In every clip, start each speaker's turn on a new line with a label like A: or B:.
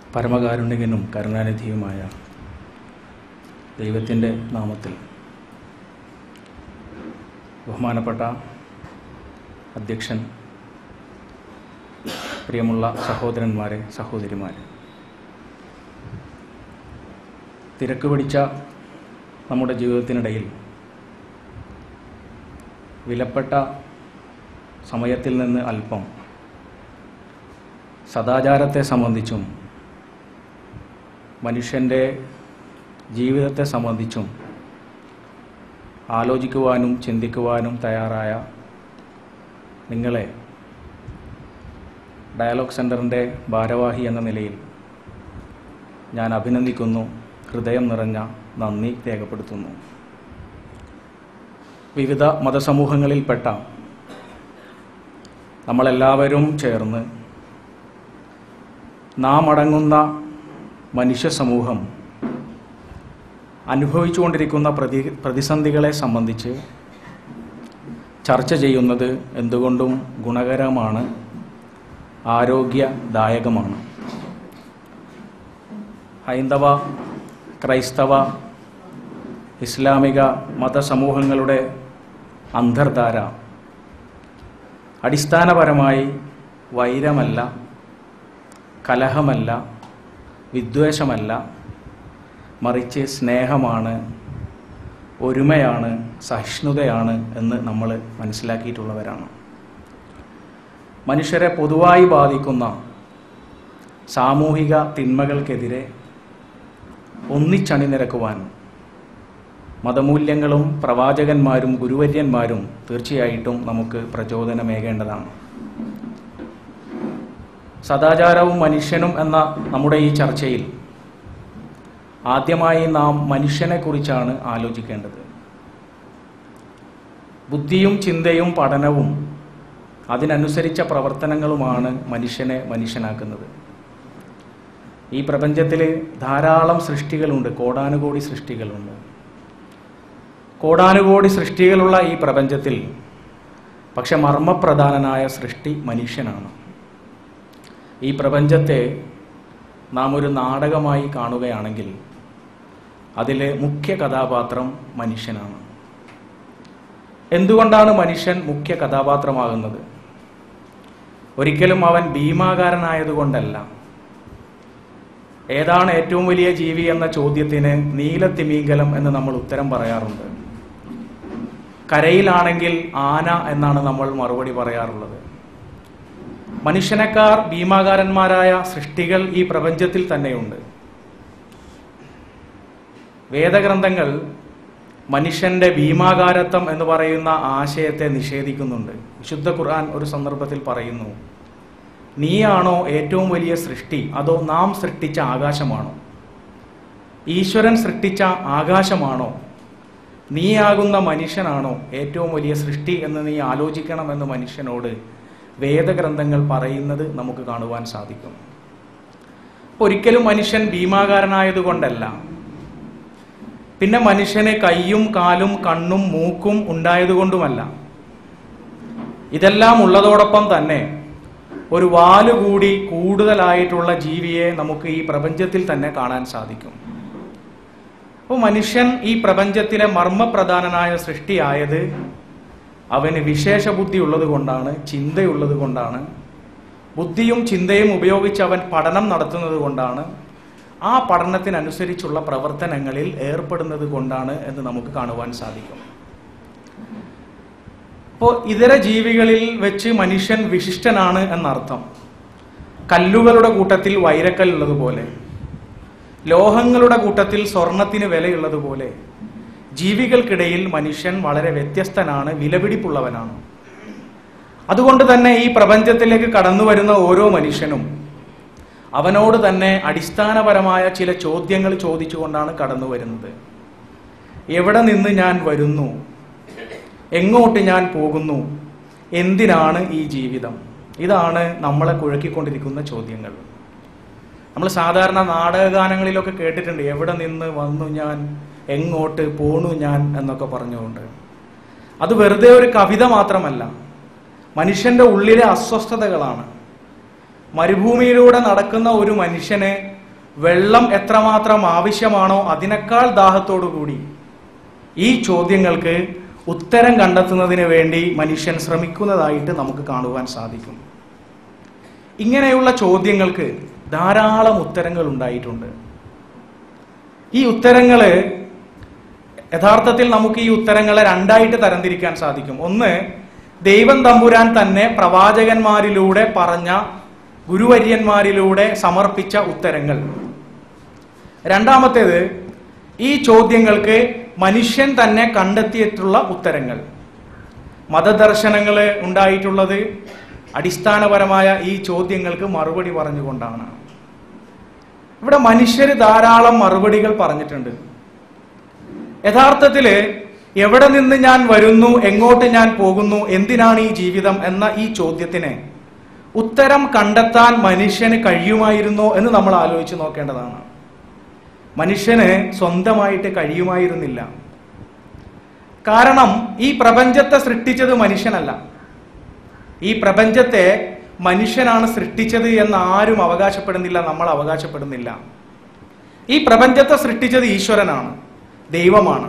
A: പരമകാരുണികനും കരുണാനിധിയുമായ ദൈവത്തിൻ്റെ നാമത്തിൽ ബഹുമാനപ്പെട്ട അധ്യക്ഷൻ പ്രിയമുള്ള സഹോദരന്മാരെ സഹോദരിമാരെ തിരക്ക് പിടിച്ച നമ്മുടെ ജീവിതത്തിനിടയിൽ വിലപ്പെട്ട സമയത്തിൽ നിന്ന് അല്പം സദാചാരത്തെ സംബന്ധിച്ചും മനുഷ്യൻ്റെ ജീവിതത്തെ സംബന്ധിച്ചും ആലോചിക്കുവാനും ചിന്തിക്കുവാനും തയ്യാറായ നിങ്ങളെ ഡയലോഗ് സെൻറ്ററിൻ്റെ ഭാരവാഹി എന്ന നിലയിൽ ഞാൻ അഭിനന്ദിക്കുന്നു ഹൃദയം നിറഞ്ഞ നന്ദി രേഖപ്പെടുത്തുന്നു വിവിധ മതസമൂഹങ്ങളിൽപ്പെട്ട നമ്മളെല്ലാവരും ചേർന്ന് നാം അടങ്ങുന്ന മനുഷ്യ സമൂഹം അനുഭവിച്ചുകൊണ്ടിരിക്കുന്ന പ്രതി പ്രതിസന്ധികളെ സംബന്ധിച്ച് ചർച്ച ചെയ്യുന്നത് എന്തുകൊണ്ടും ഗുണകരമാണ് ആരോഗ്യദായകമാണ് ഹൈന്ദവ ക്രൈസ്തവ ഇസ്ലാമിക മതസമൂഹങ്ങളുടെ അന്തർധാര അടിസ്ഥാനപരമായി വൈരമല്ല കലഹമല്ല വിദ്വേഷമല്ല മറിച്ച് സ്നേഹമാണ് ഒരുമയാണ് സഹിഷ്ണുതയാണ് എന്ന് നമ്മൾ മനസ്സിലാക്കിയിട്ടുള്ളവരാണ് മനുഷ്യരെ പൊതുവായി ബാധിക്കുന്ന സാമൂഹിക തിന്മകൾക്കെതിരെ ഒന്നിച്ചണിനിരക്കുവാൻ മതമൂല്യങ്ങളും പ്രവാചകന്മാരും ഗുരുവര്യന്മാരും തീർച്ചയായിട്ടും നമുക്ക് പ്രചോദനമേകേണ്ടതാണ് സദാചാരവും മനുഷ്യനും എന്ന നമ്മുടെ ഈ ചർച്ചയിൽ ആദ്യമായി നാം മനുഷ്യനെക്കുറിച്ചാണ് ആലോചിക്കേണ്ടത് ബുദ്ധിയും ചിന്തയും പഠനവും അതിനനുസരിച്ച പ്രവർത്തനങ്ങളുമാണ് മനുഷ്യനെ മനുഷ്യനാക്കുന്നത് ഈ പ്രപഞ്ചത്തിൽ ധാരാളം സൃഷ്ടികളുണ്ട് കോടാനുകോടി സൃഷ്ടികളുണ്ട് കോടാനുകോടി സൃഷ്ടികളുള്ള ഈ പ്രപഞ്ചത്തിൽ പക്ഷെ മർമ്മപ്രധാനനായ സൃഷ്ടി മനുഷ്യനാണ് ഈ പ്രപഞ്ചത്തെ നാം ഒരു നാടകമായി കാണുകയാണെങ്കിൽ അതിലെ മുഖ്യ കഥാപാത്രം മനുഷ്യനാണ് എന്തുകൊണ്ടാണ് മനുഷ്യൻ മുഖ്യ കഥാപാത്രമാകുന്നത് ഒരിക്കലും അവൻ ഭീമാകാരനായതുകൊണ്ടല്ല ഏതാണ് ഏറ്റവും വലിയ ജീവി എന്ന ചോദ്യത്തിന് നീലത്തിമീങ്കലം എന്ന് നമ്മൾ ഉത്തരം പറയാറുണ്ട് കരയിലാണെങ്കിൽ ആന എന്നാണ് നമ്മൾ മറുപടി പറയാറുള്ളത് മനുഷ്യനേക്കാർ ഭീമാകാരന്മാരായ സൃഷ്ടികൾ ഈ പ്രപഞ്ചത്തിൽ തന്നെയുണ്ട് വേദഗ്രന്ഥങ്ങൾ മനുഷ്യന്റെ ഭീമാകാരത്വം എന്ന് പറയുന്ന ആശയത്തെ നിഷേധിക്കുന്നുണ്ട് വിശുദ്ധ ഖുർആൻ ഒരു സന്ദർഭത്തിൽ പറയുന്നു നീയാണോ ഏറ്റവും വലിയ സൃഷ്ടി അതോ നാം സൃഷ്ടിച്ച ആകാശമാണോ ഈശ്വരൻ സൃഷ്ടിച്ച ആകാശമാണോ നീയാകുന്ന മനുഷ്യനാണോ ഏറ്റവും വലിയ സൃഷ്ടി എന്ന് നീ ആലോചിക്കണമെന്ന് മനുഷ്യനോട് വേദഗ്രന്ഥങ്ങൾ പറയുന്നത് നമുക്ക് കാണുവാൻ സാധിക്കും ഒരിക്കലും മനുഷ്യൻ ഭീമാകാരനായതുകൊണ്ടല്ല പിന്നെ മനുഷ്യന് കൈയും കാലും കണ്ണും മൂക്കും ഉണ്ടായതുകൊണ്ടുമല്ല ഇതെല്ലാം ഉള്ളതോടൊപ്പം തന്നെ ഒരു വാലുകൂടി കൂടുതലായിട്ടുള്ള ജീവിയെ നമുക്ക് ഈ പ്രപഞ്ചത്തിൽ തന്നെ കാണാൻ സാധിക്കും അപ്പോൾ മനുഷ്യൻ ഈ പ്രപഞ്ചത്തിലെ മർമ്മപ്രധാനനായ സൃഷ്ടിയായത് അവന് വിശേഷ ബുദ്ധി ഉള്ളത് കൊണ്ടാണ് ചിന്തയുള്ളത് കൊണ്ടാണ് ബുദ്ധിയും ചിന്തയും ഉപയോഗിച്ച് അവൻ പഠനം നടത്തുന്നത് കൊണ്ടാണ് ആ പഠനത്തിനനുസരിച്ചുള്ള പ്രവർത്തനങ്ങളിൽ ഏർപ്പെടുന്നത് കൊണ്ടാണ് എന്ന് നമുക്ക് കാണുവാൻ സാധിക്കും അപ്പോൾ ഇതര ജീവികളിൽ വെച്ച് മനുഷ്യൻ വിശിഷ്ടനാണ് എന്നർത്ഥം കല്ലുകളുടെ കൂട്ടത്തിൽ വൈരക്കല്ലുള്ളതുപോലെ ലോഹങ്ങളുടെ കൂട്ടത്തിൽ സ്വർണത്തിന് വിലയുള്ളതുപോലെ ജീവികൾക്കിടയിൽ മനുഷ്യൻ വളരെ വ്യത്യസ്തനാണ് വിലപിടിപ്പുള്ളവനാണ് അതുകൊണ്ട് തന്നെ ഈ പ്രപഞ്ചത്തിലേക്ക് കടന്നു വരുന്ന ഓരോ മനുഷ്യനും അവനോട് തന്നെ അടിസ്ഥാനപരമായ ചില ചോദ്യങ്ങൾ ചോദിച്ചുകൊണ്ടാണ് കടന്നു വരുന്നത് എവിടെ നിന്ന് ഞാൻ വരുന്നു എങ്ങോട്ട് ഞാൻ പോകുന്നു എന്തിനാണ് ഈ ജീവിതം ഇതാണ് നമ്മളെ കുഴക്കിക്കൊണ്ടിരിക്കുന്ന ചോദ്യങ്ങൾ നമ്മൾ സാധാരണ നാടകഗാനങ്ങളിലൊക്കെ കേട്ടിട്ടുണ്ട് എവിടെ നിന്ന് വന്നു ഞാൻ എങ്ങോട്ട് പോണു ഞാൻ എന്നൊക്കെ പറഞ്ഞുകൊണ്ട് അത് വെറുതെ ഒരു കവിത മാത്രമല്ല മനുഷ്യന്റെ ഉള്ളിലെ അസ്വസ്ഥതകളാണ് മരുഭൂമിയിലൂടെ നടക്കുന്ന ഒരു മനുഷ്യനെ വെള്ളം എത്രമാത്രം ആവശ്യമാണോ അതിനേക്കാൾ ദാഹത്തോടു കൂടി ഈ ചോദ്യങ്ങൾക്ക് ഉത്തരം കണ്ടെത്തുന്നതിന് വേണ്ടി മനുഷ്യൻ ശ്രമിക്കുന്നതായിട്ട് നമുക്ക് കാണുവാൻ സാധിക്കും ഇങ്ങനെയുള്ള ചോദ്യങ്ങൾക്ക് ധാരാളം ഉത്തരങ്ങൾ ഉണ്ടായിട്ടുണ്ട് ഈ ഉത്തരങ്ങള് യഥാർത്ഥത്തിൽ നമുക്ക് ഈ ഉത്തരങ്ങളെ രണ്ടായിട്ട് തരംതിരിക്കാൻ സാധിക്കും ഒന്ന് ദൈവം തമ്പുരാൻ തന്നെ പ്രവാചകന്മാരിലൂടെ പറഞ്ഞ ഗുരുവര്യന്മാരിലൂടെ സമർപ്പിച്ച ഉത്തരങ്ങൾ രണ്ടാമത്തേത് ഈ ചോദ്യങ്ങൾക്ക് മനുഷ്യൻ തന്നെ കണ്ടെത്തിയിട്ടുള്ള ഉത്തരങ്ങൾ മതദർശനങ്ങൾ ഉണ്ടായിട്ടുള്ളത് അടിസ്ഥാനപരമായ ഈ ചോദ്യങ്ങൾക്ക് മറുപടി പറഞ്ഞുകൊണ്ടാണ് ഇവിടെ മനുഷ്യർ ധാരാളം മറുപടികൾ പറഞ്ഞിട്ടുണ്ട് യഥാർത്ഥത്തില് എവിടെ നിന്ന് ഞാൻ വരുന്നു എങ്ങോട്ട് ഞാൻ പോകുന്നു എന്തിനാണ് ഈ ജീവിതം എന്ന ഈ ചോദ്യത്തിന് ഉത്തരം കണ്ടെത്താൻ മനുഷ്യന് കഴിയുമായിരുന്നോ എന്ന് നമ്മൾ ആലോചിച്ച് നോക്കേണ്ടതാണ് മനുഷ്യന് സ്വന്തമായിട്ട് കഴിയുമായിരുന്നില്ല കാരണം ഈ പ്രപഞ്ചത്തെ സൃഷ്ടിച്ചത് മനുഷ്യനല്ല ഈ പ്രപഞ്ചത്തെ മനുഷ്യനാണ് സൃഷ്ടിച്ചത് എന്ന് ആരും അവകാശപ്പെടുന്നില്ല നമ്മൾ അവകാശപ്പെടുന്നില്ല ഈ പ്രപഞ്ചത്തെ സൃഷ്ടിച്ചത് ഈശ്വരനാണ് ദൈവമാണ്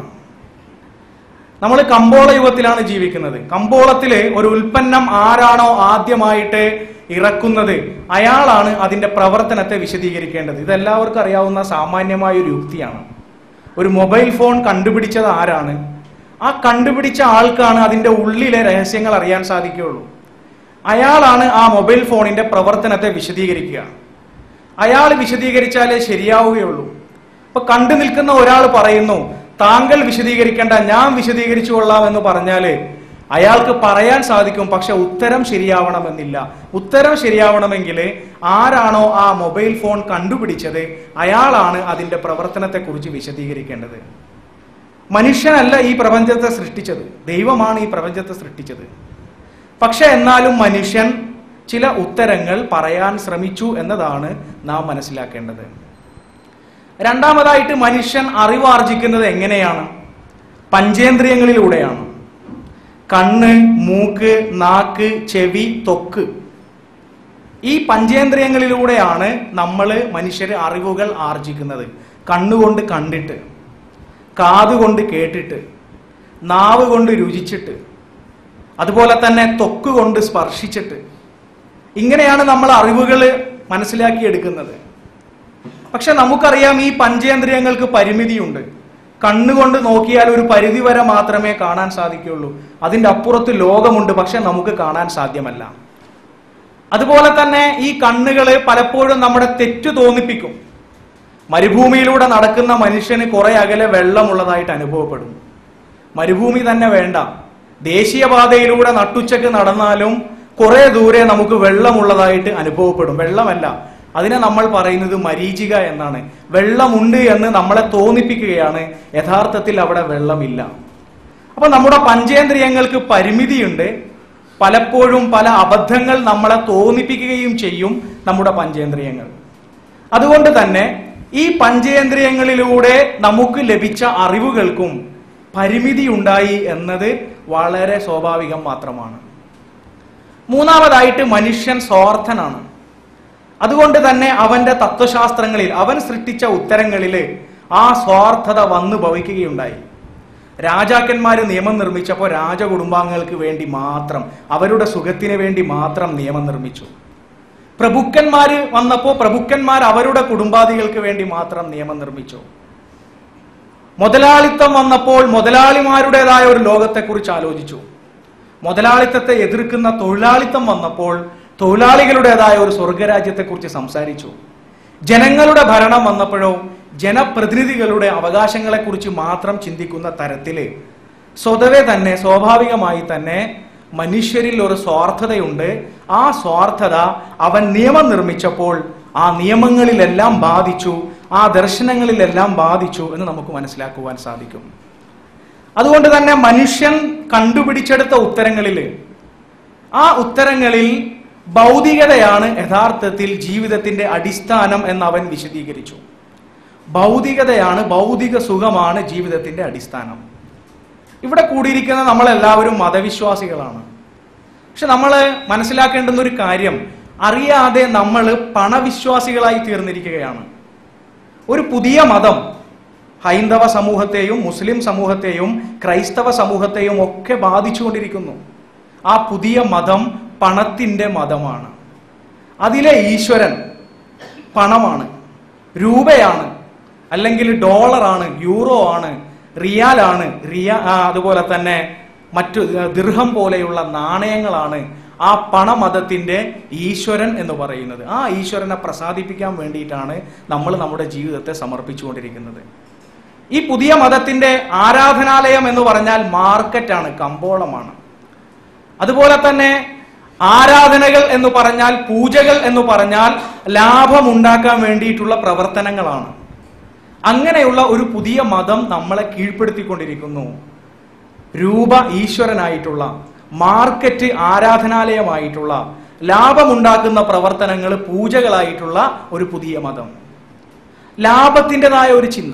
A: നമ്മൾ കമ്പോള യുഗത്തിലാണ് ജീവിക്കുന്നത് കമ്പോളത്തില് ഒരു ഉൽപ്പന്നം ആരാണോ ആദ്യമായിട്ട് ഇറക്കുന്നത് അയാളാണ് അതിന്റെ പ്രവർത്തനത്തെ വിശദീകരിക്കേണ്ടത് ഇതെല്ലാവർക്കും അറിയാവുന്ന സാമാന്യമായ ഒരു യുക്തിയാണ് ഒരു മൊബൈൽ ഫോൺ കണ്ടുപിടിച്ചത് ആരാണ് ആ കണ്ടുപിടിച്ച ആൾക്കാണ് അതിന്റെ ഉള്ളിലെ രഹസ്യങ്ങൾ അറിയാൻ സാധിക്കുകയുള്ളൂ അയാളാണ് ആ മൊബൈൽ ഫോണിന്റെ പ്രവർത്തനത്തെ വിശദീകരിക്കുക അയാൾ വിശദീകരിച്ചാലേ ശരിയാവുകയുള്ളൂ ഇപ്പൊ കണ്ടു നിൽക്കുന്ന ഒരാൾ പറയുന്നു താങ്കൾ വിശദീകരിക്കേണ്ട ഞാൻ വിശദീകരിച്ചു കൊള്ളാം എന്ന് പറഞ്ഞാല് അയാൾക്ക് പറയാൻ സാധിക്കും പക്ഷെ ഉത്തരം ശരിയാവണമെന്നില്ല ഉത്തരം ശരിയാവണമെങ്കിൽ ആരാണോ ആ മൊബൈൽ ഫോൺ കണ്ടുപിടിച്ചത് അയാളാണ് അതിന്റെ പ്രവർത്തനത്തെക്കുറിച്ച് വിശദീകരിക്കേണ്ടത് മനുഷ്യനല്ല ഈ പ്രപഞ്ചത്തെ സൃഷ്ടിച്ചത് ദൈവമാണ് ഈ പ്രപഞ്ചത്തെ സൃഷ്ടിച്ചത് പക്ഷെ എന്നാലും മനുഷ്യൻ ചില ഉത്തരങ്ങൾ പറയാൻ ശ്രമിച്ചു എന്നതാണ് നാം മനസ്സിലാക്കേണ്ടത് രണ്ടാമതായിട്ട് മനുഷ്യൻ അറിവാർജിക്കുന്നത് എങ്ങനെയാണ് പഞ്ചേന്ദ്രിയങ്ങളിലൂടെയാണ് കണ്ണ് മൂക്ക് നാക്ക് ചെവി തൊക്ക് ഈ പഞ്ചേന്ദ്രിയങ്ങളിലൂടെയാണ് നമ്മൾ മനുഷ്യർ അറിവുകൾ ആർജിക്കുന്നത് കണ്ണുകൊണ്ട് കണ്ടിട്ട് കാതുകൊണ്ട് കേട്ടിട്ട് നാവ് കൊണ്ട് രുചിച്ചിട്ട് അതുപോലെ തന്നെ തൊക്ക് കൊണ്ട് സ്പർശിച്ചിട്ട് ഇങ്ങനെയാണ് നമ്മൾ അറിവുകൾ മനസ്സിലാക്കിയെടുക്കുന്നത് പക്ഷെ നമുക്കറിയാം ഈ പഞ്ചേന്ദ്രിയങ്ങൾക്ക് പരിമിതിയുണ്ട് കണ്ണുകൊണ്ട് നോക്കിയാൽ ഒരു പരിധി വരെ മാത്രമേ കാണാൻ സാധിക്കുകയുള്ളൂ അതിന്റെ അപ്പുറത്ത് ലോകമുണ്ട് പക്ഷെ നമുക്ക് കാണാൻ സാധ്യമല്ല അതുപോലെ തന്നെ ഈ കണ്ണുകൾ പലപ്പോഴും നമ്മുടെ തെറ്റു തോന്നിപ്പിക്കും മരുഭൂമിയിലൂടെ നടക്കുന്ന മനുഷ്യന് കുറെ അകലെ വെള്ളമുള്ളതായിട്ട് അനുഭവപ്പെടും മരുഭൂമി തന്നെ വേണ്ട ദേശീയപാതയിലൂടെ നട്ടുച്ചക്ക് നടന്നാലും കുറെ ദൂരെ നമുക്ക് വെള്ളമുള്ളതായിട്ട് അനുഭവപ്പെടും വെള്ളമല്ല അതിനെ നമ്മൾ പറയുന്നത് മരീചിക എന്നാണ് വെള്ളമുണ്ട് എന്ന് നമ്മളെ തോന്നിപ്പിക്കുകയാണ് യഥാർത്ഥത്തിൽ അവിടെ വെള്ളമില്ല അപ്പൊ നമ്മുടെ പഞ്ചേന്ദ്രിയങ്ങൾക്ക് പരിമിതിയുണ്ട് പലപ്പോഴും പല അബദ്ധങ്ങൾ നമ്മളെ തോന്നിപ്പിക്കുകയും ചെയ്യും നമ്മുടെ പഞ്ചേന്ദ്രിയങ്ങൾ അതുകൊണ്ട് തന്നെ ഈ പഞ്ചേന്ദ്രിയങ്ങളിലൂടെ നമുക്ക് ലഭിച്ച അറിവുകൾക്കും പരിമിതി ഉണ്ടായി എന്നത് വളരെ സ്വാഭാവികം മാത്രമാണ് മൂന്നാമതായിട്ട് മനുഷ്യൻ സ്വാർത്ഥനാണ് അതുകൊണ്ട് തന്നെ അവന്റെ തത്വശാസ്ത്രങ്ങളിൽ അവൻ സൃഷ്ടിച്ച ഉത്തരങ്ങളിൽ ആ സ്വാർത്ഥത വന്നു ഭവിക്കുകയുണ്ടായി രാജാക്കന്മാര് നിയമം നിർമ്മിച്ചപ്പോൾ രാജകുടുംബാംഗങ്ങൾക്ക് വേണ്ടി മാത്രം അവരുടെ സുഖത്തിന് വേണ്ടി മാത്രം നിയമം നിർമ്മിച്ചു പ്രഭുക്കന്മാര് വന്നപ്പോൾ പ്രഭുക്കന്മാർ അവരുടെ കുടുംബാദികൾക്ക് വേണ്ടി മാത്രം നിയമം നിർമ്മിച്ചു മുതലാളിത്തം വന്നപ്പോൾ മുതലാളിമാരുടേതായ ഒരു ലോകത്തെക്കുറിച്ച് ആലോചിച്ചു മുതലാളിത്തത്തെ എതിർക്കുന്ന തൊഴിലാളിത്തം വന്നപ്പോൾ തൊഴിലാളികളുടേതായ ഒരു സ്വർഗരാജ്യത്തെക്കുറിച്ച് സംസാരിച്ചു ജനങ്ങളുടെ ഭരണം വന്നപ്പോഴോ ജനപ്രതിനിധികളുടെ അവകാശങ്ങളെക്കുറിച്ച് മാത്രം ചിന്തിക്കുന്ന തരത്തില് സ്വതവേ തന്നെ സ്വാഭാവികമായി തന്നെ മനുഷ്യരിൽ ഒരു സ്വാർത്ഥതയുണ്ട് ആ സ്വാർത്ഥത അവൻ നിയമം നിർമ്മിച്ചപ്പോൾ ആ നിയമങ്ങളിലെല്ലാം ബാധിച്ചു ആ ദർശനങ്ങളിലെല്ലാം ബാധിച്ചു എന്ന് നമുക്ക് മനസ്സിലാക്കുവാൻ സാധിക്കും അതുകൊണ്ട് തന്നെ മനുഷ്യൻ കണ്ടുപിടിച്ചെടുത്ത ഉത്തരങ്ങളിൽ ആ ഉത്തരങ്ങളിൽ ഭൗതികതയാണ് യഥാർത്ഥത്തിൽ ജീവിതത്തിന്റെ അടിസ്ഥാനം എന്ന് അവൻ വിശദീകരിച്ചു ഭൗതികതയാണ് ഭൗതിക സുഖമാണ് ജീവിതത്തിന്റെ അടിസ്ഥാനം ഇവിടെ കൂടിയിരിക്കുന്ന നമ്മളെല്ലാവരും മതവിശ്വാസികളാണ് പക്ഷെ നമ്മൾ മനസ്സിലാക്കേണ്ടുന്ന ഒരു കാര്യം അറിയാതെ നമ്മൾ പണവിശ്വാസികളായി തീർന്നിരിക്കുകയാണ് ഒരു പുതിയ മതം ഹൈന്ദവ സമൂഹത്തെയും മുസ്ലിം സമൂഹത്തെയും ക്രൈസ്തവ സമൂഹത്തെയും ഒക്കെ ബാധിച്ചുകൊണ്ടിരിക്കുന്നു ആ പുതിയ മതം പണത്തിന്റെ മതമാണ് അതിലെ ഈശ്വരൻ പണമാണ് രൂപയാണ് അല്ലെങ്കിൽ ഡോളറാണ് യൂറോ ആണ് റിയാലാണ് റിയ ആ, അതുപോലെ തന്നെ മറ്റു ആ, ദിർഹം പോലെയുള്ള നാണയങ്ങളാണ് ആ പണമതത്തിന്റെ ഈശ്വരൻ എന്ന് പറയുന്നത് ആ ഈശ്വരനെ പ്രസാദിപ്പിക്കാൻ വേണ്ടിയിട്ടാണ് നമ്മൾ നമ്മുടെ ജീവിതത്തെ സമർപ്പിച്ചുകൊണ്ടിരിക്കുന്നത് ഈ പുതിയ മതത്തിന്റെ ആരാധനാലയം എന്ന് പറഞ്ഞാൽ മാർക്കറ്റാണ് കമ്പോളമാണ് അതുപോലെ തന്നെ ആരാധനകൾ എന്ന് പറഞ്ഞാൽ പൂജകൾ എന്ന് പറഞ്ഞാൽ ലാഭമുണ്ടാക്കാൻ വേണ്ടിയിട്ടുള്ള പ്രവർത്തനങ്ങളാണ് അങ്ങനെയുള്ള ഒരു പുതിയ മതം നമ്മളെ കീഴ്പ്പെടുത്തിക്കൊണ്ടിരിക്കുന്നു രൂപ ഈശ്വരനായിട്ടുള്ള മാർക്കറ്റ് ആരാധനാലയമായിട്ടുള്ള ലാഭമുണ്ടാക്കുന്ന പ്രവർത്തനങ്ങൾ പൂജകളായിട്ടുള്ള ഒരു പുതിയ മതം ലാഭത്തിൻ്റെതായ ഒരു ചിന്ത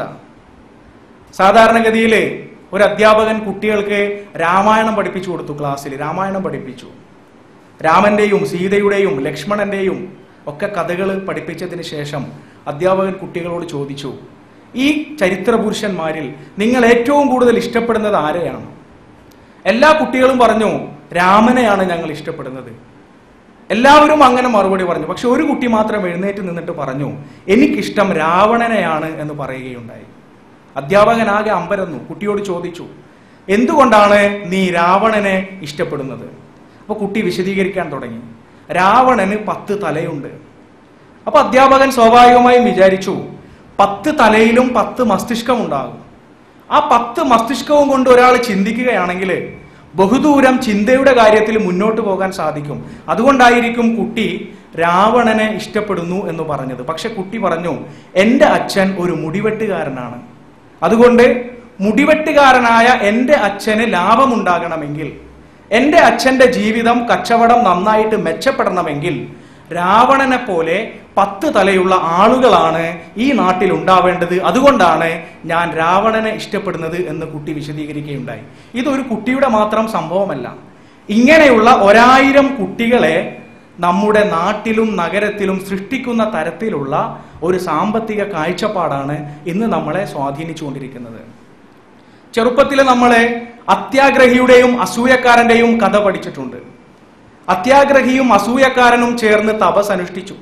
A: സാധാരണഗതിയിൽ ഒരു അധ്യാപകൻ കുട്ടികൾക്ക് രാമായണം പഠിപ്പിച്ചു കൊടുത്തു ക്ലാസ്സിൽ രാമായണം പഠിപ്പിച്ചു രാമന്റെയും സീതയുടെയും ലക്ഷ്മണന്റെയും ഒക്കെ കഥകൾ പഠിപ്പിച്ചതിന് ശേഷം അധ്യാപകൻ കുട്ടികളോട് ചോദിച്ചു ഈ ചരിത്ര പുരുഷന്മാരിൽ നിങ്ങൾ ഏറ്റവും കൂടുതൽ ഇഷ്ടപ്പെടുന്നത് ആരെയാണ് എല്ലാ കുട്ടികളും പറഞ്ഞു രാമനെയാണ് ഞങ്ങൾ ഇഷ്ടപ്പെടുന്നത് എല്ലാവരും അങ്ങനെ മറുപടി പറഞ്ഞു പക്ഷെ ഒരു കുട്ടി മാത്രം എഴുന്നേറ്റ് നിന്നിട്ട് പറഞ്ഞു എനിക്കിഷ്ടം രാവണനെയാണ് എന്ന് പറയുകയുണ്ടായി അധ്യാപകനാകെ അമ്പരന്നു കുട്ടിയോട് ചോദിച്ചു എന്തുകൊണ്ടാണ് നീ രാവണനെ ഇഷ്ടപ്പെടുന്നത് അപ്പൊ കുട്ടി വിശദീകരിക്കാൻ തുടങ്ങി രാവണന് പത്ത് തലയുണ്ട് അപ്പൊ അധ്യാപകൻ സ്വാഭാവികമായും വിചാരിച്ചു പത്ത് തലയിലും പത്ത് മസ്തിഷ്കം ഉണ്ടാകും ആ പത്ത് മസ്തിഷ്കവും കൊണ്ട് ഒരാൾ ചിന്തിക്കുകയാണെങ്കിൽ ബഹുദൂരം ചിന്തയുടെ കാര്യത്തിൽ മുന്നോട്ട് പോകാൻ സാധിക്കും അതുകൊണ്ടായിരിക്കും കുട്ടി രാവണനെ ഇഷ്ടപ്പെടുന്നു എന്ന് പറഞ്ഞത് പക്ഷെ കുട്ടി പറഞ്ഞു എൻ്റെ അച്ഛൻ ഒരു മുടിവെട്ടുകാരനാണ് അതുകൊണ്ട് മുടിവെട്ടുകാരനായ എൻ്റെ അച്ഛന് ലാഭമുണ്ടാകണമെങ്കിൽ എൻ്റെ അച്ഛൻ്റെ ജീവിതം കച്ചവടം നന്നായിട്ട് മെച്ചപ്പെടണമെങ്കിൽ രാവണനെ പോലെ പത്ത് തലയുള്ള ആളുകളാണ് ഈ നാട്ടിൽ ഉണ്ടാവേണ്ടത് അതുകൊണ്ടാണ് ഞാൻ രാവണനെ ഇഷ്ടപ്പെടുന്നത് എന്ന് കുട്ടി വിശദീകരിക്കുകയുണ്ടായി ഇതൊരു കുട്ടിയുടെ മാത്രം സംഭവമല്ല ഇങ്ങനെയുള്ള ഒരായിരം കുട്ടികളെ നമ്മുടെ നാട്ടിലും നഗരത്തിലും സൃഷ്ടിക്കുന്ന തരത്തിലുള്ള ഒരു സാമ്പത്തിക കാഴ്ചപ്പാടാണ് ഇന്ന് നമ്മളെ സ്വാധീനിച്ചുകൊണ്ടിരിക്കുന്നത് ചെറുപ്പത്തിൽ നമ്മളെ അത്യാഗ്രഹിയുടെയും അസൂയക്കാരന്റെയും കഥ പഠിച്ചിട്ടുണ്ട് അത്യാഗ്രഹിയും അസൂയക്കാരനും ചേർന്ന് തപസ് അനുഷ്ഠിച്ചു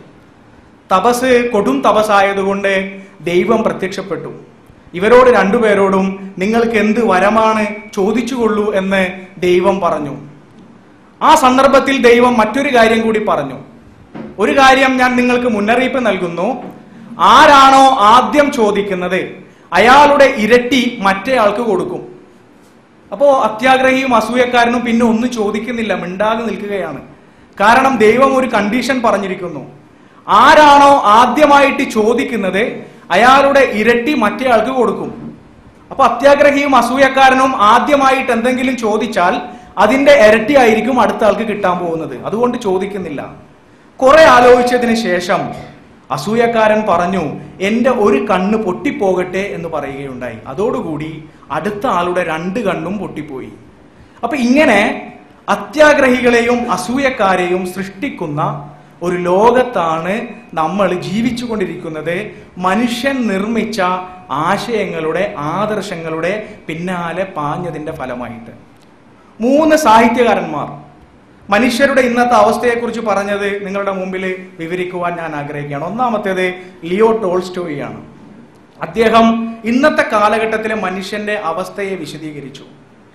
A: തപസ് കൊടും തപസ്സായതുകൊണ്ട് ദൈവം പ്രത്യക്ഷപ്പെട്ടു ഇവരോട് രണ്ടുപേരോടും നിങ്ങൾക്ക് എന്ത് വരമാണ് ചോദിച്ചുകൊള്ളൂ എന്ന് ദൈവം പറഞ്ഞു ആ സന്ദർഭത്തിൽ ദൈവം മറ്റൊരു കാര്യം കൂടി പറഞ്ഞു ഒരു കാര്യം ഞാൻ നിങ്ങൾക്ക് മുന്നറിയിപ്പ് നൽകുന്നു ആരാണോ ആദ്യം ചോദിക്കുന്നത് അയാളുടെ ഇരട്ടി മറ്റേയാൾക്ക് കൊടുക്കും അപ്പോ അത്യാഗ്രഹിയും അസൂയക്കാരനും പിന്നെ ഒന്നും ചോദിക്കുന്നില്ല മിണ്ടാതെ നിൽക്കുകയാണ് കാരണം ദൈവം ഒരു കണ്ടീഷൻ പറഞ്ഞിരിക്കുന്നു ആരാണോ ആദ്യമായിട്ട് ചോദിക്കുന്നത് അയാളുടെ ഇരട്ടി മറ്റേയാൾക്ക് കൊടുക്കും അപ്പൊ അത്യാഗ്രഹിയും അസൂയക്കാരനും ആദ്യമായിട്ട് എന്തെങ്കിലും ചോദിച്ചാൽ അതിന്റെ ഇരട്ടി ആയിരിക്കും അടുത്ത ആൾക്ക് കിട്ടാൻ പോകുന്നത് അതുകൊണ്ട് ചോദിക്കുന്നില്ല കുറെ ആലോചിച്ചതിന് ശേഷം അസൂയക്കാരൻ പറഞ്ഞു എന്റെ ഒരു കണ്ണ് പൊട്ടിപ്പോകട്ടെ എന്ന് പറയുകയുണ്ടായി അതോടുകൂടി അടുത്ത ആളുടെ രണ്ട് കണ്ണും പൊട്ടിപ്പോയി അപ്പൊ ഇങ്ങനെ അത്യാഗ്രഹികളെയും അസൂയക്കാരെയും സൃഷ്ടിക്കുന്ന ഒരു ലോകത്താണ് നമ്മൾ ജീവിച്ചു കൊണ്ടിരിക്കുന്നത് മനുഷ്യൻ നിർമ്മിച്ച ആശയങ്ങളുടെ ആദർശങ്ങളുടെ പിന്നാലെ പാഞ്ഞതിന്റെ ഫലമായിട്ട് മൂന്ന് സാഹിത്യകാരന്മാർ മനുഷ്യരുടെ ഇന്നത്തെ അവസ്ഥയെക്കുറിച്ച് പറഞ്ഞത് നിങ്ങളുടെ മുമ്പിൽ വിവരിക്കുവാൻ ഞാൻ ആഗ്രഹിക്കുകയാണ് ഒന്നാമത്തേത് ലിയോ ടോൾസ്റ്റോയി ആണ് അദ്ദേഹം ഇന്നത്തെ കാലഘട്ടത്തിലെ മനുഷ്യന്റെ അവസ്ഥയെ വിശദീകരിച്ചു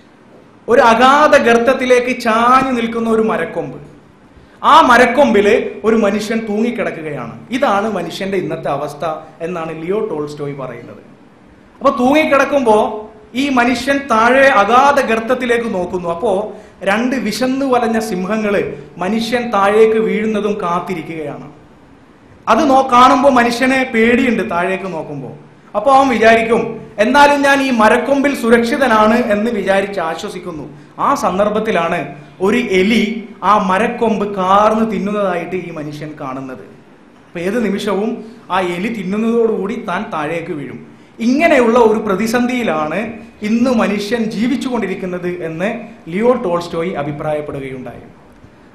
A: ഒരു അഗാധ ഗർത്തത്തിലേക്ക് ചാഞ്ഞു നിൽക്കുന്ന ഒരു മരക്കൊമ്പ് ആ മരക്കൊമ്പില് ഒരു മനുഷ്യൻ തൂങ്ങിക്കിടക്കുകയാണ് ഇതാണ് മനുഷ്യന്റെ ഇന്നത്തെ അവസ്ഥ എന്നാണ് ലിയോ ടോൾസ്റ്റോയി പറയുന്നത് അപ്പൊ തൂങ്ങിക്കിടക്കുമ്പോ ഈ മനുഷ്യൻ താഴെ അഗാധ ഗർത്തത്തിലേക്ക് നോക്കുന്നു അപ്പോ രണ്ട് വിശന്നു വലഞ്ഞ സിംഹങ്ങള് മനുഷ്യൻ താഴേക്ക് വീഴുന്നതും കാത്തിരിക്കുകയാണ് അത് നോ കാണുമ്പോൾ മനുഷ്യനെ പേടിയുണ്ട് താഴേക്ക് നോക്കുമ്പോൾ അപ്പോൾ അവൻ വിചാരിക്കും എന്നാലും ഞാൻ ഈ മരക്കൊമ്പിൽ സുരക്ഷിതനാണ് എന്ന് വിചാരിച്ച് ആശ്വസിക്കുന്നു ആ സന്ദർഭത്തിലാണ് ഒരു എലി ആ മരക്കൊമ്പ് കാർന്ന് തിന്നുന്നതായിട്ട് ഈ മനുഷ്യൻ കാണുന്നത് അപ്പൊ ഏത് നിമിഷവും ആ എലി തിന്നുന്നതോടുകൂടി താൻ താഴേക്ക് വീഴും ഇങ്ങനെയുള്ള ഒരു പ്രതിസന്ധിയിലാണ് ഇന്ന് മനുഷ്യൻ ജീവിച്ചുകൊണ്ടിരിക്കുന്നത് എന്ന് ലിയോ ടോൾസ്റ്റോയി അഭിപ്രായപ്പെടുകയുണ്ടായി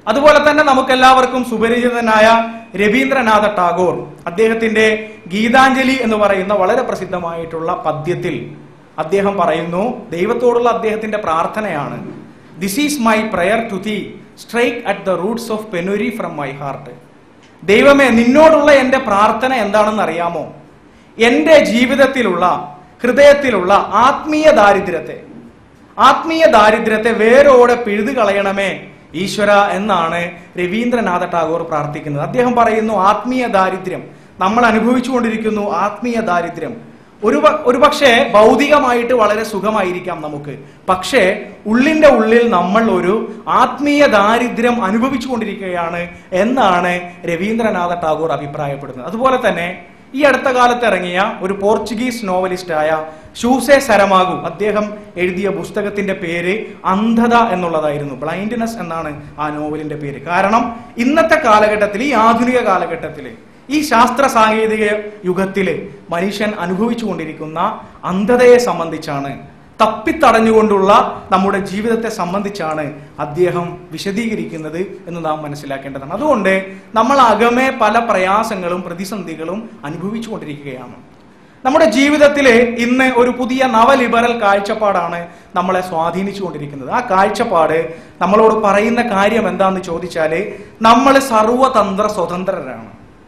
A: അതുപോലെ തന്നെ നമുക്കെല്ലാവർക്കും സുപരിചിതനായ രവീന്ദ്രനാഥ ടാഗോർ അദ്ദേഹത്തിന്റെ ഗീതാഞ്ജലി എന്ന് പറയുന്ന വളരെ പ്രസിദ്ധമായിട്ടുള്ള പദ്യത്തിൽ അദ്ദേഹം പറയുന്നു ദൈവത്തോടുള്ള അദ്ദേഹത്തിന്റെ പ്രാർത്ഥനയാണ് this is my prayer to thee strike at the roots of penury from my heart ദൈവമേ നിന്നോടുള്ള എൻ്റെ പ്രാർത്ഥന എന്താണെന്ന് അറിയാമോ എൻ്റെ ജീവിതത്തിലുള്ള ഹൃദയത്തിലുള്ള ആത്മീയ ദാരിദ്ര്യത്തെ ആത്മീയ ദാരിദ്ര്യത്തെ വേരോടെ പിഴുതു കളയണമേ ഈശ്വര എന്നാണ് രവീന്ദ്രനാഥ ടാഗോർ പ്രാർത്ഥിക്കുന്നത് അദ്ദേഹം പറയുന്നു ആത്മീയ ദാരിദ്ര്യം നമ്മൾ അനുഭവിച്ചുകൊണ്ടിരിക്കുന്നു ആത്മീയ ദാരിദ്ര്യം ഒരു പ- ഒരുപക്ഷെ ഭൗതികമായിട്ട് വളരെ സുഖമായിരിക്കാം നമുക്ക് പക്ഷേ ഉള്ളിന്റെ ഉള്ളിൽ നമ്മൾ ഒരു ആത്മീയ ദാരിദ്ര്യം അനുഭവിച്ചുകൊണ്ടിരിക്കുകയാണ് എന്നാണ് രവീന്ദ്രനാഥ ടാഗോർ അഭിപ്രായപ്പെടുന്നത് അതുപോലെ തന്നെ ഈ അടുത്ത കാലത്ത് ഇറങ്ങിയ ഒരു പോർച്ചുഗീസ് നോവലിസ്റ്റായ ഷൂസെ സരമാഗു അദ്ദേഹം എഴുതിയ പുസ്തകത്തിന്റെ പേര് അന്ധത എന്നുള്ളതായിരുന്നു ബ്ലൈൻഡ്നെസ് എന്നാണ് ആ നോവലിന്റെ പേര് കാരണം ഇന്നത്തെ കാലഘട്ടത്തിൽ ഈ ആധുനിക കാലഘട്ടത്തിൽ ഈ ശാസ്ത്ര സാങ്കേതിക യുഗത്തില് മനുഷ്യൻ അനുഭവിച്ചുകൊണ്ടിരിക്കുന്ന അന്ധതയെ സംബന്ധിച്ചാണ് തപ്പിത്തടഞ്ഞുകൊണ്ടുള്ള നമ്മുടെ ജീവിതത്തെ സംബന്ധിച്ചാണ് അദ്ദേഹം വിശദീകരിക്കുന്നത് എന്ന് നാം മനസ്സിലാക്കേണ്ടതാണ് അതുകൊണ്ട് നമ്മൾ അകമേ പല പ്രയാസങ്ങളും പ്രതിസന്ധികളും അനുഭവിച്ചുകൊണ്ടിരിക്കുകയാണ് നമ്മുടെ ജീവിതത്തിൽ ഇന്ന് ഒരു പുതിയ നവലിബറൽ കാഴ്ചപ്പാടാണ് നമ്മളെ സ്വാധീനിച്ചുകൊണ്ടിരിക്കുന്നത് ആ കാഴ്ചപ്പാട് നമ്മളോട് പറയുന്ന കാര്യം എന്താന്ന് ചോദിച്ചാൽ നമ്മൾ സർവതന്ത്ര സ്വതന്ത്രരാണ്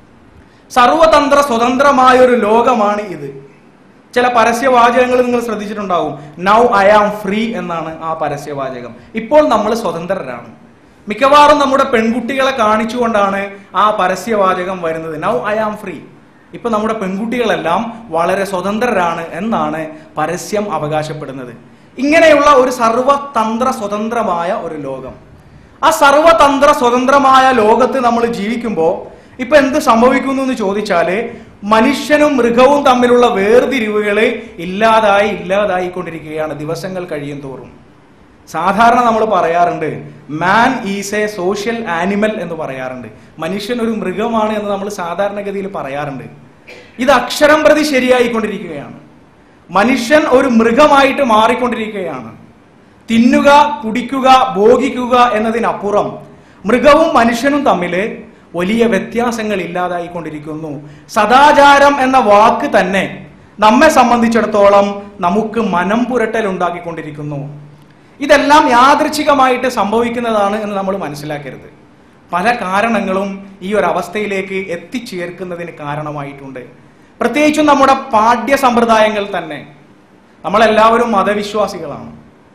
A: സർവതന്ത്ര സ്വതന്ത്രമായ ഒരു ലോകമാണ് ഇത് ചില പരസ്യവാചകങ്ങൾ നിങ്ങൾ ശ്രദ്ധിച്ചിട്ടുണ്ടാവും നൗ ഐ ആം ഫ്രീ എന്നാണ് ആ പരസ്യവാചകം ഇപ്പോൾ നമ്മൾ സ്വതന്ത്രരാണ് മിക്കവാറും നമ്മുടെ പെൺകുട്ടികളെ കാണിച്ചുകൊണ്ടാണ് ആ പരസ്യവാചകം വരുന്നത് നൗ ഐ ആം ഫ്രീ ഇപ്പൊ നമ്മുടെ പെൺകുട്ടികളെല്ലാം വളരെ സ്വതന്ത്രരാണ് എന്നാണ് പരസ്യം അവകാശപ്പെടുന്നത് ഇങ്ങനെയുള്ള ഒരു സർവതന്ത്ര സ്വതന്ത്രമായ ഒരു ലോകം ആ സർവതന്ത്ര സ്വതന്ത്രമായ ലോകത്ത് നമ്മൾ ജീവിക്കുമ്പോൾ ഇപ്പൊ എന്ത് സംഭവിക്കുന്നു എന്ന് ചോദിച്ചാല് മനുഷ്യനും മൃഗവും തമ്മിലുള്ള വേർതിരിവുകള് ഇല്ലാതായി ഇല്ലാതായി കൊണ്ടിരിക്കുകയാണ് ദിവസങ്ങൾ കഴിയും തോറും സാധാരണ നമ്മൾ പറയാറുണ്ട് man is a social animal എന്ന് പറയാറുണ്ട് മനുഷ്യൻ ഒരു മൃഗമാണ് എന്ന് നമ്മൾ സാധാരണഗതിയിൽ പറയാറുണ്ട് ഇത് അക്ഷരം പ്രതി ശരിയായിക്കൊണ്ടിരിക്കുകയാണ് മനുഷ്യൻ ഒരു മൃഗമായിട്ട് മാറിക്കൊണ്ടിരിക്കുകയാണ് തിന്നുക കുടിക്കുക ഭോഗിക്കുക എന്നതിനപ്പുറം മൃഗവും മനുഷ്യനും തമ്മിൽ വലിയ വ്യത്യാസങ്ങൾ ഇല്ലാതായിക്കൊണ്ടിരിക്കുന്നു സദാചാരം എന്ന വാക്ക് തന്നെ നമ്മെ സംബന്ധിച്ചിടത്തോളം നമുക്ക് മനം പുരട്ടൽ ഉണ്ടാക്കിക്കൊണ്ടിരിക്കുന്നു ഇതെല്ലാം യാദൃച്ഛികമായിട്ട് സംഭവിക്കുന്നതാണ് എന്ന് നമ്മൾ മനസ്സിലാക്കരുത് പല കാരണങ്ങളും ഈ ഒരു അവസ്ഥയിലേക്ക് എത്തിച്ചേർക്കുന്നതിന് കാരണമായിട്ടുണ്ട് പ്രത്യേകിച്ചും നമ്മുടെ പാഠ്യ സമ്പ്രദായങ്ങൾ തന്നെ നമ്മളെല്ലാവരും മതവിശ്വാസികളാണ്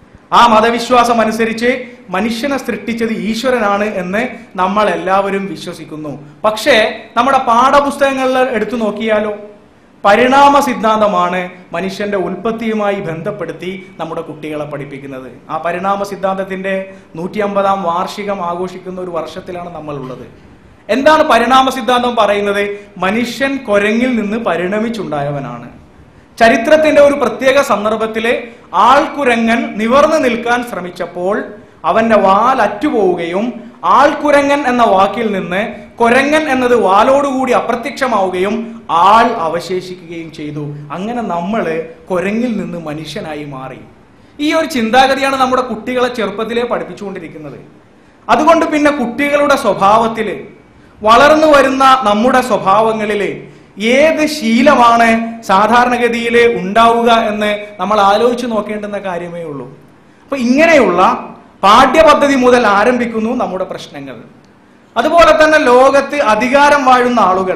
A: ആ മതവിശ്വാസം അനുസരിച്ച് മനുഷ്യനെ സൃഷ്ടിച്ചത് ഈശ്വരനാണ് എന്ന് നമ്മൾ എല്ലാവരും വിശ്വസിക്കുന്നു പക്ഷേ നമ്മുടെ പാഠപുസ്തകങ്ങളിൽ എടുത്തു നോക്കിയാലോ പരിണാമ സിദ്ധാന്തമാണ് മനുഷ്യന്റെ ഉൽപ്പത്തിയുമായി ബന്ധപ്പെടുത്തി നമ്മുടെ കുട്ടികളെ പഠിപ്പിക്കുന്നത് ആ പരിണാമ സിദ്ധാന്തത്തിന്റെ നൂറ്റി അമ്പതാം വാർഷികം ആഘോഷിക്കുന്ന ഒരു വർഷത്തിലാണ് നമ്മൾ ഉള്ളത് എന്താണ് പരിണാമ സിദ്ധാന്തം പറയുന്നത് മനുഷ്യൻ കൊരങ്ങിൽ നിന്ന് പരിണമിച്ചുണ്ടായവനാണ് ചരിത്രത്തിന്റെ ഒരു പ്രത്യേക സന്ദർഭത്തില് ആൾക്കുരങ്ങൻ നിവർന്നു നിൽക്കാൻ ശ്രമിച്ചപ്പോൾ അവന്റെ വാൽ അറ്റുപോവുകയും ആൾക്കുരങ്ങൻ എന്ന വാക്കിൽ നിന്ന് കൊരങ്ങൻ എന്നത് വാലോടുകൂടി അപ്രത്യക്ഷമാവുകയും ആൾ അവശേഷിക്കുകയും ചെയ്തു അങ്ങനെ നമ്മള് കൊരങ്ങിൽ നിന്ന് മനുഷ്യനായി മാറി ഈ ഒരു ചിന്താഗതിയാണ് നമ്മുടെ കുട്ടികളെ ചെറുപ്പത്തിലേ പഠിപ്പിച്ചുകൊണ്ടിരിക്കുന്നത് അതുകൊണ്ട് പിന്നെ കുട്ടികളുടെ സ്വഭാവത്തില് വളർന്നു വരുന്ന നമ്മുടെ സ്വഭാവങ്ങളില് ഏത് ശീലമാണ് സാധാരണഗതിയിൽ ഉണ്ടാവുക എന്ന് നമ്മൾ ആലോചിച്ച് നോക്കേണ്ടുന്ന കാര്യമേ ഉള്ളൂ അപ്പൊ ഇങ്ങനെയുള്ള പാഠ്യപദ്ധതി മുതൽ ആരംഭിക്കുന്നു നമ്മുടെ പ്രശ്നങ്ങൾ അതുപോലെ തന്നെ ലോകത്ത് അധികാരം വാഴുന്ന ആളുകൾ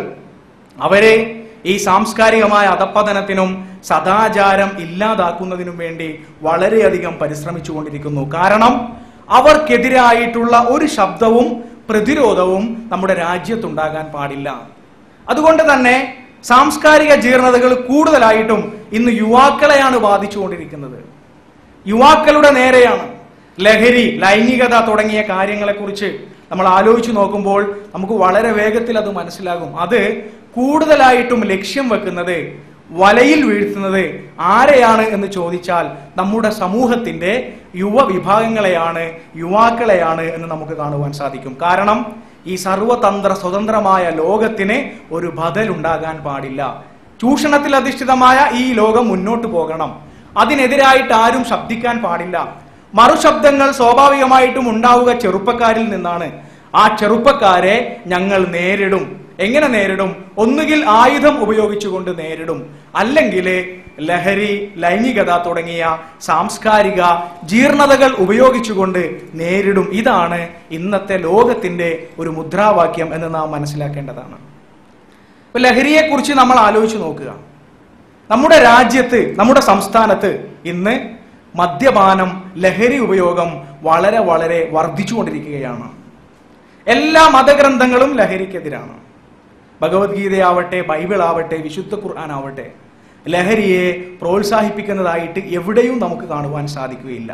A: അവരെ ഈ സാംസ്കാരികമായ അധപ്പതനത്തിനും സദാചാരം ഇല്ലാതാക്കുന്നതിനും വേണ്ടി വളരെയധികം പരിശ്രമിച്ചുകൊണ്ടിരിക്കുന്നു കാരണം അവർക്കെതിരായിട്ടുള്ള ഒരു ശബ്ദവും പ്രതിരോധവും നമ്മുടെ രാജ്യത്തുണ്ടാകാൻ പാടില്ല അതുകൊണ്ട് തന്നെ സാംസ്കാരിക ജീർണതകൾ കൂടുതലായിട്ടും ഇന്ന് യുവാക്കളെയാണ് ബാധിച്ചുകൊണ്ടിരിക്കുന്നത് യുവാക്കളുടെ നേരെയാണ് ലഹരി ലൈംഗികത തുടങ്ങിയ കാര്യങ്ങളെക്കുറിച്ച് നമ്മൾ ആലോചിച്ച് നോക്കുമ്പോൾ നമുക്ക് വളരെ വേഗത്തിൽ അത് മനസ്സിലാകും അത് കൂടുതലായിട്ടും ലക്ഷ്യം വെക്കുന്നത് വലയിൽ വീഴ്ത്തുന്നത് ആരെയാണ് എന്ന് ചോദിച്ചാൽ നമ്മുടെ സമൂഹത്തിന്റെ യുവ വിഭാഗങ്ങളെയാണ് യുവാക്കളെയാണ് എന്ന് നമുക്ക് കാണുവാൻ സാധിക്കും കാരണം ഈ സർവതന്ത്ര സ്വതന്ത്രമായ ലോകത്തിന് ഒരു ബദൽ ഉണ്ടാകാൻ പാടില്ല ചൂഷണത്തിൽ അധിഷ്ഠിതമായ ഈ ലോകം മുന്നോട്ട് പോകണം അതിനെതിരായിട്ട് ആരും ശബ്ദിക്കാൻ പാടില്ല മറുശബ്ദങ്ങൾ സ്വാഭാവികമായിട്ടും ഉണ്ടാവുക ചെറുപ്പക്കാരിൽ നിന്നാണ് ആ ചെറുപ്പക്കാരെ ഞങ്ങൾ നേരിടും എങ്ങനെ നേരിടും ഒന്നുകിൽ ആയുധം ഉപയോഗിച്ചുകൊണ്ട് നേരിടും അല്ലെങ്കിൽ ലഹരി ലൈംഗികത തുടങ്ങിയ സാംസ്കാരിക ജീർണതകൾ ഉപയോഗിച്ചുകൊണ്ട് നേരിടും ഇതാണ് ഇന്നത്തെ ലോകത്തിന്റെ ഒരു മുദ്രാവാക്യം എന്ന് നാം മനസ്സിലാക്കേണ്ടതാണ് ഇപ്പൊ ലഹരിയെക്കുറിച്ച് നമ്മൾ ആലോചിച്ച് നോക്കുക നമ്മുടെ രാജ്യത്ത് നമ്മുടെ സംസ്ഥാനത്ത് ഇന്ന് മദ്യപാനം ലഹരി ഉപയോഗം വളരെ വളരെ വർദ്ധിച്ചുകൊണ്ടിരിക്കുകയാണ് എല്ലാ മതഗ്രന്ഥങ്ങളും ലഹരിക്കെതിരാണ് ഭഗവത്ഗീതയാവട്ടെ ബൈബിൾ ആവട്ടെ വിശുദ്ധ ഖുർആൻ ആവട്ടെ ലഹരിയെ പ്രോത്സാഹിപ്പിക്കുന്നതായിട്ട് എവിടെയും നമുക്ക് കാണുവാൻ സാധിക്കുകയില്ല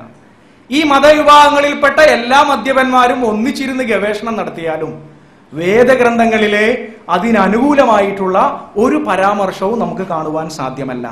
A: ഈ മതവിഭാഗങ്ങളിൽപ്പെട്ട എല്ലാ മദ്യപന്മാരും ഒന്നിച്ചിരുന്ന് ഗവേഷണം നടത്തിയാലും വേദഗ്രന്ഥങ്ങളിലെ അതിനനുകൂലമായിട്ടുള്ള ഒരു പരാമർശവും നമുക്ക് കാണുവാൻ സാധ്യമല്ല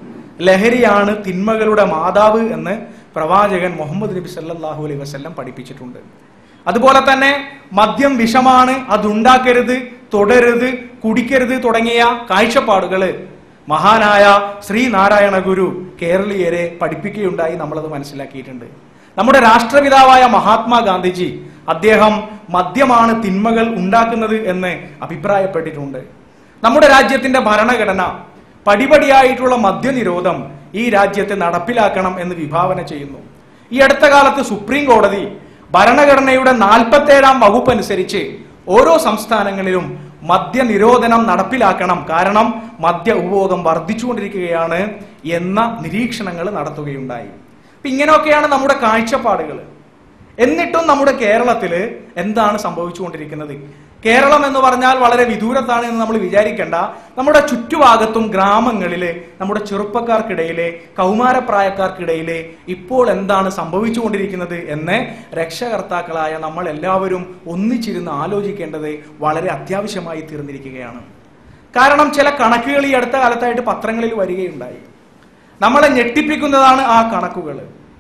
A: ലഹരിയാണ് തിന്മകളുടെ മാതാവ് എന്ന് പ്രവാചകൻ മുഹമ്മദ് നബി സല്ലല്ലാഹു അലൈഹി വസല്ലം പഠിപ്പിച്ചിട്ടുണ്ട് അതുപോലെ തന്നെ മദ്യം വിഷമാണ് അതുണ്ടാക്കരുത് തുടരുത് കുടിക്കരുത് തുടങ്ങിയ കാഴ്ചപ്പാടുകള് മഹാനായ ശ്രീനാരായണ ഗുരു കേരളീയരെ പഠിപ്പിക്കുകയുണ്ടായി നമ്മളത് മനസ്സിലാക്കിയിട്ടുണ്ട് നമ്മുടെ രാഷ്ട്രപിതാവായ മഹാത്മാഗാന്ധിജി അദ്ദേഹം മദ്യമാണ് തിന്മകൾ ഉണ്ടാക്കുന്നത് എന്ന് അഭിപ്രായപ്പെട്ടിട്ടുണ്ട് നമ്മുടെ രാജ്യത്തിന്റെ ഭരണഘടന പടിപടിയായിട്ടുള്ള മദ്യനിരോധം ഈ രാജ്യത്തെ നടപ്പിലാക്കണം എന്ന് വിഭാവന ചെയ്യുന്നു ഈ അടുത്ത കാലത്ത് സുപ്രീം കോടതി ഭരണഘടനയുടെ നാൽപ്പത്തേഴാം വകുപ്പ് അനുസരിച്ച് ഓരോ സംസ്ഥാനങ്ങളിലും മദ്യനിരോധനം നടപ്പിലാക്കണം കാരണം മദ്യ ഉപഭോഗം വർദ്ധിച്ചുകൊണ്ടിരിക്കുകയാണ് എന്ന നിരീക്ഷണങ്ങൾ നടത്തുകയുണ്ടായി അപ്പൊ ഇങ്ങനെയൊക്കെയാണ് നമ്മുടെ കാഴ്ചപ്പാടുകൾ എന്നിട്ടും നമ്മുടെ കേരളത്തില് എന്താണ് സംഭവിച്ചുകൊണ്ടിരിക്കുന്നത് കേരളം എന്ന് പറഞ്ഞാൽ വളരെ വിദൂരത്താണ് എന്ന് നമ്മൾ വിചാരിക്കേണ്ട നമ്മുടെ ചുറ്റുഭാഗത്തും ഗ്രാമങ്ങളിലെ നമ്മുടെ ചെറുപ്പക്കാർക്കിടയിലെ കൗമാരപ്രായക്കാർക്കിടയിലെ ഇപ്പോൾ എന്താണ് സംഭവിച്ചുകൊണ്ടിരിക്കുന്നത് എന്ന് രക്ഷകർത്താക്കളായ നമ്മൾ എല്ലാവരും ഒന്നിച്ചിരുന്ന് ആലോചിക്കേണ്ടത് വളരെ അത്യാവശ്യമായി തീർന്നിരിക്കുകയാണ് കാരണം ചില കണക്കുകൾ ഈ അടുത്ത കാലത്തായിട്ട് പത്രങ്ങളിൽ വരികയുണ്ടായി നമ്മളെ ഞെട്ടിപ്പിക്കുന്നതാണ് ആ കണക്കുകൾ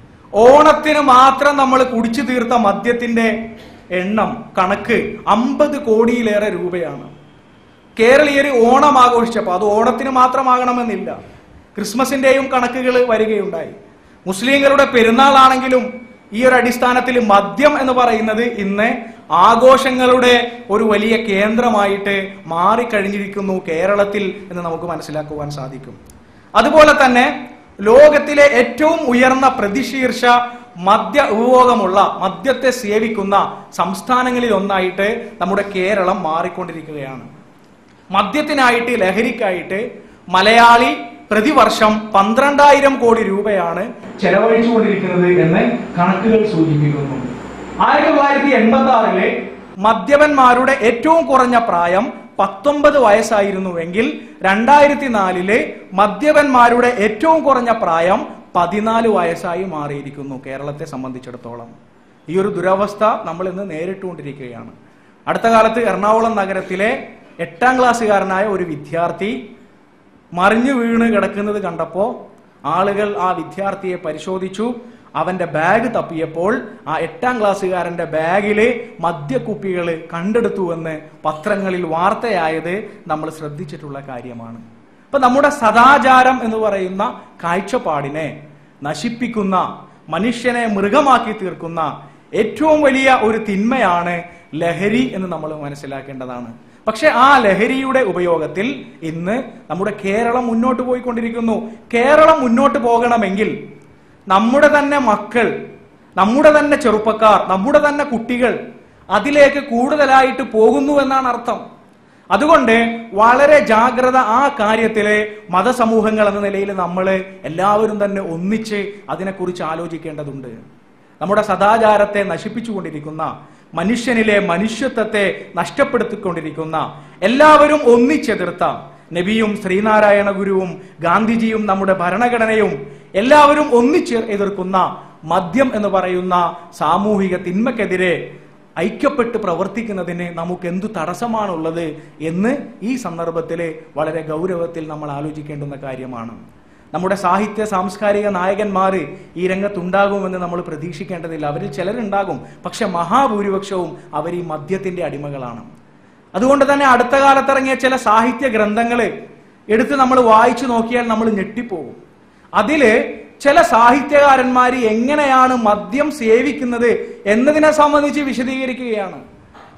A: ഓണത്തിന് മാത്രം നമ്മൾ കുടിച്ചു തീർത്ത മദ്യത്തിന്റെ എണ്ണം കണക്ക് അമ്പത് കോടിയിലേറെ രൂപയാണ് കേരളീയർ ഓണം ആഘോഷിച്ചപ്പോൾ അത് ഓണത്തിന് മാത്രമാകണമെന്നില്ല ക്രിസ്മസിന്റെയും കണക്കുകൾ വരികയുണ്ടായി മുസ്ലിങ്ങളുടെ പെരുന്നാളാണെങ്കിലും ഈ ഒരു അടിസ്ഥാനത്തിൽ മദ്യം എന്ന് പറയുന്നത് ഇന്ന് ആഘോഷങ്ങളുടെ ഒരു വലിയ കേന്ദ്രമായിട്ട് മാറിക്കഴിഞ്ഞിരിക്കുന്നു കേരളത്തിൽ എന്ന് നമുക്ക് മനസ്സിലാക്കുവാൻ സാധിക്കും അതുപോലെ തന്നെ ലോകത്തിലെ ഏറ്റവും ഉയർന്ന പ്രതിശീർഷ മദ്യ ഉപഭോഗമുള്ള മദ്യത്തെ സേവിക്കുന്ന സംസ്ഥാനങ്ങളിൽ ഒന്നായിട്ട് നമ്മുടെ കേരളം മാറിക്കൊണ്ടിരിക്കുകയാണ് മദ്യത്തിനായിട്ട് ലഹരിക്കായിട്ട് മലയാളി പ്രതിവർഷം പന്ത്രണ്ടായിരം കോടി രൂപയാണ് ചെലവഴിച്ചുകൊണ്ടിരിക്കുന്നത് എന്ന് കണക്കുകൾ സൂചിപ്പിക്കുന്നു ആയിരത്തി തൊള്ളായിരത്തി എൺപത്തി ആറിലെ മദ്യപന്മാരുടെ ഏറ്റവും കുറഞ്ഞ പ്രായം പത്തൊമ്പത് വയസ്സായിരുന്നുവെങ്കിൽ രണ്ടായിരത്തി നാലില് മദ്യപന്മാരുടെ ഏറ്റവും കുറഞ്ഞ പ്രായം പതിനാല് വയസ്സായി മാറിയിരിക്കുന്നു കേരളത്തെ സംബന്ധിച്ചിടത്തോളം ഈ ഒരു ദുരവസ്ഥ നമ്മൾ ഇന്ന് നേരിട്ടുകൊണ്ടിരിക്കുകയാണ് അടുത്ത കാലത്ത് എറണാകുളം നഗരത്തിലെ എട്ടാം ക്ലാസ്സുകാരനായ ഒരു വിദ്യാർത്ഥി മറിഞ്ഞു വീണ് കിടക്കുന്നത് കണ്ടപ്പോ ആളുകൾ ആ വിദ്യാർത്ഥിയെ പരിശോധിച്ചു അവന്റെ ബാഗ് തപ്പിയപ്പോൾ ആ എട്ടാം ക്ലാസ്സുകാരന്റെ ബാഗില് മദ്യക്കുപ്പികൾ കണ്ടെടുത്തുവെന്ന് പത്രങ്ങളിൽ വാർത്തയായത് നമ്മൾ ശ്രദ്ധിച്ചിട്ടുള്ള കാര്യമാണ് അപ്പൊ നമ്മുടെ സദാചാരം എന്ന് പറയുന്ന കാഴ്ചപ്പാടിനെ നശിപ്പിക്കുന്ന മനുഷ്യനെ മൃഗമാക്കി തീർക്കുന്ന ഏറ്റവും വലിയ ഒരു തിന്മയാണ് ലഹരി എന്ന് നമ്മൾ മനസ്സിലാക്കേണ്ടതാണ് പക്ഷെ ആ ലഹരിയുടെ ഉപയോഗത്തിൽ ഇന്ന് നമ്മുടെ കേരളം മുന്നോട്ട് പോയിക്കൊണ്ടിരിക്കുന്നു കേരളം മുന്നോട്ട് പോകണമെങ്കിൽ നമ്മുടെ തന്നെ മക്കൾ നമ്മുടെ തന്നെ ചെറുപ്പക്കാർ നമ്മുടെ തന്നെ കുട്ടികൾ അതിലേക്ക് കൂടുതലായിട്ട് പോകുന്നു എന്നാണ് അർത്ഥം അതുകൊണ്ട് വളരെ ജാഗ്രത ആ കാര്യത്തില് മതസമൂഹങ്ങൾ എന്ന നിലയിൽ നമ്മൾ എല്ലാവരും തന്നെ ഒന്നിച്ച് അതിനെക്കുറിച്ച് ആലോചിക്കേണ്ടതുണ്ട് നമ്മുടെ സദാചാരത്തെ നശിപ്പിച്ചുകൊണ്ടിരിക്കുന്ന മനുഷ്യനിലെ മനുഷ്യത്വത്തെ നഷ്ടപ്പെടുത്തിക്കൊണ്ടിരിക്കുന്ന എല്ലാവരും ഒന്നിച്ചെതിർത്ത നബിയും ശ്രീനാരായണ ഗുരുവും ഗാന്ധിജിയും നമ്മുടെ ഭരണഘടനയും എല്ലാവരും ഒന്നിച്ച് എതിർക്കുന്ന മദ്യം എന്ന് പറയുന്ന സാമൂഹിക തിന്മക്കെതിരെ ഐക്യപ്പെട്ട് പ്രവർത്തിക്കുന്നതിന് നമുക്ക് എന്തു തടസ്സമാണുള്ളത് എന്ന് ഈ സന്ദർഭത്തിൽ വളരെ ഗൗരവത്തിൽ നമ്മൾ ആലോചിക്കേണ്ടുന്ന കാര്യമാണ് നമ്മുടെ സാഹിത്യ സാംസ്കാരിക നായകന്മാർ ഈ രംഗത്തുണ്ടാകുമെന്ന് നമ്മൾ പ്രതീക്ഷിക്കേണ്ടതില്ല അവരിൽ ചിലരുണ്ടാകും പക്ഷെ മഹാഭൂരിപക്ഷവും അവർ ഈ മദ്യത്തിന്റെ അടിമകളാണ് അതുകൊണ്ട് തന്നെ അടുത്ത കാലത്തിറങ്ങിയ ചില സാഹിത്യ ഗ്രന്ഥങ്ങൾ എടുത്ത് നമ്മൾ വായിച്ചു നോക്കിയാൽ നമ്മൾ ഞെട്ടിപ്പോകും അതില് ചില സാഹിത്യകാരന്മാർ എങ്ങനെയാണ് മദ്യം സേവിക്കുന്നത് എന്നതിനെ സംബന്ധിച്ച് വിശദീകരിക്കുകയാണ്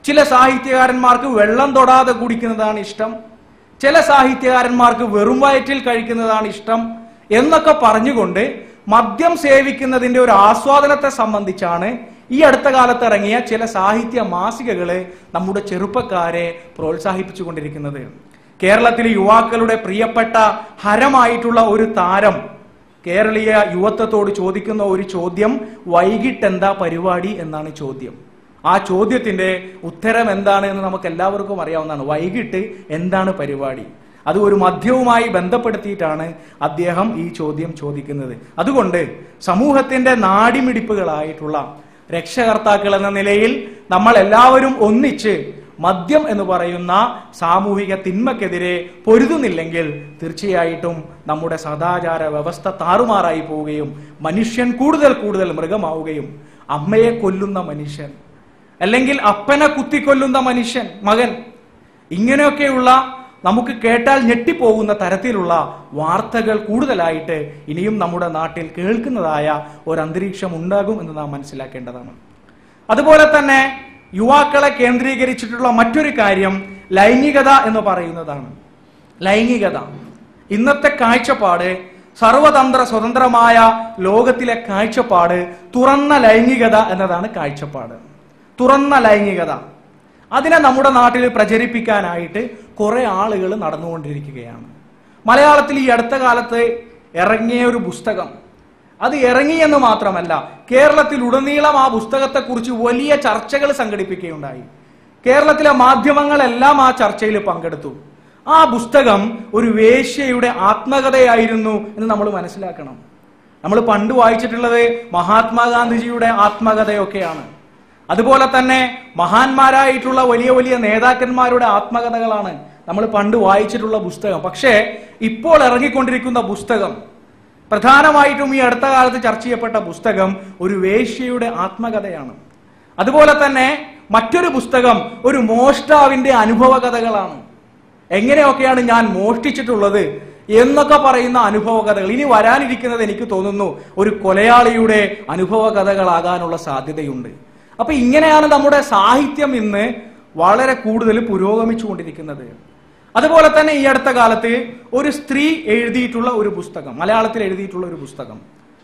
A: ചില സാഹിത്യകാരന്മാർക്ക് വെള്ളം തൊടാതെ കുടിക്കുന്നതാണ് ഇഷ്ടം ചില സാഹിത്യകാരന്മാർക്ക് വെറും വയറ്റിൽ കഴിക്കുന്നതാണ് ഇഷ്ടം എന്നൊക്കെ പറഞ്ഞുകൊണ്ട് മദ്യം സേവിക്കുന്നതിന്റെ ഒരു ആസ്വാദനത്തെ സംബന്ധിച്ചാണ് ഈ അടുത്ത കാലത്ത് ഇറങ്ങിയ ചില സാഹിത്യ മാസികകള് നമ്മുടെ ചെറുപ്പക്കാരെ പ്രോത്സാഹിപ്പിച്ചുകൊണ്ടിരിക്കുന്നത് കേരളത്തിലെ യുവാക്കളുടെ പ്രിയപ്പെട്ട ഹരമായിട്ടുള്ള ഒരു താരം കേരളീയ യുവത്വത്തോട് ചോദിക്കുന്ന ഒരു ചോദ്യം വൈകിട്ട് എന്താ പരിപാടി എന്നാണ് ചോദ്യം ആ ചോദ്യത്തിന്റെ ഉത്തരം എന്താണ് എന്ന് നമുക്ക് എല്ലാവർക്കും അറിയാവുന്നതാണ് വൈകിട്ട് എന്താണ് പരിപാടി അത് ഒരു മദ്യവുമായി ബന്ധപ്പെടുത്തിയിട്ടാണ് അദ്ദേഹം ഈ ചോദ്യം ചോദിക്കുന്നത് അതുകൊണ്ട് സമൂഹത്തിന്റെ നാടിമിടിപ്പുകളായിട്ടുള്ള രക്ഷകർത്താക്കൾ എന്ന നിലയിൽ നമ്മൾ എല്ലാവരും ഒന്നിച്ച് മദ്യം എന്ന് പറയുന്ന സാമൂഹിക തിന്മക്കെതിരെ പൊരുതുന്നില്ലെങ്കിൽ തീർച്ചയായിട്ടും നമ്മുടെ സദാചാര വ്യവസ്ഥ താറുമാറായി പോവുകയും മനുഷ്യൻ കൂടുതൽ കൂടുതൽ മൃഗമാവുകയും അമ്മയെ കൊല്ലുന്ന മനുഷ്യൻ അല്ലെങ്കിൽ അപ്പനെ കുത്തിക്കൊല്ലുന്ന മനുഷ്യൻ മകൻ ഇങ്ങനെയൊക്കെയുള്ള നമുക്ക് കേട്ടാൽ ഞെട്ടിപ്പോകുന്ന തരത്തിലുള്ള വാർത്തകൾ കൂടുതലായിട്ട് ഇനിയും നമ്മുടെ നാട്ടിൽ കേൾക്കുന്നതായ ഒരു അന്തരീക്ഷം ഉണ്ടാകും എന്ന് നാം മനസ്സിലാക്കേണ്ടതാണ് അതുപോലെ തന്നെ യുവാക്കളെ കേന്ദ്രീകരിച്ചിട്ടുള്ള മറ്റൊരു കാര്യം ലൈംഗികത എന്ന് പറയുന്നതാണ് ലൈംഗികത ഇന്നത്തെ കാഴ്ചപ്പാട് സർവതന്ത്ര സ്വതന്ത്രമായ ലോകത്തിലെ കാഴ്ചപ്പാട് തുറന്ന ലൈംഗികത എന്നതാണ് കാഴ്ചപ്പാട് തുറന്ന ലൈംഗികത അതിനെ നമ്മുടെ നാട്ടിൽ പ്രചരിപ്പിക്കാനായിട്ട് കുറെ ആളുകൾ നടന്നുകൊണ്ടിരിക്കുകയാണ് മലയാളത്തിൽ ഈ അടുത്ത കാലത്ത് ഇറങ്ങിയ ഒരു പുസ്തകം അത് ഇറങ്ങിയെന്ന് മാത്രമല്ല കേരളത്തിൽ ഉടനീളം ആ പുസ്തകത്തെക്കുറിച്ച് വലിയ ചർച്ചകൾ സംഘടിപ്പിക്കുകയുണ്ടായി കേരളത്തിലെ മാധ്യമങ്ങളെല്ലാം ആ ചർച്ചയിൽ പങ്കെടുത്തു ആ പുസ്തകം ഒരു വേശ്യയുടെ ആത്മകഥയായിരുന്നു എന്ന് നമ്മൾ മനസ്സിലാക്കണം നമ്മൾ പണ്ട് വായിച്ചിട്ടുള്ളത് മഹാത്മാഗാന്ധിജിയുടെ ആത്മകഥയൊക്കെയാണ് അതുപോലെ തന്നെ മഹാന്മാരായിട്ടുള്ള വലിയ വലിയ നേതാക്കന്മാരുടെ ആത്മകഥകളാണ് നമ്മൾ പണ്ട് വായിച്ചിട്ടുള്ള പുസ്തകം പക്ഷേ ഇപ്പോൾ ഇറങ്ങിക്കൊണ്ടിരിക്കുന്ന പുസ്തകം പ്രധാനമായിട്ടും ഈ അടുത്ത കാലത്ത് ചർച്ച ചെയ്യപ്പെട്ട പുസ്തകം ഒരു വേശ്യയുടെ ആത്മകഥയാണ് അതുപോലെ തന്നെ മറ്റൊരു പുസ്തകം ഒരു മോഷ്ടാവിന്റെ അനുഭവ കഥകളാണ് എങ്ങനെയൊക്കെയാണ് ഞാൻ മോഷ്ടിച്ചിട്ടുള്ളത് എന്നൊക്കെ പറയുന്ന അനുഭവ കഥകൾ ഇനി വരാനിരിക്കുന്നത് എനിക്ക് തോന്നുന്നു ഒരു കൊലയാളിയുടെ അനുഭവ കഥകളാകാനുള്ള സാധ്യതയുണ്ട് അപ്പൊ ഇങ്ങനെയാണ് നമ്മുടെ സാഹിത്യം ഇന്ന് വളരെ കൂടുതൽ പുരോഗമിച്ചുകൊണ്ടിരിക്കുന്നത് അതുപോലെ തന്നെ ഈ അടുത്ത കാലത്ത് ഒരു സ്ത്രീ എഴുതിയിട്ടുള്ള ഒരു പുസ്തകം മലയാളത്തിൽ എഴുതിയിട്ടുള്ള ഒരു പുസ്തകം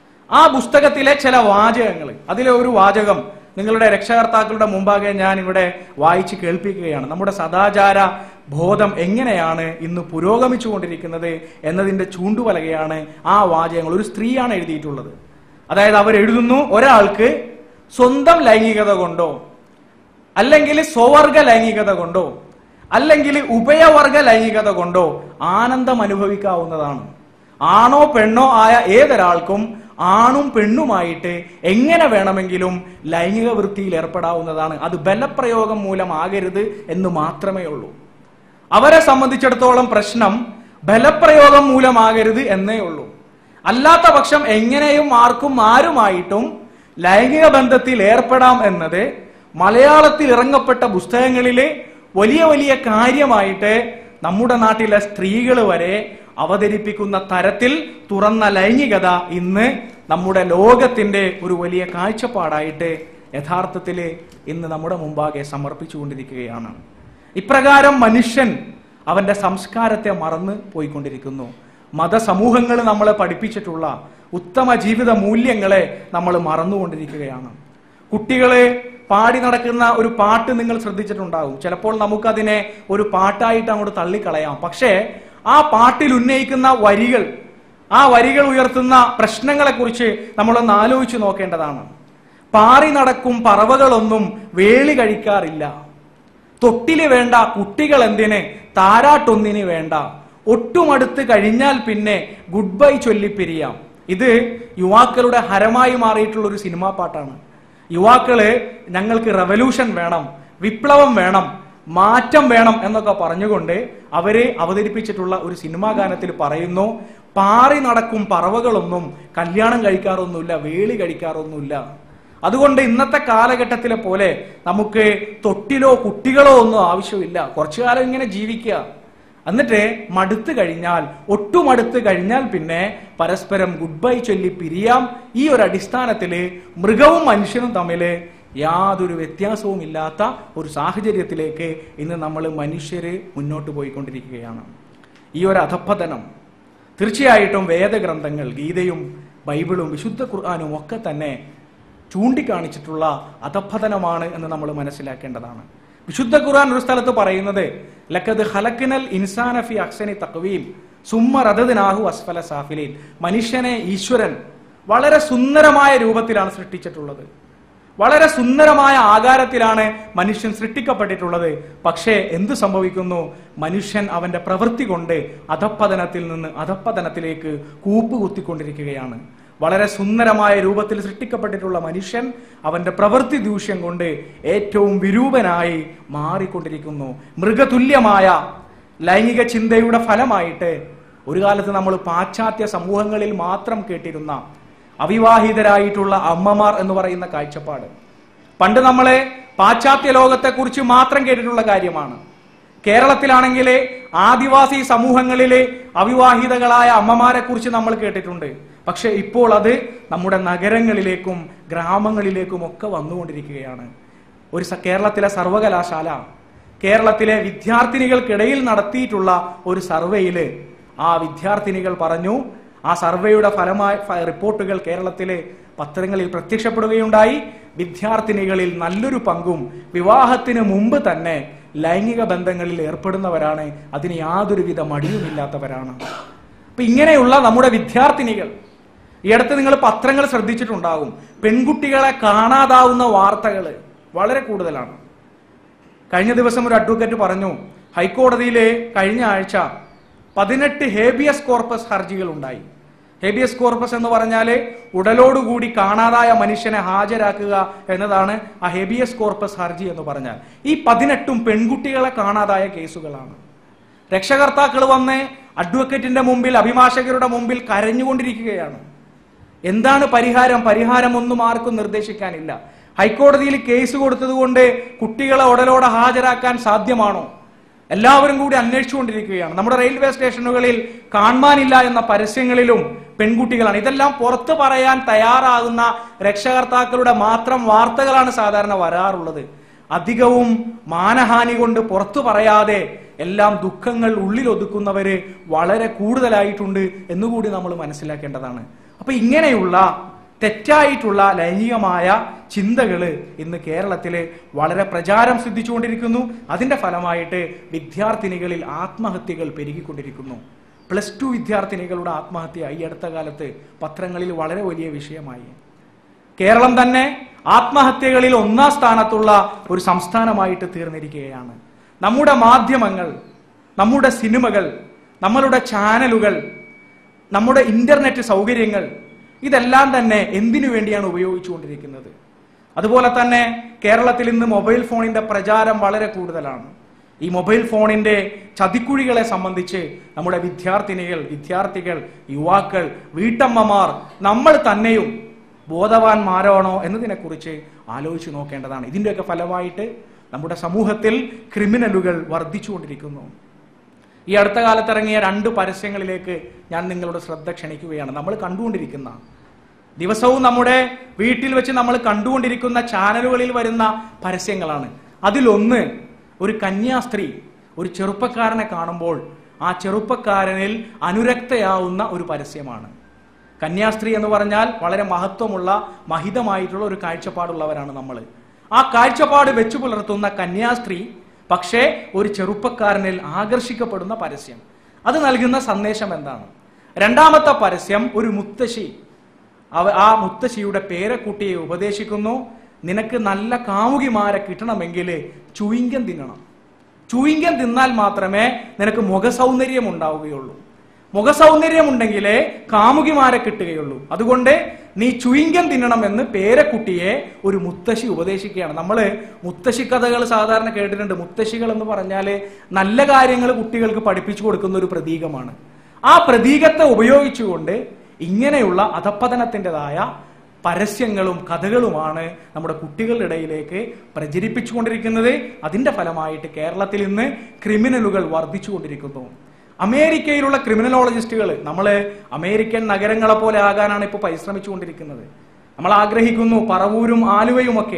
A: ആ പുസ്തകത്തിലെ ചില വാചകങ്ങൾ അതിലെ ഒരു വാചകം നിങ്ങളുടെ രക്ഷകർത്താക്കളുടെ മുമ്പാകെ ഞാൻ ഇവിടെ വായിച്ച് കേൾപ്പിക്കുകയാണ് നമ്മുടെ സദാചാര ബോധം എങ്ങനെയാണ് ഇന്ന് പുരോഗമിച്ചുകൊണ്ടിരിക്കുന്നത് എന്നതിന്റെ ചൂണ്ടുവലകയാണ് ആ വാചകങ്ങൾ ഒരു സ്ത്രീയാണ് എഴുതിയിട്ടുള്ളത് അതായത് അവർ എഴുതുന്നു ഒരാൾക്ക് സ്വന്തം ലൈംഗികത കൊണ്ടോ അല്ലെങ്കിൽ സ്വവർഗ ലൈംഗികത കൊണ്ടോ അല്ലെങ്കിൽ ഉഭയവർഗ ലൈംഗികത കൊണ്ടോ ആനന്ദം അനുഭവിക്കാവുന്നതാണ് ആണോ പെണ്ണോ ആയ ഏതൊരാൾക്കും ആണും പെണ്ണുമായിട്ട് എങ്ങനെ വേണമെങ്കിലും ലൈംഗിക വൃത്തിയിൽ ഏർപ്പെടാവുന്നതാണ് അത് ബലപ്രയോഗം മൂലമാകരുത് എന്ന് മാത്രമേ ഉള്ളൂ അവരെ സംബന്ധിച്ചിടത്തോളം പ്രശ്നം ബലപ്രയോഗം മൂലമാകരുത് എന്നേ ഉള്ളൂ അല്ലാത്ത പക്ഷം എങ്ങനെയും ആർക്കും ആരുമായിട്ടും ലൈംഗിക ബന്ധത്തിൽ ഏർപ്പെടാം എന്നത് മലയാളത്തിൽ ഇറങ്ങപ്പെട്ട പുസ്തകങ്ങളിലെ വലിയ വലിയ കാര്യമായിട്ട് നമ്മുടെ നാട്ടിലെ സ്ത്രീകൾ വരെ അവതരിപ്പിക്കുന്ന തരത്തിൽ തുറന്ന ലൈംഗികത ഇന്ന് നമ്മുടെ ലോകത്തിന്റെ ഒരു വലിയ കാഴ്ചപ്പാടായിട്ട് യഥാർത്ഥത്തിൽ ഇന്ന് നമ്മുടെ മുമ്പാകെ സമർപ്പിച്ചുകൊണ്ടിരിക്കുകയാണ് ഇപ്രകാരം മനുഷ്യൻ അവന്റെ സംസ്കാരത്തെ മറന്ന് പോയിക്കൊണ്ടിരിക്കുന്നു മതസമൂഹങ്ങൾ നമ്മളെ പഠിപ്പിച്ചിട്ടുള്ള ഉത്തമ ജീവിത മൂല്യങ്ങളെ നമ്മൾ മറന്നുകൊണ്ടിരിക്കുകയാണ് കുട്ടികളെ പാടി നടക്കുന്ന ഒരു പാട്ട് നിങ്ങൾ ശ്രദ്ധിച്ചിട്ടുണ്ടാകും ചിലപ്പോൾ നമുക്കതിനെ ഒരു പാട്ടായിട്ട് അങ്ങോട്ട് തള്ളിക്കളയാം പക്ഷേ ആ പാട്ടിൽ ഉന്നയിക്കുന്ന വരികൾ ആ വരികൾ ഉയർത്തുന്ന പ്രശ്നങ്ങളെ കുറിച്ച് നമ്മളൊന്ന് ആലോചിച്ച് നോക്കേണ്ടതാണ് പാറി നടക്കും പറവകളൊന്നും വേളി കഴിക്കാറില്ല തൊട്ടില് വേണ്ട കുട്ടികൾ എന്തിന് താരാട്ടൊന്നിന് വേണ്ട ഒട്ടുമടുത്ത് കഴിഞ്ഞാൽ പിന്നെ ഗുഡ് ബൈ ചൊല്ലിപ്പിരിയാം ഇത് യുവാക്കളുടെ ഹരമായി മാറിയിട്ടുള്ള ഒരു സിനിമാ പാട്ടാണ് യുവാക്കള് ഞങ്ങൾക്ക് റെവല്യൂഷൻ വേണം വിപ്ലവം വേണം മാറ്റം വേണം എന്നൊക്കെ പറഞ്ഞുകൊണ്ട് അവരെ അവതരിപ്പിച്ചിട്ടുള്ള ഒരു സിനിമാ ഗാനത്തിൽ പറയുന്നു പാറി നടക്കും പറവകളൊന്നും കല്യാണം കഴിക്കാറൊന്നുമില്ല വേളി കഴിക്കാറൊന്നുമില്ല അതുകൊണ്ട് ഇന്നത്തെ കാലഘട്ടത്തിലെ പോലെ നമുക്ക് തൊട്ടിലോ കുട്ടികളോ ഒന്നും ആവശ്യമില്ല കുറച്ചു കാലം ഇങ്ങനെ ജീവിക്കുക എന്നിട്ട് മടുത്തു കഴിഞ്ഞാൽ ഒട്ടുമടുത്ത് കഴിഞ്ഞാൽ പിന്നെ പരസ്പരം ഗുഡ് ബൈ ചൊല്ലി പിരിയാം ഈ ഒരു അടിസ്ഥാനത്തില് മൃഗവും മനുഷ്യനും തമ്മില് യാതൊരു വ്യത്യാസവും ഇല്ലാത്ത ഒരു സാഹചര്യത്തിലേക്ക് ഇന്ന് നമ്മൾ മനുഷ്യര് മുന്നോട്ട് പോയിക്കൊണ്ടിരിക്കുകയാണ് ഈ ഒരു അധപ്പതനം തീർച്ചയായിട്ടും വേദഗ്രന്ഥങ്ങൾ ഗീതയും ബൈബിളും വിശുദ്ധ ഖുർആാനും ഒക്കെ തന്നെ ചൂണ്ടിക്കാണിച്ചിട്ടുള്ള അധപ്പതനമാണ് എന്ന് നമ്മൾ മനസ്സിലാക്കേണ്ടതാണ് വിശുദ്ധ ഖുർആൻ ഒരു സ്ഥലത്ത് പറയുന്നത് ലക്കത് ഹലക്കിനൽ ഇൻസാനഫി അക്സനി തക്വീം സുമ്മ റദദിനാഹു അസ്ഫല സാഫിലീൻ മനുഷ്യനെ ഈശ്വരൻ വളരെ സുന്ദരമായ രൂപത്തിലാണ് സൃഷ്ടിച്ചിട്ടുള്ളത് വളരെ സുന്ദരമായ ആകാരത്തിലാണ് മനുഷ്യൻ സൃഷ്ടിക്കപ്പെട്ടിട്ടുള്ളത് പക്ഷേ എന്തു സംഭവിക്കുന്നു മനുഷ്യൻ അവന്റെ പ്രവൃത്തി കൊണ്ട് അധപ്പതനത്തിൽ നിന്ന് അധപ്പതനത്തിലേക്ക് കൂപ്പുകുത്തിക്കൊണ്ടിരിക്കുകയാണ് വളരെ സുന്ദരമായ രൂപത്തിൽ സൃഷ്ടിക്കപ്പെട്ടിട്ടുള്ള മനുഷ്യൻ അവന്റെ പ്രവൃത്തി ദൂഷ്യം കൊണ്ട് ഏറ്റവും വിരൂപനായി മാറിക്കൊണ്ടിരിക്കുന്നു മൃഗതുല്യമായ ലൈംഗിക ചിന്തയുടെ ഫലമായിട്ട് ഒരു കാലത്ത് നമ്മൾ പാശ്ചാത്യ സമൂഹങ്ങളിൽ മാത്രം കേട്ടിരുന്ന അവിവാഹിതരായിട്ടുള്ള അമ്മമാർ എന്ന് പറയുന്ന കാഴ്ചപ്പാട് പണ്ട് നമ്മളെ പാശ്ചാത്യ ലോകത്തെക്കുറിച്ച് മാത്രം കേട്ടിട്ടുള്ള കാര്യമാണ് കേരളത്തിലാണെങ്കിൽ ആദിവാസി സമൂഹങ്ങളിലെ അവിവാഹിതകളായ അമ്മമാരെ കുറിച്ച് നമ്മൾ കേട്ടിട്ടുണ്ട് പക്ഷെ ഇപ്പോൾ അത് നമ്മുടെ നഗരങ്ങളിലേക്കും ഗ്രാമങ്ങളിലേക്കും ഒക്കെ വന്നുകൊണ്ടിരിക്കുകയാണ് ഒരു സ- കേരളത്തിലെ സർവകലാശാല കേരളത്തിലെ വിദ്യാർത്ഥിനികൾക്കിടയിൽ നടത്തിയിട്ടുള്ള ഒരു സർവേയില് ആ വിദ്യാർത്ഥിനികൾ പറഞ്ഞു ആ സർവേയുടെ ഫലമായി ഫ- റിപ്പോർട്ടുകൾ കേരളത്തിലെ പത്രങ്ങളിൽ പ്രത്യക്ഷപ്പെടുകയുണ്ടായി വിദ്യാർത്ഥിനികളിൽ നല്ലൊരു പങ്കും വിവാഹത്തിന് മുമ്പ് തന്നെ ലൈംഗിക ബന്ധങ്ങളിൽ ഏർപ്പെടുന്നവരാണ് അതിന് യാതൊരുവിധ മടിയുമില്ലാത്തവരാണ് അപ്പൊ ഇങ്ങനെയുള്ള നമ്മുടെ വിദ്യാർത്ഥിനികൾ ഈ അടുത്ത് നിങ്ങൾ പത്രങ്ങൾ ശ്രദ്ധിച്ചിട്ടുണ്ടാകും പെൺകുട്ടികളെ കാണാതാവുന്ന വാർത്തകൾ വളരെ കൂടുതലാണ് കഴിഞ്ഞ ദിവസം ഒരു അഡ്വക്കേറ്റ് പറഞ്ഞു ഹൈക്കോടതിയിലെ കഴിഞ്ഞ ആഴ്ച പതിനെട്ട് ഹേബിയസ് കോർപ്പസ് ഹർജികൾ ഉണ്ടായി ഹേബിയസ് കോർപ്പസ് എന്ന് പറഞ്ഞാൽ ഉടലോടുകൂടി കാണാതായ മനുഷ്യനെ ഹാജരാക്കുക എന്നതാണ് ആ ഹേബിയസ് കോർപ്പസ് ഹർജി എന്ന് പറഞ്ഞാൽ ഈ പതിനെട്ടും പെൺകുട്ടികളെ കാണാതായ കേസുകളാണ് രക്ഷകർത്താക്കൾ വന്ന് അഡ്വക്കേറ്റിന്റെ മുമ്പിൽ അഭിഭാഷകരുടെ മുമ്പിൽ കരഞ്ഞുകൊണ്ടിരിക്കുകയാണ് എന്താണ് പരിഹാരം പരിഹാരം ഒന്നും ആർക്കും നിർദ്ദേശിക്കാനില്ല ഹൈക്കോടതിയിൽ കേസ് കൊടുത്തതുകൊണ്ട് കുട്ടികളെ ഉടലോടെ ഹാജരാക്കാൻ സാധ്യമാണോ എല്ലാവരും കൂടി അന്വേഷിച്ചുകൊണ്ടിരിക്കുകയാണ് നമ്മുടെ റെയിൽവേ സ്റ്റേഷനുകളിൽ കാണാനില്ല എന്ന പരസ്യങ്ങളിലും പെൺകുട്ടികളാണ് ഇതെല്ലാം പുറത്തു പറയാൻ തയ്യാറാകുന്ന രക്ഷകർത്താക്കളുടെ മാത്രം വാർത്തകളാണ് സാധാരണ വരാറുള്ളത് അധികവും മാനഹാനി കൊണ്ട് പുറത്തു പറയാതെ എല്ലാം ദുഃഖങ്ങൾ ഉള്ളിൽ ഒതുക്കുന്നവര് വളരെ കൂടുതലായിട്ടുണ്ട് എന്നുകൂടി നമ്മൾ മനസ്സിലാക്കേണ്ടതാണ് അപ്പൊ ഇങ്ങനെയുള്ള തെറ്റായിട്ടുള്ള ലൈംഗികമായ ചിന്തകള് ഇന്ന് കേരളത്തില് വളരെ പ്രചാരം സിദ്ധിച്ചുകൊണ്ടിരിക്കുന്നു അതിന്റെ ഫലമായിട്ട് വിദ്യാർത്ഥിനികളിൽ ആത്മഹത്യകൾ പെരുകിക്കൊണ്ടിരിക്കുന്നു പ്ലസ് ടു വിദ്യാർത്ഥിനികളുടെ ആത്മഹത്യ ഈ അടുത്ത കാലത്ത് പത്രങ്ങളിൽ വളരെ വലിയ വിഷയമായി കേരളം തന്നെ ആത്മഹത്യകളിൽ ഒന്നാം സ്ഥാനത്തുള്ള ഒരു സംസ്ഥാനമായിട്ട് തീർന്നിരിക്കുകയാണ് നമ്മുടെ മാധ്യമങ്ങൾ നമ്മുടെ സിനിമകൾ നമ്മളുടെ ചാനലുകൾ നമ്മുടെ ഇന്റർനെറ്റ് സൗകര്യങ്ങൾ ഇതെല്ലാം തന്നെ എന്തിനു വേണ്ടിയാണ് ഉപയോഗിച്ചുകൊണ്ടിരിക്കുന്നത് അതുപോലെ തന്നെ കേരളത്തിൽ ഇന്ന് മൊബൈൽ ഫോണിന്റെ പ്രചാരം വളരെ കൂടുതലാണ് ഈ മൊബൈൽ ഫോണിന്റെ ചതിക്കുഴികളെ സംബന്ധിച്ച് നമ്മുടെ വിദ്യാർത്ഥിനികൾ വിദ്യാർത്ഥികൾ യുവാക്കൾ വീട്ടമ്മമാർ നമ്മൾ തന്നെയും ബോധവാന്മാരാണോ എന്നതിനെക്കുറിച്ച് ആലോചിച്ച് നോക്കേണ്ടതാണ് ഇതിന്റെയൊക്കെ ഫലമായിട്ട് നമ്മുടെ സമൂഹത്തിൽ ക്രിമിനലുകൾ വർദ്ധിച്ചുകൊണ്ടിരിക്കുന്നു ഈ അടുത്ത കാലത്ത് ഇറങ്ങിയ രണ്ട് പരസ്യങ്ങളിലേക്ക് ഞാൻ നിങ്ങളുടെ ശ്രദ്ധ ക്ഷണിക്കുകയാണ് നമ്മൾ കണ്ടുകൊണ്ടിരിക്കുന്ന ദിവസവും നമ്മുടെ വീട്ടിൽ വെച്ച് നമ്മൾ കണ്ടുകൊണ്ടിരിക്കുന്ന ചാനലുകളിൽ വരുന്ന പരസ്യങ്ങളാണ് അതിലൊന്ന് ഒരു കന്യാസ്ത്രീ ഒരു ചെറുപ്പക്കാരനെ കാണുമ്പോൾ ആ ചെറുപ്പക്കാരനിൽ അനുരക്തയാവുന്ന ഒരു പരസ്യമാണ് കന്യാസ്ത്രീ എന്ന് പറഞ്ഞാൽ വളരെ മഹത്വമുള്ള മഹിതമായിട്ടുള്ള ഒരു കാഴ്ചപ്പാടുള്ളവരാണ് നമ്മൾ ആ കാഴ്ചപ്പാട് വെച്ചു പുലർത്തുന്ന കന്യാസ്ത്രീ പക്ഷേ ഒരു ചെറുപ്പക്കാരനിൽ ആകർഷിക്കപ്പെടുന്ന പരസ്യം അത് നൽകുന്ന സന്ദേശം എന്താണ് രണ്ടാമത്തെ പരസ്യം ഒരു മുത്തശ്ശി അവ ആ മുത്തശ്ശിയുടെ പേരക്കുട്ടിയെ ഉപദേശിക്കുന്നു നിനക്ക് നല്ല കാമുകിമാരെ കിട്ടണമെങ്കിൽ ചുയിങ്കം തിന്നണം ചുയിങ്കം തിന്നാൽ മാത്രമേ നിനക്ക് മുഖസൗന്ദര്യം ഉണ്ടാവുകയുള്ളൂ മുഖസൗന്ദര്യം ഉണ്ടെങ്കിലേ കാമുകിമാരെ കിട്ടുകയുള്ളൂ അതുകൊണ്ട് നീ ചുയിങ്കം തിന്നണമെന്ന് പേരക്കുട്ടിയെ ഒരു മുത്തശ്ശി ഉപദേശിക്കുകയാണ് നമ്മള് മുത്തശ്ശി കഥകൾ സാധാരണ കേട്ടിട്ടുണ്ട് മുത്തശ്ശികൾ എന്ന് പറഞ്ഞാല് നല്ല കാര്യങ്ങൾ കുട്ടികൾക്ക് പഠിപ്പിച്ചു കൊടുക്കുന്ന ഒരു പ്രതീകമാണ് ആ പ്രതീകത്തെ ഉപയോഗിച്ചുകൊണ്ട് ഇങ്ങനെയുള്ള അധപ്പതനത്തിൻ്റെതായ പരസ്യങ്ങളും കഥകളുമാണ് നമ്മുടെ കുട്ടികളുടെ ഇടയിലേക്ക് പ്രചരിപ്പിച്ചുകൊണ്ടിരിക്കുന്നത് അതിന്റെ ഫലമായിട്ട് കേരളത്തിൽ ഇന്ന് ക്രിമിനലുകൾ വർദ്ധിച്ചുകൊണ്ടിരിക്കുന്നു അമേരിക്കയിലുള്ള ക്രിമിനലോളജിസ്റ്റുകൾ നമ്മൾ അമേരിക്കൻ നഗരങ്ങളെ പോലെ ആകാനാണ് ഇപ്പോൾ പരിശ്രമിച്ചുകൊണ്ടിരിക്കുന്നത് നമ്മൾ ആഗ്രഹിക്കുന്നു പറവൂരും ആലുവയും ഒക്കെ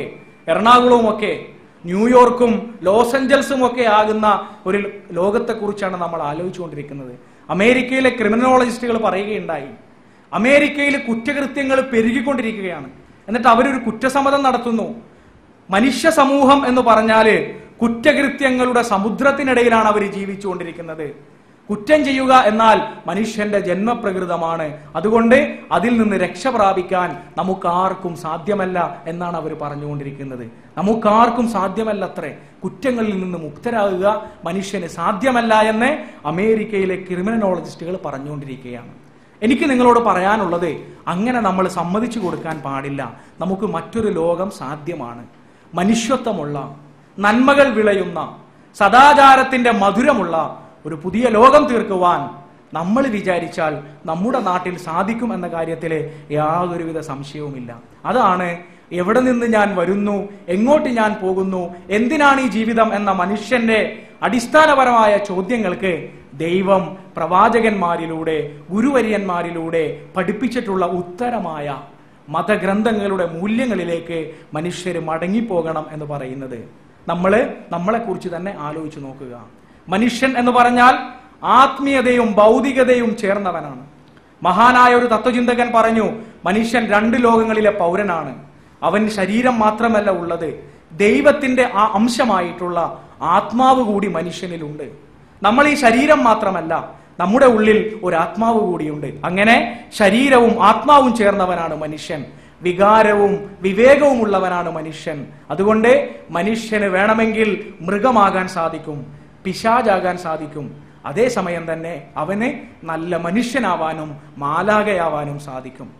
A: എറണാകുളവും ഒക്കെ ന്യൂയോർക്കും ലോസ് ഏഞ്ചൽസും ഒക്കെ ആകുന്ന ഒരു ലോകത്തെക്കുറിച്ചാണ് നമ്മൾ ആലോചിച്ചുകൊണ്ടിരിക്കുന്നത് അമേരിക്കയിലെ ക്രിമിനോളജിസ്റ്റുകൾ പറയുകയുണ്ടായി അമേരിക്കയിൽ കുറ്റകൃത്യങ്ങൾ പെരുകിക്കൊണ്ടിരിക്കുകയാണ് എന്നിട്ട് അവരൊരു കുറ്റസമ്മതം നടത്തുന്നു മനുഷ്യ സമൂഹം എന്ന് പറഞ്ഞാല് കുറ്റകൃത്യങ്ങളുടെ സമുദ്രത്തിനിടയിലാണ് അവർ ജീവിച്ചുകൊണ്ടിരിക്കുന്നത് കുറ്റം ചെയ്യുക എന്നാൽ മനുഷ്യന്റെ ജന്മപ്രകൃതമാണ് അതുകൊണ്ട് അതിൽ നിന്ന് രക്ഷ പ്രാപിക്കാൻ നമുക്കാർക്കും സാധ്യമല്ല എന്നാണ് അവർ പറഞ്ഞുകൊണ്ടിരിക്കുന്നത് നമുക്കാർക്കും സാധ്യമല്ല അത്രേ കുറ്റങ്ങളിൽ നിന്ന് മുക്തരാകുക മനുഷ്യന് സാധ്യമല്ല എന്ന് അമേരിക്കയിലെ ക്രിമിനോളജിസ്റ്റുകൾ പറഞ്ഞുകൊണ്ടിരിക്കുകയാണ് എനിക്ക് നിങ്ങളോട് പറയാനുള്ളത് അങ്ങനെ നമ്മൾ സമ്മതിച്ചു കൊടുക്കാൻ പാടില്ല നമുക്ക് മറ്റൊരു ലോകം സാധ്യമാണ് മനുഷ്യത്വമുള്ള നന്മകൾ വിളയുന്ന സദാചാരത്തിന്റെ മധുരമുള്ള ഒരു പുതിയ ലോകം തീർക്കുവാൻ നമ്മൾ വിചാരിച്ചാൽ നമ്മുടെ നാട്ടിൽ സാധിക്കും എന്ന കാര്യത്തിൽ യാതൊരുവിധ സംശയവുമില്ല അതാണ് എവിടെ നിന്ന് ഞാൻ വരുന്നു എങ്ങോട്ട് ഞാൻ പോകുന്നു എന്തിനാണ് ഈ ജീവിതം എന്ന മനുഷ്യന്റെ അടിസ്ഥാനപരമായ ചോദ്യങ്ങൾക്ക് ദൈവം പ്രവാചകന്മാരിലൂടെ ഗുരുവര്യന്മാരിലൂടെ പഠിപ്പിച്ചിട്ടുള്ള ഉത്തരമായ മതഗ്രന്ഥങ്ങളുടെ മൂല്യങ്ങളിലേക്ക് മനുഷ്യർ മടങ്ങിപ്പോകണം എന്ന് പറയുന്നത് നമ്മൾ നമ്മളെക്കുറിച്ച് തന്നെ ആലോചിച്ചു നോക്കുക മനുഷ്യൻ എന്ന് പറഞ്ഞാൽ ആത്മീയതയും ഭൗതികതയും ചേർന്നവനാണ് മഹാനായ ഒരു തത്വചിന്തകൻ പറഞ്ഞു മനുഷ്യൻ രണ്ട് ലോകങ്ങളിലെ പൗരനാണ് അവൻ ശരീരം മാത്രമല്ല ഉള്ളത് ദൈവത്തിന്റെ ആ അംശമായിട്ടുള്ള ആത്മാവ് കൂടി മനുഷ്യനിലുണ്ട് നമ്മൾ ഈ ശരീരം മാത്രമല്ല നമ്മുടെ ഉള്ളിൽ ഒരു ആത്മാവ് കൂടിയുണ്ട് അങ്ങനെ ശരീരവും ആത്മാവും ചേർന്നവനാണ് മനുഷ്യൻ വികാരവും വിവേകവും ഉള്ളവനാണ് മനുഷ്യൻ അതുകൊണ്ട് മനുഷ്യന് വേണമെങ്കിൽ മൃഗമാകാൻ സാധിക്കും പിശാചാകാൻ സാധിക്കും അതേസമയം തന്നെ അവന് നല്ല മനുഷ്യനാവാനും മാലാകയാവാനും സാധിക്കും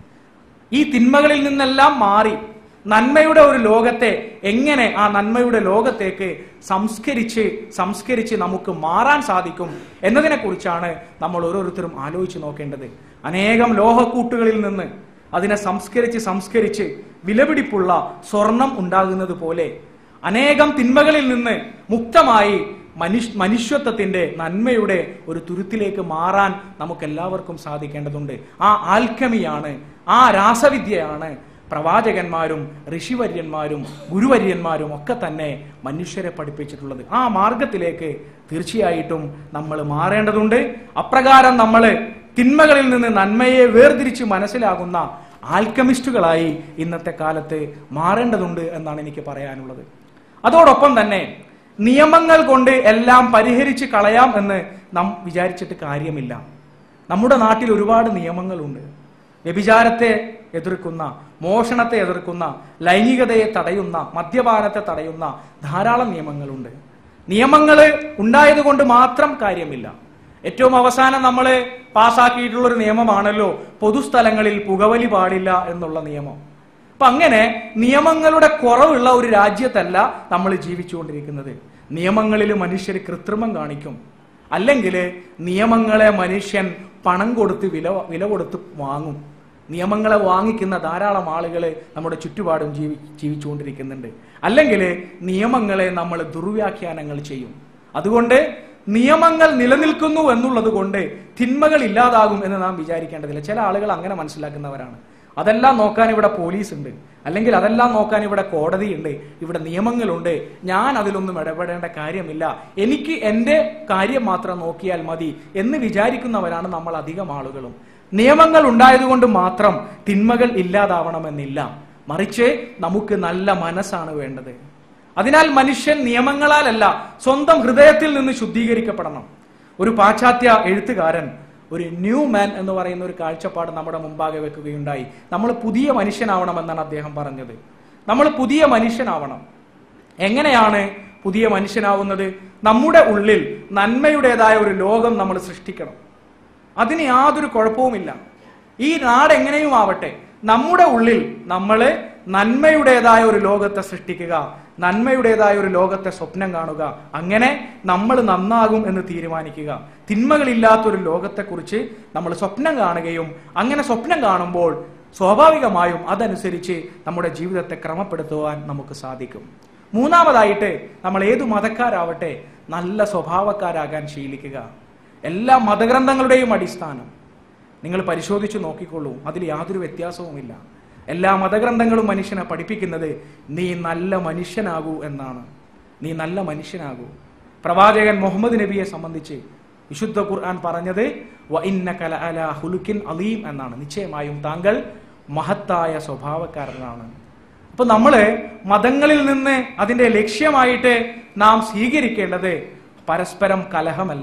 A: ഈ തിന്മകളിൽ നിന്നെല്ലാം മാറി നന്മയുടെ ഒരു ലോകത്തെ എങ്ങനെ ആ നന്മയുടെ ലോകത്തേക്ക് സംസ്കരിച്ച് സംസ്കരിച്ച് നമുക്ക് മാറാൻ സാധിക്കും എന്നതിനെ കുറിച്ചാണ് നമ്മൾ ഓരോരുത്തരും ആലോചിച്ച് നോക്കേണ്ടത് അനേകം ലോഹക്കൂട്ടുകളിൽ നിന്ന് അതിനെ സംസ്കരിച്ച് സംസ്കരിച്ച് വിലപിടിപ്പുള്ള സ്വർണം ഉണ്ടാകുന്നത് പോലെ അനേകം തിന്മകളിൽ നിന്ന് മുക്തമായി മനുഷ്യ മനുഷ്യത്വത്തിന്റെ നന്മയുടെ ഒരു തുരുത്തിലേക്ക് മാറാൻ നമുക്ക് എല്ലാവർക്കും സാധിക്കേണ്ടതുണ്ട് ആ ആൽക്കമിയാണ് ആ രാസവിദ്യയാണ് പ്രവാചകന്മാരും ഋഷിവര്യന്മാരും ഗുരുവര്യന്മാരും ഒക്കെ തന്നെ മനുഷ്യരെ പഠിപ്പിച്ചിട്ടുള്ളത് ആ മാർഗത്തിലേക്ക് തീർച്ചയായിട്ടും നമ്മൾ മാറേണ്ടതുണ്ട് അപ്രകാരം നമ്മൾ തിന്മകളിൽ നിന്ന് നന്മയെ വേർതിരിച്ച് മനസ്സിലാകുന്ന ആൽക്കമിസ്റ്റുകളായി ഇന്നത്തെ കാലത്ത് മാറേണ്ടതുണ്ട് എന്നാണ് എനിക്ക് പറയാനുള്ളത് അതോടൊപ്പം തന്നെ നിയമങ്ങൾ കൊണ്ട് എല്ലാം പരിഹരിച്ച് കളയാം എന്ന് നാം വിചാരിച്ചിട്ട് കാര്യമില്ല നമ്മുടെ നാട്ടിൽ ഒരുപാട് നിയമങ്ങളുണ്ട് വ്യഭിചാരത്തെ എതിർക്കുന്ന മോഷണത്തെ എതിർക്കുന്ന ലൈംഗികതയെ തടയുന്ന മദ്യപാനത്തെ തടയുന്ന ധാരാളം നിയമങ്ങളുണ്ട് നിയമങ്ങൾ ഉണ്ടായതുകൊണ്ട് മാത്രം കാര്യമില്ല ഏറ്റവും അവസാനം നമ്മൾ പാസ്സാക്കിയിട്ടുള്ള ഒരു നിയമമാണല്ലോ പൊതുസ്ഥലങ്ങളിൽ പുകവലി പാടില്ല എന്നുള്ള നിയമം അപ്പൊ അങ്ങനെ നിയമങ്ങളുടെ കുറവുള്ള ഒരു രാജ്യത്തല്ല നമ്മൾ ജീവിച്ചുകൊണ്ടിരിക്കുന്നത് നിയമങ്ങളിൽ മനുഷ്യർ കൃത്രിമം കാണിക്കും അല്ലെങ്കിൽ നിയമങ്ങളെ മനുഷ്യൻ പണം കൊടുത്ത് വില വില കൊടുത്ത് വാങ്ങും നിയമങ്ങളെ വാങ്ങിക്കുന്ന ധാരാളം ആളുകൾ നമ്മുടെ ചുറ്റുപാടും ജീവി ജീവിച്ചുകൊണ്ടിരിക്കുന്നുണ്ട് അല്ലെങ്കിൽ നിയമങ്ങളെ നമ്മൾ ദുർവ്യാഖ്യാനങ്ങൾ ചെയ്യും അതുകൊണ്ട് നിയമങ്ങൾ നിലനിൽക്കുന്നു എന്നുള്ളത് കൊണ്ട് തിന്മകൾ ഇല്ലാതാകും എന്ന് നാം വിചാരിക്കേണ്ടതില്ല ചില ആളുകൾ അങ്ങനെ മനസ്സിലാക്കുന്നവരാണ് അതെല്ലാം നോക്കാൻ ഇവിടെ പോലീസ് ഉണ്ട് അല്ലെങ്കിൽ അതെല്ലാം നോക്കാൻ ഇവിടെ കോടതിയുണ്ട് ഇവിടെ നിയമങ്ങളുണ്ട് ഞാൻ അതിലൊന്നും ഇടപെടേണ്ട കാര്യമില്ല എനിക്ക് എന്റെ കാര്യം മാത്രം നോക്കിയാൽ മതി എന്ന് വിചാരിക്കുന്നവരാണ് നമ്മൾ അധികം ആളുകളും നിയമങ്ങൾ ഉണ്ടായതുകൊണ്ട് മാത്രം തിന്മകൾ ഇല്ലാതാവണമെന്നില്ല മറിച്ച് നമുക്ക് നല്ല മനസ്സാണ് വേണ്ടത് അതിനാൽ മനുഷ്യൻ നിയമങ്ങളാലല്ല സ്വന്തം ഹൃദയത്തിൽ നിന്ന് ശുദ്ധീകരിക്കപ്പെടണം ഒരു പാശ്ചാത്യ എഴുത്തുകാരൻ ഒരു ന്യൂ മാൻ എന്ന് പറയുന്ന ഒരു കാഴ്ചപ്പാട് നമ്മുടെ മുമ്പാകെ വെക്കുകയുണ്ടായി നമ്മൾ പുതിയ മനുഷ്യനാവണമെന്നാണ് അദ്ദേഹം പറഞ്ഞത് നമ്മൾ പുതിയ മനുഷ്യനാവണം എങ്ങനെയാണ് പുതിയ മനുഷ്യനാവുന്നത് നമ്മുടെ ഉള്ളിൽ നന്മയുടേതായ ഒരു ലോകം നമ്മൾ സൃഷ്ടിക്കണം അതിന് യാതൊരു കുഴപ്പവുമില്ല ഈ നാട് എങ്ങനെയും ആവട്ടെ നമ്മുടെ ഉള്ളിൽ നമ്മൾ നന്മയുടേതായ ഒരു ലോകത്തെ സൃഷ്ടിക്കുക നന്മയുടേതായ ഒരു ലോകത്തെ സ്വപ്നം കാണുക അങ്ങനെ നമ്മൾ നന്നാകും എന്ന് തീരുമാനിക്കുക തിന്മകളില്ലാത്തൊരു ലോകത്തെക്കുറിച്ച് നമ്മൾ സ്വപ്നം കാണുകയും അങ്ങനെ സ്വപ്നം കാണുമ്പോൾ സ്വാഭാവികമായും അതനുസരിച്ച് നമ്മുടെ ജീവിതത്തെ ക്രമപ്പെടുത്തുവാൻ നമുക്ക് സാധിക്കും മൂന്നാമതായിട്ട് നമ്മൾ ഏതു മതക്കാരാവട്ടെ നല്ല സ്വഭാവക്കാരാകാൻ ശീലിക്കുക എല്ലാ മതഗ്രന്ഥങ്ങളുടെയും അടിസ്ഥാനം നിങ്ങൾ പരിശോധിച്ച് നോക്കിക്കൊള്ളൂ അതിൽ യാതൊരു വ്യത്യാസവുമില്ല എല്ലാ മതഗ്രന്ഥങ്ങളും മനുഷ്യനെ പഠിപ്പിക്കുന്നത് നീ നല്ല മനുഷ്യനാകൂ എന്നാണ് നീ നല്ല മനുഷ്യനാകൂ പ്രവാചകൻ മുഹമ്മദ് നബിയെ സംബന്ധിച്ച് വിശുദ്ധ ഖുർആൻ പറഞ്ഞത് "വ ഇന്നക ലഅലാ ഹുലുക്കിൻ അലീം എന്നാണ് നിശ്ചയമായും താങ്കൾ മഹത്തായ സ്വഭാവക്കാരനാണ് അപ്പൊ നമ്മള് മതങ്ങളിൽ നിന്ന് അതിന്റെ ലക്ഷ്യമായിട്ട് നാം സ്വീകരിക്കേണ്ടത് പരസ്പരം കലഹമല്ല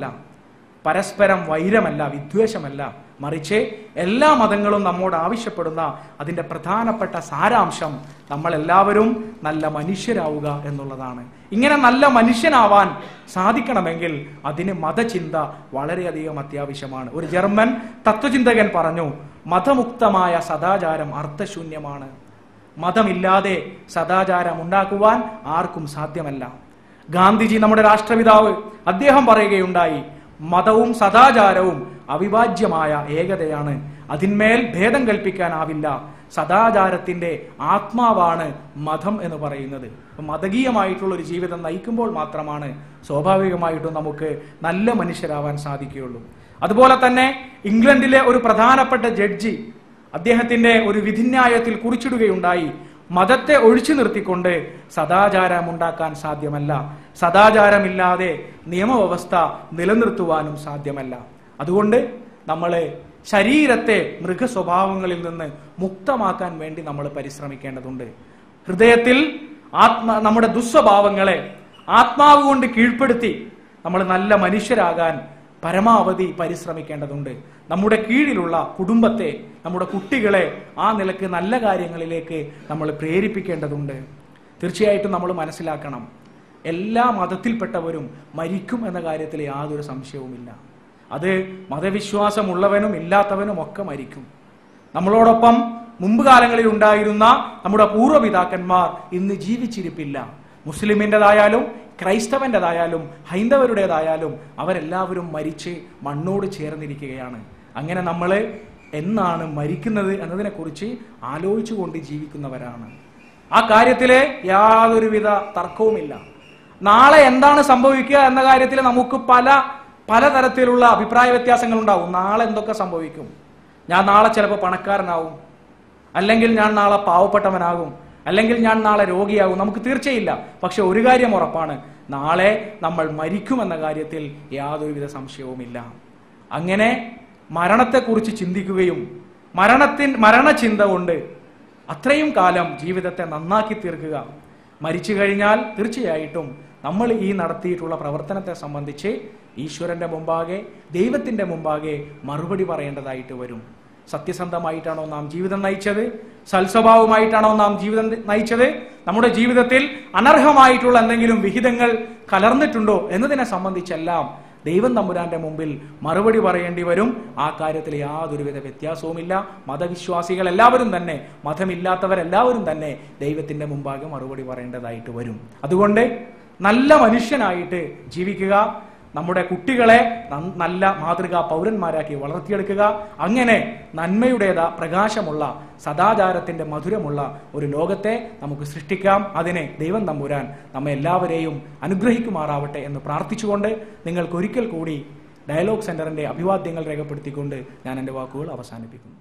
A: പരസ്പരം വൈരമല്ല വിദ്വേഷമല്ല മറിച്ച് എല്ലാ മതങ്ങളും നമ്മോട് ആവശ്യപ്പെടുന്ന അതിന്റെ പ്രധാനപ്പെട്ട സാരാംശം നമ്മൾ എല്ലാവരും നല്ല മനുഷ്യരാവുക എന്നുള്ളതാണ് ഇങ്ങനെ നല്ല മനുഷ്യനാവാൻ സാധിക്കണമെങ്കിൽ അതിന് മതചിന്ത വളരെയധികം അത്യാവശ്യമാണ് ഒരു ജർമ്മൻ തത്വചിന്തകൻ പറഞ്ഞു മതമുക്തമായ സദാചാരം അർത്ഥശൂന്യമാണ് മതമില്ലാതെ സദാചാരം ഉണ്ടാക്കുവാൻ ആർക്കും സാധ്യമല്ല ഗാന്ധിജി നമ്മുടെ രാഷ്ട്രപിതാവ് അദ്ദേഹം പറയുകയുണ്ടായി മതവും സദാചാരവും അവിഭാജ്യമായ ഏകതയാണ് അതിന്മേൽ ഭേദം കൽപ്പിക്കാനാവില്ല സദാചാരത്തിന്റെ ആത്മാവാണ് മതം എന്ന് പറയുന്നത് അപ്പൊ മതകീയമായിട്ടുള്ള ഒരു ജീവിതം നയിക്കുമ്പോൾ മാത്രമാണ് സ്വാഭാവികമായിട്ടും നമുക്ക് നല്ല മനുഷ്യരാവാൻ സാധിക്കുകയുള്ളൂ അതുപോലെ തന്നെ ഇംഗ്ലണ്ടിലെ ഒരു പ്രധാനപ്പെട്ട ജഡ്ജി അദ്ദേഹത്തിന്റെ ഒരു വിധിന്യായത്തിൽ കുറിച്ചിടുകയുണ്ടായി മതത്തെ ഒഴിച്ചു നിർത്തിക്കൊണ്ട് സദാചാരം ഉണ്ടാക്കാൻ സാധ്യമല്ല സദാചാരമില്ലാതെ നിയമവ്യവസ്ഥ നിലനിർത്തുവാനും സാധ്യമല്ല അതുകൊണ്ട് നമ്മളെ ശരീരത്തെ മൃഗസ്വഭാവങ്ങളിൽ നിന്ന് മുക്തമാക്കാൻ വേണ്ടി നമ്മൾ പരിശ്രമിക്കേണ്ടതുണ്ട് ഹൃദയത്തിൽ ആത്മ നമ്മുടെ ദുസ്വഭാവങ്ങളെ ആത്മാവ് കൊണ്ട് കീഴ്പ്പെടുത്തി നമ്മൾ നല്ല മനുഷ്യരാകാൻ പരമാവധി പരിശ്രമിക്കേണ്ടതുണ്ട് നമ്മുടെ കീഴിലുള്ള കുടുംബത്തെ നമ്മുടെ കുട്ടികളെ ആ നിലക്ക് നല്ല കാര്യങ്ങളിലേക്ക് നമ്മൾ പ്രേരിപ്പിക്കേണ്ടതുണ്ട് തീർച്ചയായിട്ടും നമ്മൾ മനസ്സിലാക്കണം എല്ലാ മതത്തിൽപ്പെട്ടവരും മരിക്കും എന്ന കാര്യത്തിൽ യാതൊരു സംശയവുമില്ല അത് മതവിശ്വാസമുള്ളവനും ഇല്ലാത്തവനും ഒക്കെ മരിക്കും നമ്മളോടൊപ്പം മുമ്പ് കാലങ്ങളിൽ ഉണ്ടായിരുന്ന നമ്മുടെ പൂർവ്വപിതാക്കന്മാർ ഇന്ന് ജീവിച്ചിരിപ്പില്ല മുസ്ലിമിൻ്റെതായാലും ക്രൈസ്തവൻ്റെതായാലും ഹൈന്ദവരുടേതായാലും അവരെല്ലാവരും മരിച്ച് മണ്ണോട് ചേർന്നിരിക്കുകയാണ് അങ്ങനെ നമ്മൾ എന്നാണ് മരിക്കുന്നത് എന്നതിനെക്കുറിച്ച് ആലോചിച്ചുകൊണ്ട് ജീവിക്കുന്നവരാണ് ആ കാര്യത്തില് യാതൊരുവിധ തർക്കവുമില്ല നാളെ എന്താണ് സംഭവിക്കുക എന്ന കാര്യത്തിൽ നമുക്ക് പല പലതരത്തിലുള്ള അഭിപ്രായ വ്യത്യാസങ്ങൾ ഉണ്ടാവും നാളെ എന്തൊക്കെ സംഭവിക്കും ഞാൻ നാളെ ചിലപ്പോൾ പണക്കാരനാവും അല്ലെങ്കിൽ ഞാൻ നാളെ പാവപ്പെട്ടവനാകും അല്ലെങ്കിൽ ഞാൻ നാളെ രോഗിയാകും നമുക്ക് തീർച്ചയില്ല പക്ഷെ ഒരു കാര്യം ഉറപ്പാണ് നാളെ നമ്മൾ മരിക്കുമെന്ന കാര്യത്തിൽ യാതൊരുവിധ സംശയവുമില്ല അങ്ങനെ മരണത്തെക്കുറിച്ച് ചിന്തിക്കുകയും മരണത്തിൻ മരണചിന്ത കൊണ്ട് അത്രയും കാലം ജീവിതത്തെ നന്നാക്കി തീർക്കുക മരിച്ചു കഴിഞ്ഞാൽ തീർച്ചയായിട്ടും നമ്മൾ ഈ നടത്തിയിട്ടുള്ള പ്രവർത്തനത്തെ സംബന്ധിച്ച് ഈശ്വരന്റെ മുമ്പാകെ ദൈവത്തിന്റെ മുമ്പാകെ മറുപടി പറയേണ്ടതായിട്ട് വരും സത്യസന്ധമായിട്ടാണോ നാം ജീവിതം നയിച്ചത് സൽസ്വഭാവമായിട്ടാണോ നാം ജീവിതം നയിച്ചത് നമ്മുടെ ജീവിതത്തിൽ അനർഹമായിട്ടുള്ള എന്തെങ്കിലും വിഹിതങ്ങൾ കലർന്നിട്ടുണ്ടോ എന്നതിനെ സംബന്ധിച്ചെല്ലാം ദൈവം തമ്പുരാന്റെ മുമ്പിൽ മറുപടി പറയേണ്ടി വരും ആ കാര്യത്തിൽ യാതൊരുവിധ വ്യത്യാസവുമില്ല മതവിശ്വാസികൾ എല്ലാവരും തന്നെ മതമില്ലാത്തവരെല്ലാവരും തന്നെ ദൈവത്തിന്റെ മുമ്പാകെ മറുപടി പറയേണ്ടതായിട്ട് വരും അതുകൊണ്ട് നല്ല മനുഷ്യനായിട്ട് ജീവിക്കുക നമ്മുടെ കുട്ടികളെ ന- നല്ല മാതൃകാ പൗരന്മാരാക്കി വളർത്തിയെടുക്കുക അങ്ങനെ നന്മയുടേത പ്രകാശമുള്ള സദാചാരത്തിന്റെ മധുരമുള്ള ഒരു ലോകത്തെ നമുക്ക് സൃഷ്ടിക്കാം അതിനെ ദൈവം തമ്പുരാൻ നമ്മെ എല്ലാവരെയും അനുഗ്രഹിക്കുമാറാവട്ടെ എന്ന് പ്രാർത്ഥിച്ചുകൊണ്ട് നിങ്ങൾക്ക് ഒരിക്കൽ കൂടി ഡയലോഗ് സെന്ററിന്റെ അഭിവാദ്യങ്ങൾ രേഖപ്പെടുത്തിക്കൊണ്ട് ഞാൻ എൻ്റെ വാക്കുകൾ അവസാനിപ്പിക്കുന്നു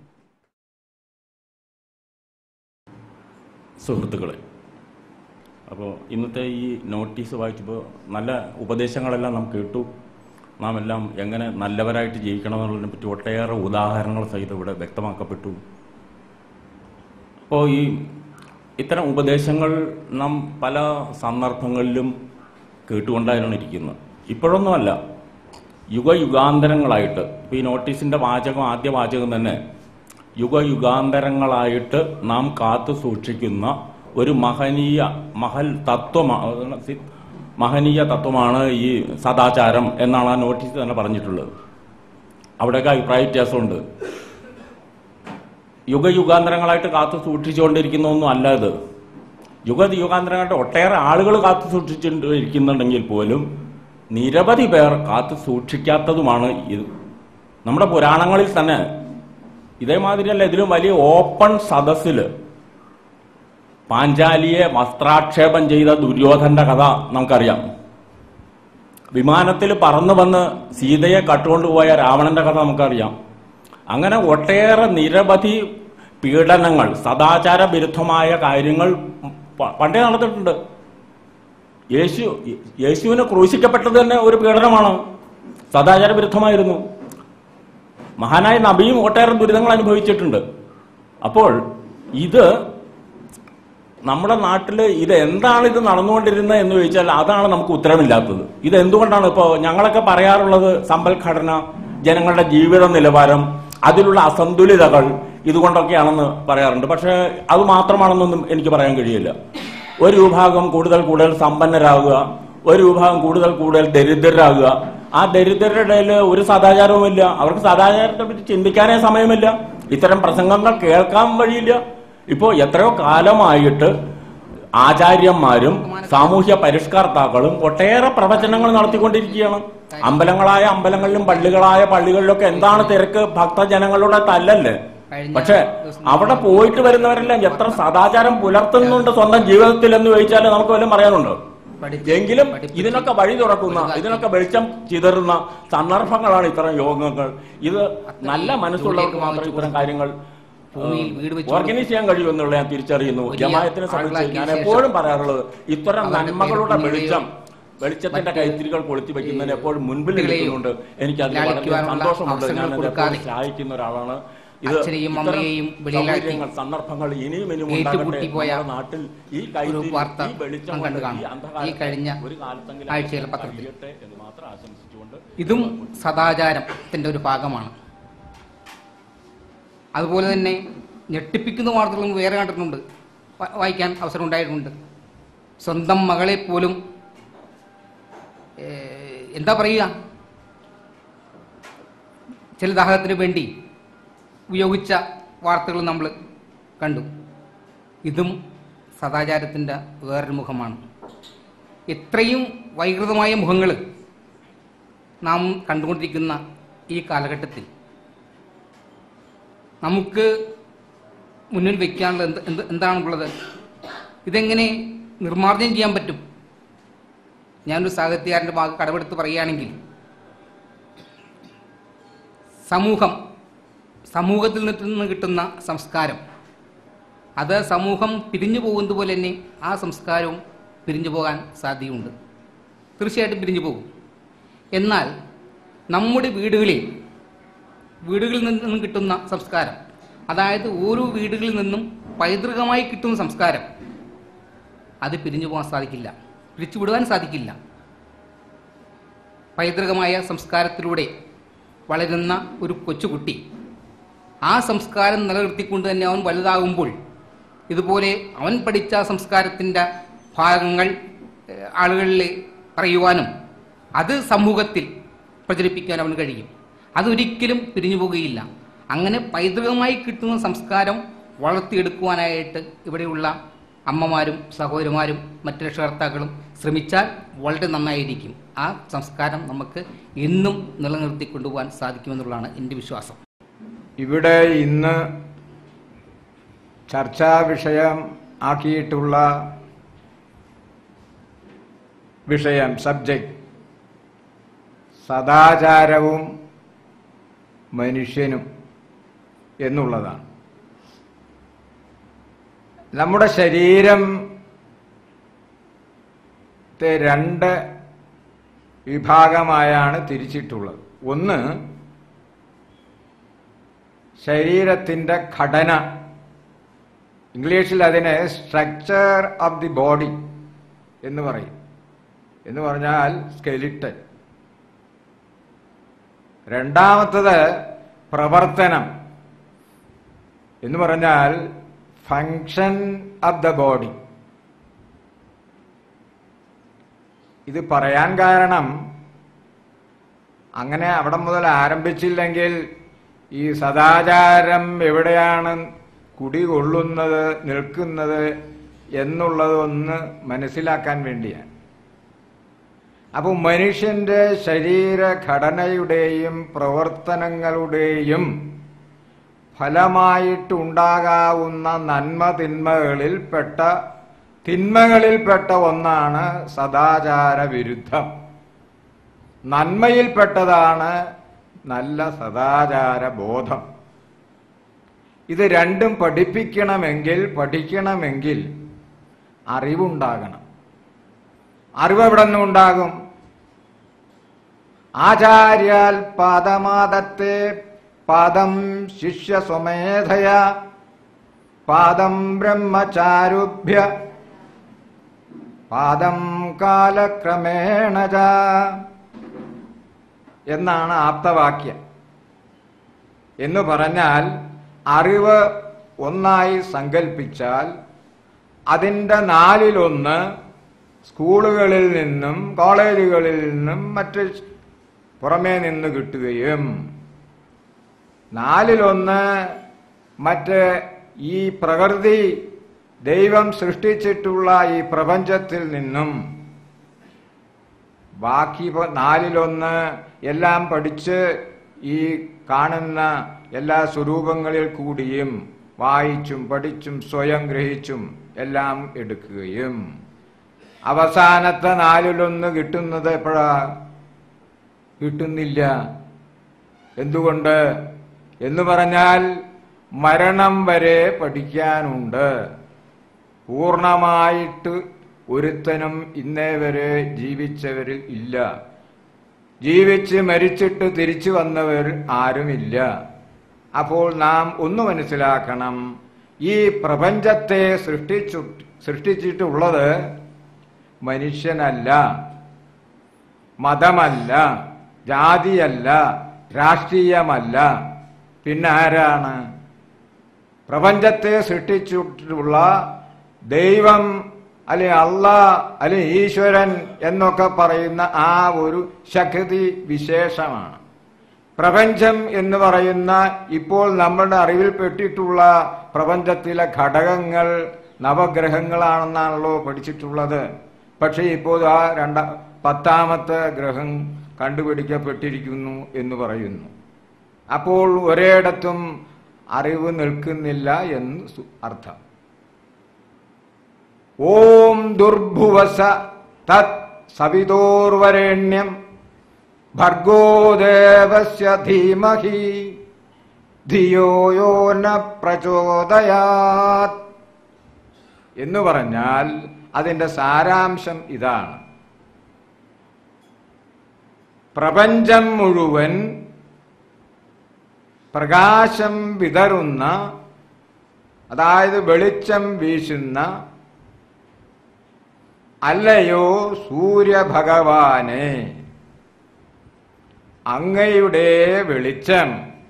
B: സുഹൃത്തുക്കളെ അപ്പോൾ ഇന്നത്തെ ഈ നോട്ടീസ് വായിച്ചപ്പോൾ നല്ല ഉപദേശങ്ങളെല്ലാം നാം കേട്ടു നാം എല്ലാം എങ്ങനെ നല്ലവരായിട്ട് ജീവിക്കണമെന്നുള്ളതിനെ പറ്റി ഒട്ടേറെ ഉദാഹരണങ്ങൾ സഹിതം ഇവിടെ വ്യക്തമാക്കപ്പെട്ടു അപ്പോൾ ഈ ഇത്തരം ഉപദേശങ്ങൾ നാം പല സന്ദർഭങ്ങളിലും കേട്ടുകൊണ്ടായിരുന്നു ഇരിക്കുന്നത് ഇപ്പോഴൊന്നുമല്ല യുഗയുഗാന്തരങ്ങളായിട്ട് ഇപ്പോൾ ഈ നോട്ടീസിൻ്റെ വാചകം ആദ്യ വാചകം തന്നെ യുഗയുഗാന്തരങ്ങളായിട്ട് നാം കാത്തു സൂക്ഷിക്കുന്ന ഒരു മഹനീയ മഹൽ തത്വമാണ് മഹനീയ തത്വമാണ് ഈ സദാചാരം എന്നാണ് ആ നോട്ടീസ് തന്നെ പറഞ്ഞിട്ടുള്ളത് അവിടെയൊക്കെ അഭിപ്രായ വ്യത്യാസമുണ്ട് യുഗയുഗാന്തരങ്ങളായിട്ട് കാത്തു സൂക്ഷിച്ചുകൊണ്ടിരിക്കുന്ന അല്ല ഇത് യുഗ യുഗാന്തരങ്ങളായിട്ട് ഒട്ടേറെ ആളുകൾ കാത്തു സൂക്ഷിച്ചിരിക്കുന്നുണ്ടെങ്കിൽ പോലും നിരവധി പേർ കാത്തു സൂക്ഷിക്കാത്തതുമാണ് ഇത് നമ്മുടെ പുരാണങ്ങളിൽ തന്നെ ഇതേമാതിരിയല്ല ഇതിലും വലിയ ഓപ്പൺ സദസ്സിൽ പാഞ്ചാലിയെ വസ്ത്രാക്ഷേപം ചെയ്ത ദുര്യോധന്റെ കഥ നമുക്കറിയാം വിമാനത്തിൽ പറന്നു വന്ന് സീതയെ കട്ടുകൊണ്ടുപോയ രാവണന്റെ കഥ നമുക്കറിയാം അങ്ങനെ ഒട്ടേറെ നിരവധി പീഡനങ്ങൾ സദാചാര വിരുദ്ധമായ കാര്യങ്ങൾ പ- പണ്ടേ നടന്നിട്ടുണ്ട് യേശു യേശുവിനെ ക്രൂശിക്കപ്പെട്ടത് തന്നെ ഒരു പീഡനമാണ് സദാചാര വിരുദ്ധമായിരുന്നു മഹാനായ നബിയും ഒട്ടേറെ ദുരിതങ്ങൾ അനുഭവിച്ചിട്ടുണ്ട് അപ്പോൾ ഇത് നമ്മുടെ നാട്ടിൽ ഇത് എന്താണ് ഇത് നടന്നുകൊണ്ടിരുന്നത് എന്ന് ചോദിച്ചാൽ അതാണ് നമുക്ക് ഉത്തരമില്ലാത്തത് ഇത് എന്തുകൊണ്ടാണ് ഇപ്പോൾ ഞങ്ങളൊക്കെ പറയാറുള്ളത് സമ്പൽഘടന ജനങ്ങളുടെ ജീവിത നിലവാരം അതിലുള്ള അസന്തുലിതകൾ ഇതുകൊണ്ടൊക്കെയാണെന്ന് പറയാറുണ്ട് പക്ഷേ അത് മാത്രമാണെന്നൊന്നും എനിക്ക് പറയാൻ കഴിയില്ല ഒരു വിഭാഗം കൂടുതൽ കൂടുതൽ സമ്പന്നരാകുക ഒരു വിഭാഗം കൂടുതൽ കൂടുതൽ ദരിദ്രരാകുക ആ ദരിദ്രരുടെ ഇടയിൽ ഒരു സദാചാരവുമില്ല അവർക്ക് സദാചാരത്തെ പറ്റി ചിന്തിക്കാനേ സമയമില്ല ഇത്തരം പ്രസംഗങ്ങൾ കേൾക്കാൻ വഴിയില്ല ഇപ്പോ എത്രയോ കാലമായിട്ട് ആചാര്യന്മാരും സാമൂഹ്യ പരിഷ്കർത്താക്കളും ഒട്ടേറെ പ്രവചനങ്ങൾ നടത്തിക്കൊണ്ടിരിക്കുകയാണ് അമ്പലങ്ങളായ അമ്പലങ്ങളിലും പള്ളികളായ പള്ളികളിലൊക്കെ എന്താണ് തിരക്ക് ഭക്തജനങ്ങളുടെ തല്ലല്ലേ പക്ഷെ അവിടെ പോയിട്ട് വരുന്നവരെല്ലാം എത്ര സദാചാരം പുലർത്തുന്നുണ്ട് സ്വന്തം ജീവിതത്തിൽ എന്ന് ചോദിച്ചാൽ നമുക്ക് വല്ലതും പറയാനുണ്ടോ
C: പഠിച്ച്
B: എങ്കിലും
C: പഠിപ്പിച്ച്
B: ഇതിനൊക്കെ വഴി തുറക്കുന്ന
C: ഒഴിവാക്കി.
B: ഇതിനൊക്കെ വെളിച്ചം ചിതറുന്ന സന്ദർഭങ്ങളാണ് ഇത്തരം യോഗങ്ങൾ ഇത് നല്ല മനസ്സുള്ളവർക്ക് മാത്രം ഇത്തരം കാര്യങ്ങൾ
C: ഭൂമിയിൽ വീട് വെച്ച്
B: ഓർഗനൈസ് ചെയ്യാൻ കഴിയുമെന്നുള്ള ഞാൻ തിരിച്ചറിയുന്നു
C: വലിയ
B: ജമായത്തിനെ സംബന്ധിച്ച്
C: ആളാക്കിയ
B: ഞാൻ
C: ശേഷം
B: എപ്പോഴും പറയാറുള്ളത് ഇത്തരം
C: അവരുടെ
B: നന്മകളുടെ
C: പേര്
B: വെളിച്ചം വെളിച്ചത്തിന്റെ
C: മറ്റ്
B: കൈത്തിരികൾ കൊളുത്തി വെക്കുന്നതിന് എപ്പോഴും മുൻപിൽ
C: കുട്ടികളെയും
B: നിൽക്കുന്നുണ്ട് എനിക്ക് അതിൽ വളരെ
C: ലാളിക്കുവാനുള്ള
B: സന്തോഷമുണ്ട്
C: അവസരങ്ങൾ
B: ഞാൻ അത്
C: കൊടുക്കാതെ
B: എപ്പോഴും സഹായിക്കുന്ന ഒരാളാണ്
C: അച്ഛനെയും
B: ഇത്തരം
C: അമ്മയെയും വെളിയിലാക്കി
B: സൗകര്യങ്ങൾ, സന്ദർഭങ്ങൾ ഇനിയും ഇനിയും
C: ഏറ്റുമുട്ടി പോയ
B: നമ്മുടെ നാട്ടിൽ ഈ
C: ഒരു
B: കൈത്തിരി,
C: വാർത്ത
B: ഈ വെളിച്ചം
C: നാം കണ്ടു
B: കൊണ്ട്
C: കാണും.
B: ഈ അന്ധകാരത്തെ
C: ഈ കഴിഞ്ഞ
B: ഒരു കാലത്തെങ്കിലും
C: ആഴ്ചയിലെ പത്രത്തിൽ.
B: കഴിയട്ടെ എന്ന് മാത്രം ആശംസിച്ചുകൊണ്ട്
C: ഇതും സദാചാരത്തിന്റെ ഒരു ഭാഗമാണ് അതുപോലെ തന്നെ ഞെട്ടിപ്പിക്കുന്ന വാർത്തകളും വേറെ കണ്ടിട്ടുണ്ട് വ- വായിക്കാൻ അവസരം ഉണ്ടായിട്ടുണ്ട് സ്വന്തം മകളെ പോലും ഏഹ്, എന്താ പറയുക ചില ദാഹത്തിന് വേണ്ടി ഉപയോഗിച്ച വാർത്തകൾ നമ്മൾ കണ്ടു ഇതും സദാചാരത്തിൻ്റെ വേറൊരു മുഖമാണ് ഇത്രയും വൈകൃതമായ മുഖങ്ങൾ നാം കണ്ടുകൊണ്ടിരിക്കുന്ന ഈ കാലഘട്ടത്തിൽ നമുക്ക് മുന്നിൽ വയ്ക്കാനുള്ള എന്ത് എന്ത് എന്താണുള്ളത് ഇതെങ്ങനെ നിർമ്മാർജ്ജനം ചെയ്യാൻ പറ്റും ഞാനൊരു സാഹിത്യകാരൻ്റെ ഭാഗം കടമെടുത്ത് പറയുകയാണെങ്കിൽ സമൂഹം സമൂഹത്തിൽ നിന്ന് കിട്ടുന്ന സംസ്കാരം അത് സമൂഹം പിരിഞ്ഞു പോകുന്നത് പോലെ തന്നെ ആ സംസ്കാരവും പിരിഞ്ഞു പോകാൻ സാധ്യതയുണ്ട് തീർച്ചയായിട്ടും പിരിഞ്ഞു പോകും എന്നാൽ നമ്മുടെ വീടുകളിൽ വീടുകളിൽ നിന്നും കിട്ടുന്ന സംസ്കാരം അതായത് ഓരോ വീടുകളിൽ നിന്നും പൈതൃകമായി കിട്ടുന്ന സംസ്കാരം അത് പിരിഞ്ഞു പോകാൻ സാധിക്കില്ല പിരിച്ചുവിടുവാൻ സാധിക്കില്ല പൈതൃകമായ സംസ്കാരത്തിലൂടെ വളരുന്ന ഒരു കൊച്ചുകുട്ടി ആ സംസ്കാരം നിലനിർത്തിക്കൊണ്ട് തന്നെ അവൻ വലുതാകുമ്പോൾ ഇതുപോലെ അവൻ പഠിച്ച സംസ്കാരത്തിൻ്റെ ഭാഗങ്ങൾ ഏഹ്, ആളുകളിൽ പറയുവാനും അത് സമൂഹത്തിൽ പ്രചരിപ്പിക്കാൻ അവന് കഴിയും അതൊരിക്കലും പിരിഞ്ഞു പോകുകയില്ല അങ്ങനെ പൈതൃകമായി കിട്ടുന്ന സംസ്കാരം വളർത്തിയെടുക്കുവാനായിട്ട് ഇവിടെയുള്ള അമ്മമാരും സഹോദരിമാരും മറ്റ് രക്ഷകർത്താക്കളും ശ്രമിച്ചാൽ വളരെ നന്നായിരിക്കും ആ സംസ്കാരം നമുക്ക് എന്നും നിലനിർത്തി കൊണ്ടുപോകാൻ സാധിക്കുമെന്നുള്ളതാണ് എൻ്റെ വിശ്വാസം
D: ഇവിടെ ഇന്ന് ചർച്ചാ വിഷയം ആക്കിയിട്ടുള്ള വിഷയം സബ്ജക്റ്റ് സദാചാരവും മനുഷ്യനും എന്നുള്ളതാണ് നമ്മുടെ ശരീരം ത്തെ രണ്ട് വിഭാഗമായാണ് തിരിച്ചിട്ടുള്ളത് ഒന്ന് ശരീരത്തിൻ്റെ ഘടന ഇംഗ്ലീഷിൽ അതിനെ സ്ട്രക്ചർ ഓഫ് ദി ബോഡി എന്ന് പറയും എന്ന് പറഞ്ഞാൽ സ്കെലിട്ടൻ രണ്ടാമത്തത് പ്രവർത്തനം എന്ന് പറഞ്ഞാൽ ഫങ്ഷൻ ഓഫ് ദ ബോഡി ഇത് പറയാൻ കാരണം അങ്ങനെ അവിടെ മുതൽ ആരംഭിച്ചില്ലെങ്കിൽ ഈ സദാചാരം എവിടെയാണ് കുടികൊള്ളുന്നത് നിൽക്കുന്നത് എന്നുള്ളതൊന്ന് മനസ്സിലാക്കാൻ വേണ്ടിയാണ് അപ്പോൾ മനുഷ്യന്റെ ശരീരഘടനയുടെയും പ്രവർത്തനങ്ങളുടെയും ഫലമായിട്ടുണ്ടാകാവുന്ന നന്മ തിന്മകളിൽപ്പെട്ട തിന്മകളിൽപ്പെട്ട ഒന്നാണ് സദാചാര വിരുദ്ധം നന്മയിൽപ്പെട്ടതാണ് നല്ല സദാചാര ബോധം ഇത് രണ്ടും പഠിപ്പിക്കണമെങ്കിൽ പഠിക്കണമെങ്കിൽ അറിവുണ്ടാകണം അറിവ് എവിടെ നിന്നുണ്ടാകും ആചാര്യാൽ പാദമാദത്തെ പാദം ശിഷ്യ സ്വമേധയ പാദം ബ്രഹ്മചാരുഭ്യ പാദം കാലക്രമേണ ച എന്നാണ് ആപ്തവാക്യം എന്ന് പറഞ്ഞാൽ അറിവ് ഒന്നായി സങ്കല്പിച്ചാൽ അതിൻ്റെ നാലിലൊന്ന് സ്കൂളുകളിൽ നിന്നും കോളേജുകളിൽ നിന്നും മറ്റ് പുറമേ നിന്ന് കിട്ടുകയും നാലിലൊന്ന് മറ്റ് ഈ പ്രകൃതി ദൈവം സൃഷ്ടിച്ചിട്ടുള്ള ഈ പ്രപഞ്ചത്തിൽ നിന്നും ബാക്കി പ- നാലിലൊന്ന് എല്ലാം പഠിച്ച് ഈ കാണുന്ന എല്ലാ സ്വരൂപങ്ങളിൽ കൂടിയും വായിച്ചും പഠിച്ചും സ്വയം ഗ്രഹിച്ചും എല്ലാം എടുക്കുകയും അവസാനത്തെ നാലിലൊന്ന് കിട്ടുന്നത് എപ്പോഴാ കിട്ടുന്നില്ല എന്തുകൊണ്ട് എന്ന് പറഞ്ഞാൽ മരണം വരെ പഠിക്കാനുണ്ട് പൂർണ്ണമായിട്ട് ഒരുത്തനും ഇന്നേ വരെ ജീവിച്ചവരിൽ ഇല്ല ജീവിച്ച് മരിച്ചിട്ട് തിരിച്ചു വന്നവർ ആരുമില്ല അപ്പോൾ നാം ഒന്ന് മനസ്സിലാക്കണം ഈ പ്രപഞ്ചത്തെ സൃഷ്ടിച്ചു സൃഷ്ടിച്ചിട്ടുള്ളത് മനുഷ്യനല്ല മതമല്ല ജാതിയല്ല രാഷ്ട്രീയമല്ല പിന്നെ ആരാണ് പ്രപഞ്ചത്തെ സൃഷ്ടിച്ചിട്ടുള്ള ദൈവം അല്ലെ അല്ല അല്ലെ ഈശ്വരൻ എന്നൊക്കെ പറയുന്ന ആ ഒരു ശക്തി വിശേഷമാണ് പ്രപഞ്ചം എന്ന് പറയുന്ന ഇപ്പോൾ നമ്മളുടെ അറിവിൽപ്പെട്ടിട്ടുള്ള പ്രപഞ്ചത്തിലെ ഘടകങ്ങൾ നവഗ്രഹങ്ങളാണെന്നാണല്ലോ പഠിച്ചിട്ടുള്ളത് പക്ഷേ ഇപ്പോൾ ആ രണ്ട പത്താമത്തെ ഗ്രഹം കണ്ടുപിടിക്കപ്പെട്ടിരിക്കുന്നു എന്ന് പറയുന്നു അപ്പോൾ ഒരേടത്തും അറിവ് നിൽക്കുന്നില്ല എന്ന് സു- അർത്ഥം ഓം ദുർഭുവസ തത് സവിതോർവരേണ്യം ഭർഗോ ദേവസ്യ ധീമഹി ധിയോ യോ ന പ്രചോദയാത് എന്ന് പറഞ്ഞാൽ അതിന്റെ സാരാംശം ഇതാണ് പ്രപഞ്ചം മുഴുവൻ പ്രകാശം വിതറുന്ന അതായത് വെളിച്ചം വീശുന്ന അല്ലയോ സൂര്യഭഗവാനെ അങ്ങയുടെ വെളിച്ചം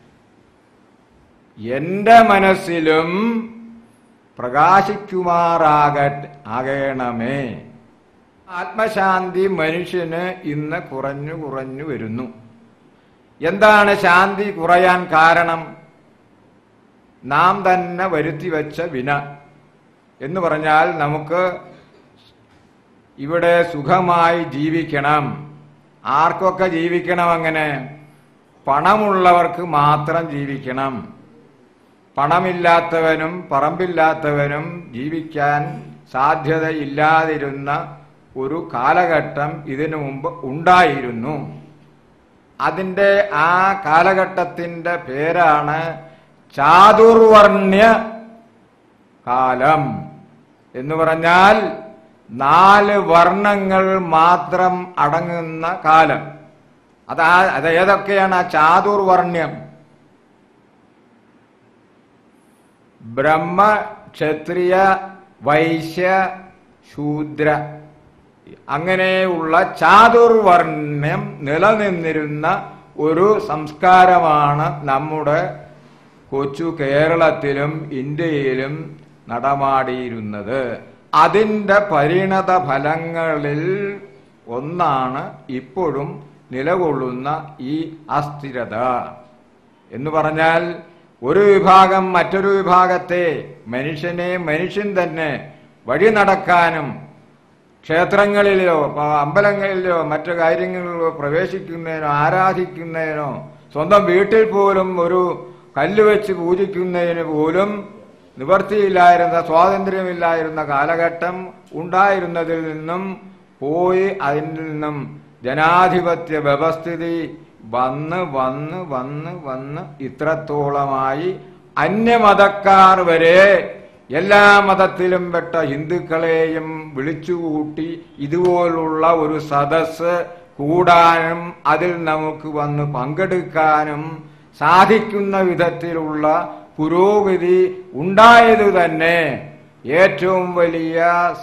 D: എന്റെ മനസ്സിലും പ്രകാശിക്കുമാറാക ആകണമേ ആത്മശാന്തി മനുഷ്യന് ഇന്ന് കുറഞ്ഞു കുറഞ്ഞു വരുന്നു എന്താണ് ശാന്തി കുറയാൻ കാരണം നാം തന്നെ വരുത്തി വെച്ച വിന എന്ന് പറഞ്ഞാൽ നമുക്ക് ഇവിടെ സുഖമായി ജീവിക്കണം ആർക്കൊക്കെ ജീവിക്കണം അങ്ങനെ പണമുള്ളവർക്ക് മാത്രം ജീവിക്കണം പണമില്ലാത്തവനും പറമ്പില്ലാത്തവനും ജീവിക്കാൻ സാധ്യതയില്ലാതിരുന്ന ഒരു കാലഘട്ടം ഇതിനു മുമ്പ് ഉണ്ടായിരുന്നു അതിൻ്റെ ആ കാലഘട്ടത്തിൻ്റെ പേരാണ് ചാതുർവർണ്ണ്യ കാലം എന്ന് പറഞ്ഞാൽ നാല് വർണ്ണങ്ങൾ മാത്രം അടങ്ങുന്ന കാലം അതാ അത് ഏതൊക്കെയാണ് ആ ചാതുർവർണ്ണ്യം ബ്രഹ്മ ക്ഷത്രിയ വൈശ്യ ശൂദ്ര അങ്ങനെയുള്ള ചാതുർവർണ്ണ്യം നിലനിന്നിരുന്ന ഒരു സംസ്കാരമാണ് നമ്മുടെ കൊച്ചു കേരളത്തിലും ഇന്ത്യയിലും നടമാടിയിരുന്നത് അതിൻ്റെ പരിണത ഫലങ്ങളിൽ ഒന്നാണ് ഇപ്പോഴും നിലകൊള്ളുന്ന ഈ അസ്ഥിരത എന്ന് പറഞ്ഞാൽ ഒരു വിഭാഗം മറ്റൊരു വിഭാഗത്തെ മനുഷ്യനെ മനുഷ്യൻ തന്നെ വഴി നടക്കാനും ക്ഷേത്രങ്ങളിലോ പ- അമ്പലങ്ങളിലോ മറ്റു കാര്യങ്ങളിലോ പ്രവേശിക്കുന്നതിനോ ആരാധിക്കുന്നതിനോ സ്വന്തം വീട്ടിൽ പോലും ഒരു കല്ല് വെച്ച് പൂജിക്കുന്നതിന് പോലും നിവർത്തിയില്ലായിരുന്ന സ്വാതന്ത്ര്യമില്ലായിരുന്ന കാലഘട്ടം ഉണ്ടായിരുന്നതിൽ നിന്നും പോയി അതിൽ നിന്നും ജനാധിപത്യ വ്യവസ്ഥിതി വന്ന് വന്ന് വന്ന് വന്ന് ഇത്രത്തോളമായി അന്യമതക്കാർ വരെ എല്ലാ മതത്തിലും പെട്ട ഹിന്ദുക്കളെയും വിളിച്ചുകൂട്ടി ഇതുപോലുള്ള ഒരു സദസ് കൂടാനും അതിൽ നമുക്ക് വന്ന് പങ്കെടുക്കാനും സാധിക്കുന്ന വിധത്തിലുള്ള പുരോഗതി ഉണ്ടായത് തന്നെ ഏറ്റവും വലിയ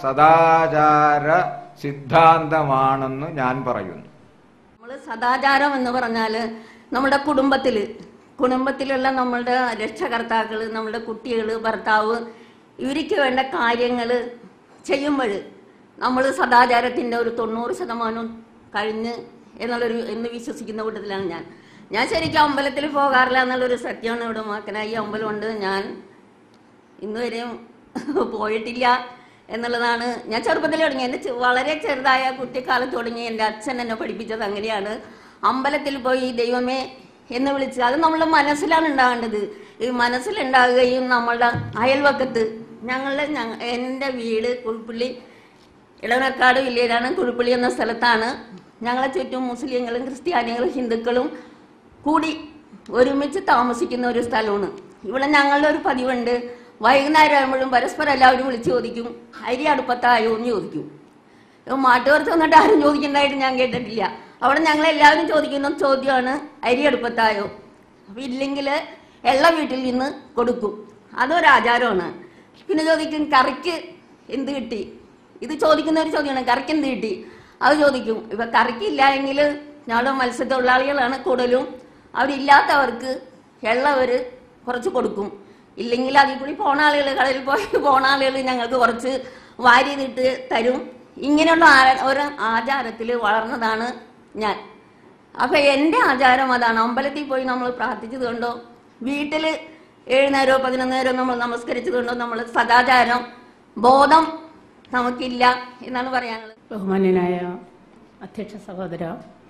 D: സദാചാര സിദ്ധാന്തമാണെന്ന് ഞാൻ പറയുന്നു
E: നമ്മൾ സദാചാരം എന്ന് പറഞ്ഞാൽ നമ്മുടെ കുടുംബത്തിൽ കുടുംബത്തിലുള്ള നമ്മളുടെ രക്ഷകർത്താക്കൾ നമ്മുടെ കുട്ടികൾ ഭർത്താവ് ഇവർക്ക് വേണ്ട കാര്യങ്ങൾ ചെയ്യുമ്പോൾ നമ്മൾ സദാചാരത്തിൻ്റെ ഒരു തൊണ്ണൂറ് ശതമാനം കഴിഞ്ഞ് എന്നുള്ളൊരു എന്ന് വിശ്വസിക്കുന്ന കൂട്ടത്തിലാണ് ഞാൻ ഞാൻ ശരിക്കും അമ്പലത്തിൽ പോകാറില്ല എന്നുള്ളൊരു സത്യമാണ് ഇവിടെ മാക്കനായി അമ്പലമുണ്ട് ഞാൻ ഇന്നുവരെയും പോയിട്ടില്ല എന്നുള്ളതാണ് ഞാൻ ചെറുപ്പത്തിൽ തുടങ്ങി എൻ്റെ ചെ- വളരെ ചെറുതായ കുട്ടിക്കാലത്ത് തുടങ്ങി എൻ്റെ അച്ഛൻ എന്നെ പഠിപ്പിച്ചത് അങ്ങനെയാണ് അമ്പലത്തിൽ പോയി ദൈവമേ എന്ന് വിളിച്ച് അത് നമ്മളുടെ മനസ്സിലാണ് ഉണ്ടാകേണ്ടത് ഈ മനസ്സിലുണ്ടാകുകയും നമ്മളുടെ അയൽവക്കത്ത് ഞങ്ങളുടെ ഞങ്ങ എൻ്റെ വീട് കുഴിപ്പള്ളി ഇളവനക്കാട് വില്ലേജാണ് കുഴിപ്പള്ളി എന്ന സ്ഥലത്താണ് ഞങ്ങളെ ചുറ്റും മുസ്ലിങ്ങളും ക്രിസ്ത്യാനികളും ഹിന്ദുക്കളും കൂടി ഒരുമിച്ച് താമസിക്കുന്ന ഒരു സ്ഥലമാണ് ഇവിടെ ഞങ്ങളുടെ ഒരു പതിവുണ്ട് വൈകുന്നേരം ആകുമ്പോഴും പരസ്പരം എല്ലാവരും വിളിച്ച് ചോദിക്കും അരി അടുപ്പത്തായോ എന്ന് ചോദിക്കും മാട്ടുപുറത്ത് വന്നിട്ട് ആരും ചോദിക്കുന്നതായിട്ട് ഞാൻ കേട്ടിട്ടില്ല അവിടെ ഞങ്ങൾ എല്ലാവരും ചോദിക്കുന്ന ചോദ്യമാണ് അരി അടുപ്പത്തായോ അപ്പൊ ഇല്ലെങ്കിൽ എള്ള വീട്ടിൽ നിന്ന് കൊടുക്കും അതൊരു ആചാരമാണ് പിന്നെ ചോദിക്കും കറിക്ക് എന്ത് കിട്ടി ഇത് ചോദിക്കുന്ന ഒരു ചോദ്യമാണ് കറിക്ക് എന്ത് കിട്ടി അത് ചോദിക്കും ഇപ്പൊ കറിക്കില്ല എങ്കിൽ ഞങ്ങളുടെ മത്സ്യത്തൊഴിലാളികളാണ് കൂടുതലും അവരില്ലാത്തവർക്ക് എള്ളവര് കുറച്ച് കൊടുക്കും ഇല്ലെങ്കിൽ അതിൽ കൂടി പോണ ആളുകൾ കടലിൽ പോയി പോണ ആളുകൾ ഞങ്ങൾക്ക് കുറച്ച് വാരി നിട്ട് തരും ഇങ്ങനെയുള്ള ആ- ഒരു ആചാരത്തിൽ വളർന്നതാണ് ഞാൻ അപ്പൊ എന്റെ ആചാരം അതാണ് അമ്പലത്തിൽ പോയി നമ്മൾ പ്രാർത്ഥിച്ചത് കൊണ്ടോ വീട്ടിൽ ഏഴ് നേരോ പതിനൊന്ന് നേരോ നമ്മൾ നമസ്കരിച്ചത് കൊണ്ടോ നമ്മൾ സദാചാരം ബോധം നമുക്കില്ല എന്നാണ് പറയാനുള്ളത്
F: ബഹുമാന്യനായ അധ്യക്ഷ സഹോദര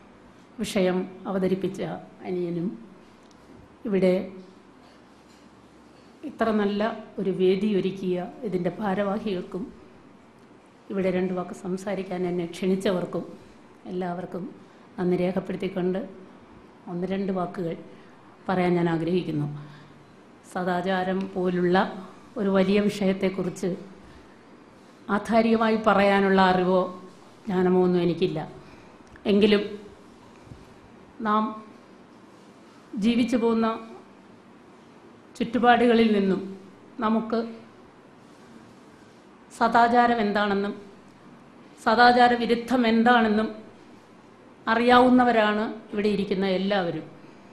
F: വിഷയം അവതരിപ്പിച്ച അനിയനും ഇവിടെ ഇത്ര നല്ല ഒരു വേദി ഒരുക്കിയ ഇതിൻ്റെ ഭാരവാഹികൾക്കും ഇവിടെ രണ്ട് വാക്ക് സംസാരിക്കാൻ എന്നെ ക്ഷണിച്ചവർക്കും എല്ലാവർക്കും നന്ദി രേഖപ്പെടുത്തിക്കൊണ്ട് ഒന്ന് രണ്ട് വാക്കുകൾ പറയാൻ ഞാൻ ആഗ്രഹിക്കുന്നു സദാചാരം പോലുള്ള ഒരു വലിയ വിഷയത്തെക്കുറിച്ച് ആധാരികമായി പറയാനുള്ള അറിവോ ജ്ഞാനമോ ഒന്നും എനിക്കില്ല എങ്കിലും നാം ജീവിച്ചു പോകുന്ന ചുറ്റുപാടുകളിൽ നിന്നും നമുക്ക് സദാചാരം എന്താണെന്നും സദാചാര വിരുദ്ധം എന്താണെന്നും അറിയാവുന്നവരാണ് ഇവിടെ ഇരിക്കുന്ന എല്ലാവരും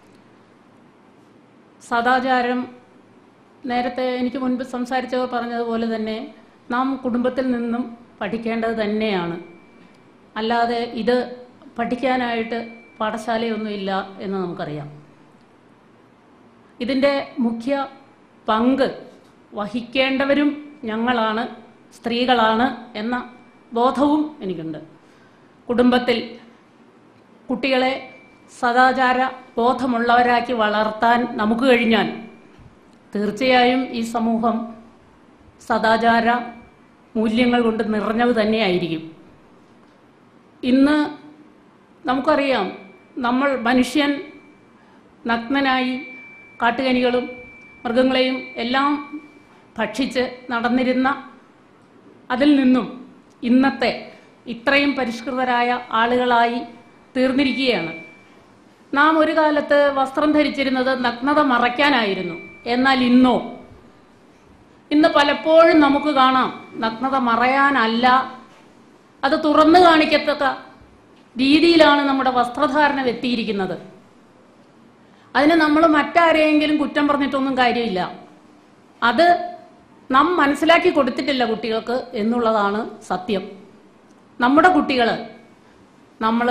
F: സദാചാരം നേരത്തെ എനിക്ക് മുൻപ് സംസാരിച്ചവർ പറഞ്ഞതുപോലെ തന്നെ നാം കുടുംബത്തിൽ നിന്നും പഠിക്കേണ്ടത് തന്നെയാണ് അല്ലാതെ ഇത് പഠിക്കാനായിട്ട് പാഠശാലയൊന്നുമില്ല എന്ന് നമുക്കറിയാം ഇതിൻ്റെ മുഖ്യ പങ്ക് വഹിക്കേണ്ടവരും ഞങ്ങളാണ് സ്ത്രീകളാണ് എന്ന ബോധവും എനിക്കുണ്ട് കുടുംബത്തിൽ കുട്ടികളെ സദാചാര ബോധമുള്ളവരാക്കി വളർത്താൻ നമുക്ക് കഴിഞ്ഞാൽ തീർച്ചയായും ഈ സമൂഹം സദാചാര മൂല്യങ്ങൾ കൊണ്ട് നിറഞ്ഞത് തന്നെയായിരിക്കും ഇന്ന് നമുക്കറിയാം നമ്മൾ മനുഷ്യൻ നഗ്നനായി കാട്ടുകനികളും മൃഗങ്ങളെയും എല്ലാം ഭക്ഷിച്ച് നടന്നിരുന്ന അതിൽ നിന്നും ഇന്നത്തെ ഇത്രയും പരിഷ്കൃതരായ ആളുകളായി തീർന്നിരിക്കുകയാണ് നാം ഒരു കാലത്ത് വസ്ത്രം ധരിച്ചിരുന്നത് നഗ്നത മറയ്ക്കാനായിരുന്നു എന്നാൽ ഇന്നോ ഇന്ന് പലപ്പോഴും നമുക്ക് കാണാം നഗ്നത മറയാനല്ല അത് തുറന്നു കാണിക്കത്തക്ക രീതിയിലാണ് നമ്മുടെ വസ്ത്രധാരണം എത്തിയിരിക്കുന്നത് അതിന് നമ്മൾ മറ്റാരെയെങ്കിലും കുറ്റം പറഞ്ഞിട്ടൊന്നും കാര്യമില്ല അത് നാം മനസ്സിലാക്കി കൊടുത്തിട്ടില്ല കുട്ടികൾക്ക് എന്നുള്ളതാണ് സത്യം നമ്മുടെ കുട്ടികൾ നമ്മൾ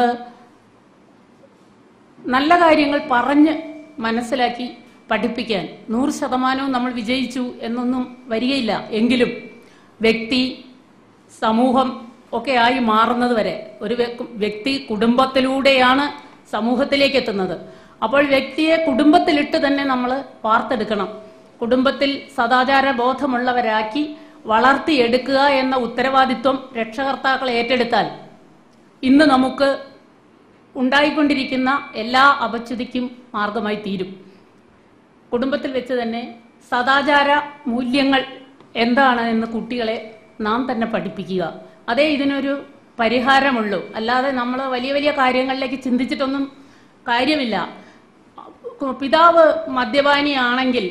F: നല്ല കാര്യങ്ങൾ പറഞ്ഞ് മനസ്സിലാക്കി പഠിപ്പിക്കാൻ നൂറ് ശതമാനവും നമ്മൾ വിജയിച്ചു എന്നൊന്നും വരികയില്ല എങ്കിലും വ്യക്തി സമൂഹം ഒക്കെ ആയി മാറുന്നത് വരെ ഒരു വ്യ- വ്യക്തി കുടുംബത്തിലൂടെയാണ് സമൂഹത്തിലേക്ക് എത്തുന്നത് അപ്പോൾ വ്യക്തിയെ കുടുംബത്തിലിട്ട് തന്നെ നമ്മൾ വാർത്തെടുക്കണം കുടുംബത്തിൽ സദാചാര ബോധമുള്ളവരാക്കി വളർത്തിയെടുക്കുക എന്ന ഉത്തരവാദിത്വം രക്ഷകർത്താക്കൾ ഏറ്റെടുത്താൽ ഇന്ന് നമുക്ക് ഉണ്ടായിക്കൊണ്ടിരിക്കുന്ന എല്ലാ അപച്യുതിക്കും മാർഗമായി തീരും കുടുംബത്തിൽ വെച്ച് തന്നെ സദാചാര മൂല്യങ്ങൾ എന്താണ് എന്ന് കുട്ടികളെ നാം തന്നെ പഠിപ്പിക്കുക അതേ ഇതിനൊരു പരിഹാരമുള്ളൂ അല്ലാതെ നമ്മൾ വലിയ വലിയ കാര്യങ്ങളിലേക്ക് ചിന്തിച്ചിട്ടൊന്നും കാര്യമില്ല പിതാവ് മദ്യപാനിയാണെങ്കിൽ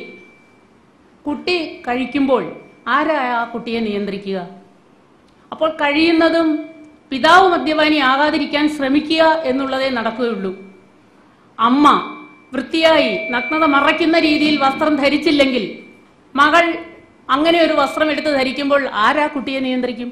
F: കുട്ടി കഴിക്കുമ്പോൾ ആരാ ആ കുട്ടിയെ നിയന്ത്രിക്കുക അപ്പോൾ കഴിയുന്നതും പിതാവ് മദ്യപാനി ആകാതിരിക്കാൻ ശ്രമിക്കുക എന്നുള്ളതേ നടക്കുകയുള്ളൂ അമ്മ വൃത്തിയായി നഗ്നത മറയ്ക്കുന്ന രീതിയിൽ വസ്ത്രം ധരിച്ചില്ലെങ്കിൽ മകൾ അങ്ങനെ ഒരു വസ്ത്രം എടുത്ത് ധരിക്കുമ്പോൾ ആരാ കുട്ടിയെ നിയന്ത്രിക്കും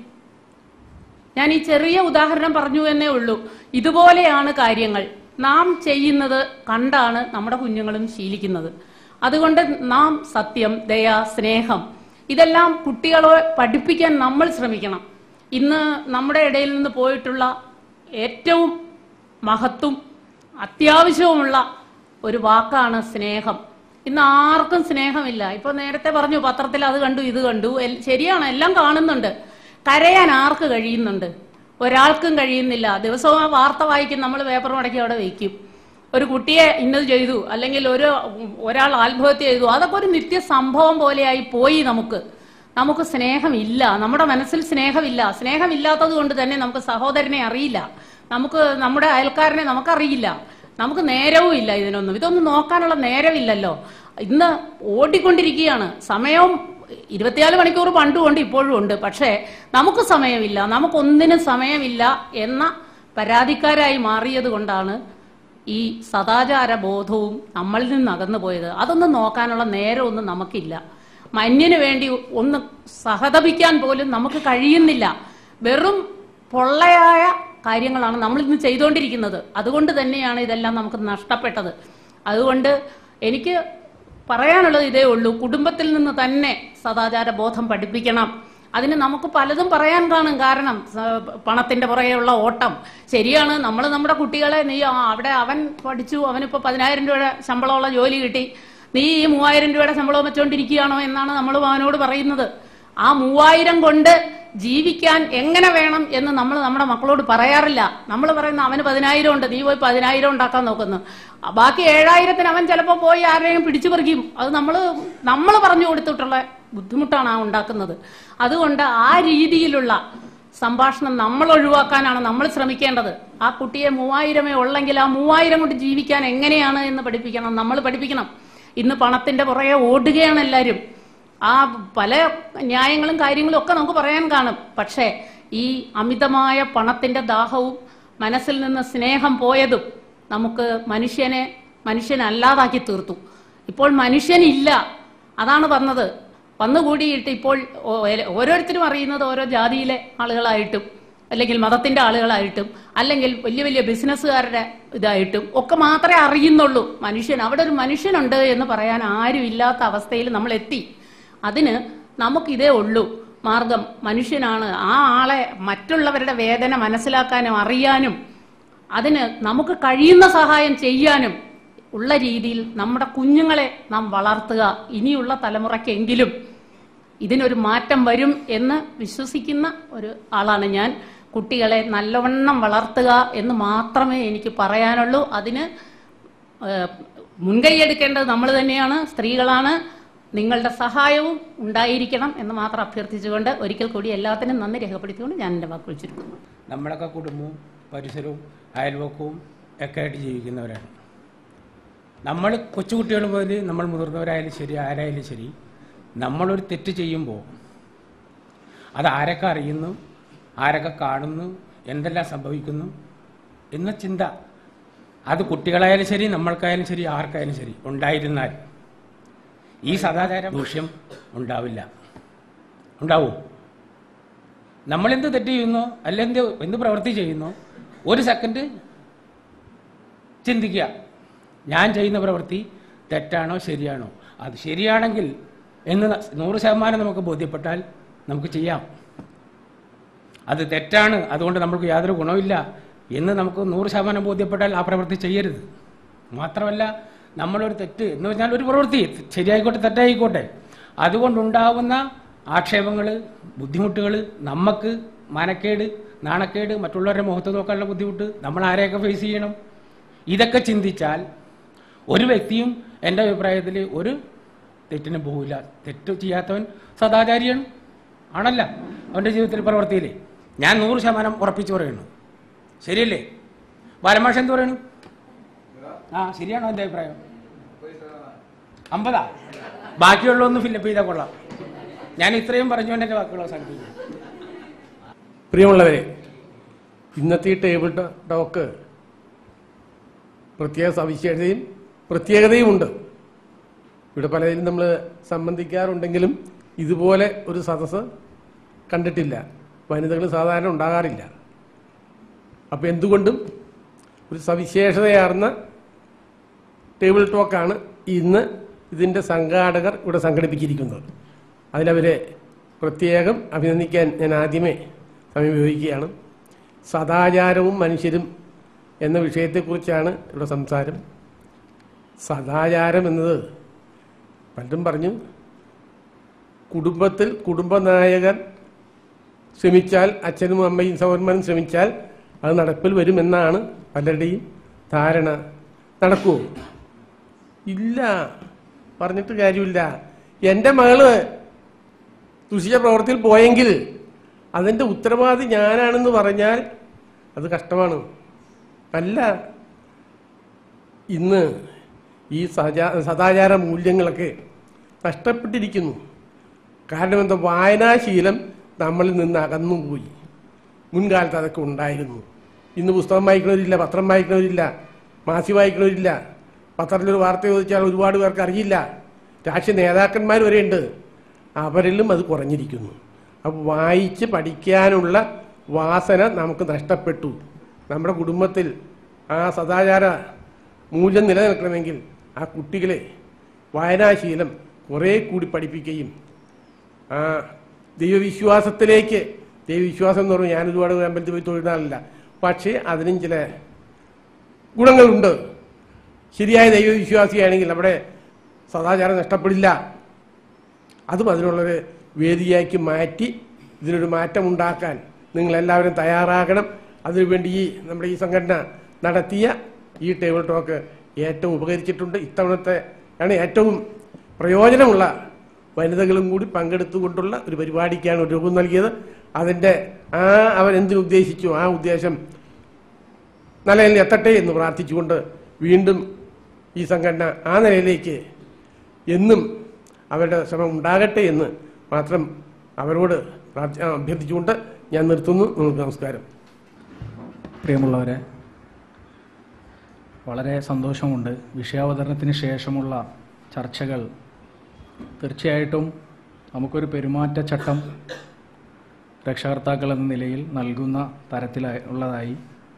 F: ഞാൻ ഈ ചെറിയ ഉദാഹരണം പറഞ്ഞു എന്നേ ഉള്ളൂ ഇതുപോലെയാണ് കാര്യങ്ങൾ നാം ചെയ്യുന്നത് കണ്ടാണ് നമ്മുടെ കുഞ്ഞുങ്ങളും ശീലിക്കുന്നത് അതുകൊണ്ട് നാം സത്യം ദയ സ്നേഹം ഇതെല്ലാം കുട്ടികളെ പഠിപ്പിക്കാൻ നമ്മൾ ശ്രമിക്കണം ഇന്ന് നമ്മുടെ ഇടയിൽ നിന്ന് പോയിട്ടുള്ള ഏറ്റവും മഹത്വം അത്യാവശ്യവുമുള്ള ഒരു വാക്കാണ് സ്നേഹം ഇന്ന് ആർക്കും സ്നേഹമില്ല ഇപ്പൊ നേരത്തെ പറഞ്ഞു പത്രത്തിൽ അത് കണ്ടു ഇത് കണ്ടു എൽ- ശരിയാണ് എല്ലാം കാണുന്നുണ്ട് കരയാൻ ആർക്ക് കഴിയുന്നുണ്ട് ഒരാൾക്കും കഴിയുന്നില്ല ദിവസവും ആ വാർത്ത വായിക്കും നമ്മൾ പേപ്പർ മടക്കി അവിടെ വയ്ക്കും ഒരു കുട്ടിയെ ഇന്നത് ചെയ്തു അല്ലെങ്കിൽ ഒരു ഒരാൾ ആത്മഹത്യ ചെയ്തു അതൊക്കെ ഒരു നിത്യ സംഭവം പോലെയായി പോയി നമുക്ക് നമുക്ക് സ്നേഹമില്ല നമ്മുടെ മനസ്സിൽ സ്നേഹമില്ല സ്നേഹമില്ലാത്തത് കൊണ്ട് തന്നെ നമുക്ക് സഹോദരനെ അറിയില്ല നമുക്ക് നമ്മുടെ അയൽക്കാരനെ നമുക്കറിയില്ല നമുക്ക് നേരവും ഇല്ല ഇതിനൊന്നും ഇതൊന്നും നോക്കാനുള്ള നേരമില്ലല്ലോ ഇന്ന് ഓടിക്കൊണ്ടിരിക്കുകയാണ് സമയവും ഇരുപത്തിനാല് മണിക്കൂർ പണ്ടും ഉണ്ട് ഇപ്പോഴും ഉണ്ട് പക്ഷേ നമുക്ക് സമയമില്ല നമുക്കൊന്നിനും സമയമില്ല എന്ന പരാതിക്കാരായി മാറിയത് കൊണ്ടാണ് ഈ സദാചാര ബോധവും നമ്മളിൽ നിന്ന് അകന്നു പോയത് അതൊന്നും നോക്കാനുള്ള നേരമൊന്നും നമുക്കില്ല മഞ്ഞിന് വേണ്ടി ഒന്ന് സഹതപിക്കാൻ പോലും നമുക്ക് കഴിയുന്നില്ല വെറും പൊള്ളയായ കാര്യങ്ങളാണ് നമ്മൾ ഇന്ന് ചെയ്തുകൊണ്ടിരിക്കുന്നത് അതുകൊണ്ട് തന്നെയാണ് ഇതെല്ലാം നമുക്ക് നഷ്ടപ്പെട്ടത് അതുകൊണ്ട് എനിക്ക് പറയാനുള്ളത് ഇതേ ഉള്ളൂ കുടുംബത്തിൽ നിന്ന് തന്നെ സദാചാര ബോധം പഠിപ്പിക്കണം അതിന് നമുക്ക് പലതും പറയാൻ കാണും കാരണം സ- പണത്തിന്റെ പുറകെയുള്ള ഓട്ടം ശരിയാണ് നമ്മൾ നമ്മുടെ കുട്ടികളെ നീ ആ, അവിടെ അവൻ പഠിച്ചു അവനിപ്പോ പതിനായിരം രൂപയുടെ ശമ്പളമുള്ള ജോലി കിട്ടി നീ ഈ മൂവായിരം രൂപയുടെ ശമ്പളം വെച്ചോണ്ടിരിക്കുകയാണോ എന്നാണ് നമ്മൾ അവനോട് പറയുന്നത് ആ മൂവായിരം കൊണ്ട് ജീവിക്കാൻ എങ്ങനെ വേണം എന്ന് നമ്മൾ നമ്മുടെ മക്കളോട് പറയാറില്ല നമ്മൾ പറയുന്ന അവന് പതിനായിരം ഉണ്ട് നീ പോയി പതിനായിരം ഉണ്ടാക്കാൻ നോക്കുന്നു ആ ബാക്കി ഏഴായിരത്തിന് അവൻ ചിലപ്പോൾ പോയി ആരെയും പിടിച്ചു പറിക്കും അത് നമ്മൾ നമ്മൾ പറഞ്ഞു കൊടുത്തിട്ടുള്ള ബുദ്ധിമുട്ടാണ് ആ ഉണ്ടാക്കുന്നത് അതുകൊണ്ട് ആ രീതിയിലുള്ള സംഭാഷണം നമ്മൾ ഒഴിവാക്കാനാണ് നമ്മൾ ശ്രമിക്കേണ്ടത് ആ കുട്ടിയെ മൂവായിരമേ ഉള്ളെങ്കിൽ ആ മൂവായിരം കൊണ്ട് ജീവിക്കാൻ എങ്ങനെയാണ് എന്ന് പഠിപ്പിക്കണം നമ്മൾ പഠിപ്പിക്കണം ഇന്ന് പണത്തിന്റെ പുറകെ ഓടുകയാണ് എല്ലാവരും ആ പല ന്യായങ്ങളും കാര്യങ്ങളും ഒക്കെ നമുക്ക് പറയാൻ കാണും പക്ഷേ ഈ അമിതമായ പണത്തിന്റെ ദാഹവും മനസ്സിൽ നിന്ന് സ്നേഹം പോയതും നമുക്ക് മനുഷ്യനെ മനുഷ്യനല്ലാതാക്കി തീർത്തു ഇപ്പോൾ മനുഷ്യനില്ല അതാണ് പറഞ്ഞത് വന്നുകൂടിയിട്ട് ഇപ്പോൾ ഓ- ഓരോരുത്തരും അറിയുന്നത് ഓരോ ജാതിയിലെ ആളുകളായിട്ടും അല്ലെങ്കിൽ മതത്തിന്റെ ആളുകളായിട്ടും അല്ലെങ്കിൽ വലിയ വലിയ ബിസിനസ്സുകാരുടെ ഇതായിട്ടും ഒക്കെ മാത്രമേ അറിയുന്നുള്ളൂ മനുഷ്യൻ അവിടെ ഒരു മനുഷ്യനുണ്ട് എന്ന് പറയാൻ ആരും ഇല്ലാത്ത അവസ്ഥയിൽ നമ്മൾ എത്തി അതിന് നമുക്കിതേ ഉള്ളൂ മാർഗം മനുഷ്യനാണ് ആ ആളെ മറ്റുള്ളവരുടെ വേദന മനസ്സിലാക്കാനും അറിയാനും അതിന് നമുക്ക് കഴിയുന്ന സഹായം ചെയ്യാനും ഉള്ള രീതിയിൽ നമ്മുടെ കുഞ്ഞുങ്ങളെ നാം വളർത്തുക ഇനിയുള്ള തലമുറയ്ക്കെങ്കിലും ഇതിനൊരു മാറ്റം വരും എന്ന് വിശ്വസിക്കുന്ന ഒരു ആളാണ് ഞാൻ കുട്ടികളെ നല്ലവണ്ണം വളർത്തുക എന്ന് മാത്രമേ എനിക്ക് പറയാനുള്ളൂ അതിന് ഏഹ്, മുൻകൈയെടുക്കേണ്ടത് നമ്മൾ തന്നെയാണ് സ്ത്രീകളാണ് നിങ്ങളുടെ സഹായവും ഉണ്ടായിരിക്കണം എന്ന് മാത്രം അഭ്യർത്ഥിച്ചുകൊണ്ട് ഒരിക്കൽ കൂടി എല്ലാത്തിനും നന്ദി രേഖപ്പെടുത്തിക്കൊണ്ട് ഞാൻ എൻ്റെ വാക്കുകൾ ചുരുക്കുന്നു
G: നമ്മളൊക്കെ കുടുംബവും പരിസരവും അയൽവക്കവും ഒക്കെ ആയിട്ട് ജീവിക്കുന്നവരാണ് നമ്മൾ കൊച്ചുകുട്ടികൾ മുതൽ നമ്മൾ മുതിർന്നവരായാലും ശരി ആരായാലും ശരി നമ്മളൊരു തെറ്റ് ചെയ്യുമ്പോൾ അത് ആരൊക്കെ അറിയുന്നു ആരൊക്കെ കാണുന്നു എന്തെല്ലാം സംഭവിക്കുന്നു എന്ന ചിന്ത അത് കുട്ടികളായാലും ശരി നമ്മൾക്കായാലും ശരി ആർക്കായാലും ശരി ഉണ്ടായിരുന്നാൽ ഈ സദാചാര ദൂഷ്യം ഉണ്ടാവില്ല ഉണ്ടാവും നമ്മളെന്ത് തെറ്റ് ചെയ്യുന്നോ അല്ലെങ്കിൽ എന്ത് പ്രവൃത്തി ചെയ്യുന്നോ ഒരു സെക്കൻഡ് ചിന്തിക്കുക ഞാൻ ചെയ്യുന്ന പ്രവൃത്തി തെറ്റാണോ ശരിയാണോ അത് ശരിയാണെങ്കിൽ എന്ന് നൂറ് ശതമാനം നമുക്ക് ബോധ്യപ്പെട്ടാൽ നമുക്ക് ചെയ്യാം അത് തെറ്റാണ് അതുകൊണ്ട് നമുക്ക് യാതൊരു ഗുണമില്ല എന്ന് നമുക്ക് നൂറ് ശതമാനം ബോധ്യപ്പെട്ടാൽ ആ പ്രവൃത്തി ചെയ്യരുത് മാത്രമല്ല നമ്മളൊരു തെറ്റ് എന്ന് പറഞ്ഞാൽ ഒരു പ്രവൃത്തി ശരിയായിക്കോട്ടെ തെറ്റായിക്കോട്ടെ അതുകൊണ്ടുണ്ടാവുന്ന ആക്ഷേപങ്ങൾ ബുദ്ധിമുട്ടുകൾ നമുക്ക് മാനക്കേട് നാണക്കേട് മറ്റുള്ളവരുടെ മുഖത്ത് നോക്കാനുള്ള ബുദ്ധിമുട്ട് നമ്മൾ ആരെയൊക്കെ ഫേസ് ചെയ്യണം ഇതൊക്കെ ചിന്തിച്ചാൽ ഒരു വ്യക്തിയും എൻ്റെ അഭിപ്രായത്തിൽ ഒരു തെറ്റിന് പോകില്ല തെറ്റ് ചെയ്യാത്തവൻ സദാചാരിയാണ് ആണല്ല അവൻ്റെ ജീവിതത്തിൽ പ്രവർത്തിയില്ലേ ഞാൻ നൂറ് ശതമാനം ഉറപ്പിച്ചു പറയുന്നു ശരിയല്ലേ ബാലമാഷ എന്ത് പറയുന്നു ആ ശരിയാണോ എൻ്റെ അഭിപ്രായം അമ്പതാ ബാക്കിയുള്ളതൊന്ന് ഫില്ലപ്പ് ചെയ്താൽ കൊള്ളാം ഞാൻ ഇത്രയും പറഞ്ഞുകൊണ്ട് എൻ്റെ വാക്കുകൾ അവസാനിപ്പിക്കും
H: പ്രിയമുള്ളവരെ ഇന്നത്തെ ഈ ടേബിൾ ട- ടോക്ക് പ്രത്യേക സവിശേഷതയും പ്രത്യേകതയുമുണ്ട് ഇവിടെ പലതിലും നമ്മൾ സംബന്ധിക്കാറുണ്ടെങ്കിലും ഇതുപോലെ ഒരു സദസ്സ് കണ്ടിട്ടില്ല വനിതകൾ സാധാരണ ഉണ്ടാകാറില്ല അപ്പോൾ എന്തുകൊണ്ടും ഒരു സവിശേഷതയാർന്ന ടേബിൾ ടോക്കാണ് ഇന്ന് ഇതിൻ്റെ സംഘാടകർ ഇവിടെ സംഘടിപ്പിച്ചിരിക്കുന്നത് അതിലവരെ പ്രത്യേകം അഭിനന്ദിക്കാൻ ഞാൻ ആദ്യമേ സമയം ഉപയോഗിക്കുകയാണ് സദാചാരവും മനുഷ്യരും എന്ന വിഷയത്തെക്കുറിച്ചാണ് ഇവിടെ സംസാരം സദാചാരം എന്നത് പലരും പറഞ്ഞു കുടുംബത്തിൽ കുടുംബനായകൻ ശ്രമിച്ചാൽ അച്ഛനും അമ്മയും സഹോദരന്മാരും ശ്രമിച്ചാൽ അത് നടപ്പിൽ വരുമെന്നാണ് പലരുടെയും ധാരണ നടക്കുമോ ഇല്ല പറഞ്ഞിട്ട് കാര്യമില്ല എൻ്റെ മകള് ദുഷിച്ച പ്രവൃത്തിയിൽ പോയെങ്കിൽ അതിൻ്റെ ഉത്തരവാദി ഞാനാണെന്ന് പറഞ്ഞാൽ അത് കഷ്ടമാണ് അല്ല ഇന്ന് ഈ സദാ സദാചാര മൂല്യങ്ങളൊക്കെ നഷ്ടപ്പെട്ടിരിക്കുന്നു കാരണം എന്താ വായനാശീലം നമ്മളിൽ നിന്ന് അകന്നുപോയി മുൻകാലത്ത് അതൊക്കെ ഉണ്ടായിരുന്നു ഇന്ന് പുസ്തകം വായിക്കണവരില്ല പത്രം വായിക്കണവരില്ല മാസി വായിക്കണവരില്ല പത്രത്തിലൊരു വാർത്ത ചോദിച്ചാൽ ഒരുപാട് പേർക്ക് അറിയില്ല രാഷ്ട്രീയ നേതാക്കന്മാർ വരെയുണ്ട് അവരിലും അത് കുറഞ്ഞിരിക്കുന്നു അപ്പോൾ വായിച്ച് പഠിക്കാനുള്ള വാസന നമുക്ക് നഷ്ടപ്പെട്ടു നമ്മുടെ കുടുംബത്തിൽ ആ സദാചാര മൂല്യം നിലനിൽക്കണമെങ്കിൽ ആ കുട്ടികളെ വായനാശീലം കുറേ കൂടി പഠിപ്പിക്കുകയും ആ ദൈവവിശ്വാസത്തിലേക്ക് ദൈവവിശ്വാസം എന്ന് പറഞ്ഞാൽ ഞാൻ ഒരുപാട് അമ്പലത്തിൽ പോയി തൊഴുതാറില്ല പക്ഷേ അതിനും ചില ഗുണങ്ങളുണ്ട് ശരിയായ ദൈവവിശ്വാസിയാണെങ്കിൽ അവിടെ സദാചാരം നഷ്ടപ്പെടില്ല അതും അതിനുള്ളൊരു വേദിയാക്കി മാറ്റി ഇതിനൊരു മാറ്റമുണ്ടാക്കാൻ നിങ്ങളെല്ലാവരും തയ്യാറാകണം അതിനുവേണ്ടി ഈ നമ്മുടെ ഈ സംഘടന നടത്തിയ ഈ ടേബിൾ ടോക്ക് ഏറ്റവും ഉപകരിച്ചിട്ടുണ്ട് ഇത്തവണത്തെ ആണ് ഏറ്റവും പ്രയോജനമുള്ള വനിതകളും കൂടി പങ്കെടുത്തുകൊണ്ടുള്ള ഒരു പരിപാടിക്കാണ് ഒരു രൂപം നൽകിയത് അതിൻ്റെ ആ അവരെന്തിനുദ്ദേശിച്ചു ആ ഉദ്ദേശം നല്ല നിലയിൽ എത്തട്ടെ എന്ന് പ്രാർത്ഥിച്ചുകൊണ്ട് വീണ്ടും ഈ സംഘടന ആ നിലയിലേക്ക് എന്നും അവരുടെ ശ്രമം ഉണ്ടാകട്ടെ എന്ന് മാത്രം അവരോട് പ്രാർത്ഥി ആ, അഭ്യർത്ഥിച്ചുകൊണ്ട് ഞാൻ നിർത്തുന്നു നിങ്ങൾക്ക് നമസ്കാരം
A: പ്രിയമുള്ളവരെ വളരെ സന്തോഷമുണ്ട് വിഷയാവതരണത്തിന് ശേഷമുള്ള ചർച്ചകൾ തീർച്ചയായിട്ടും നമുക്കൊരു പെരുമാറ്റച്ചട്ടം രക്ഷകർത്താക്കൾ എന്ന നിലയിൽ നൽകുന്ന തരത്തിലായി ഉള്ളതായി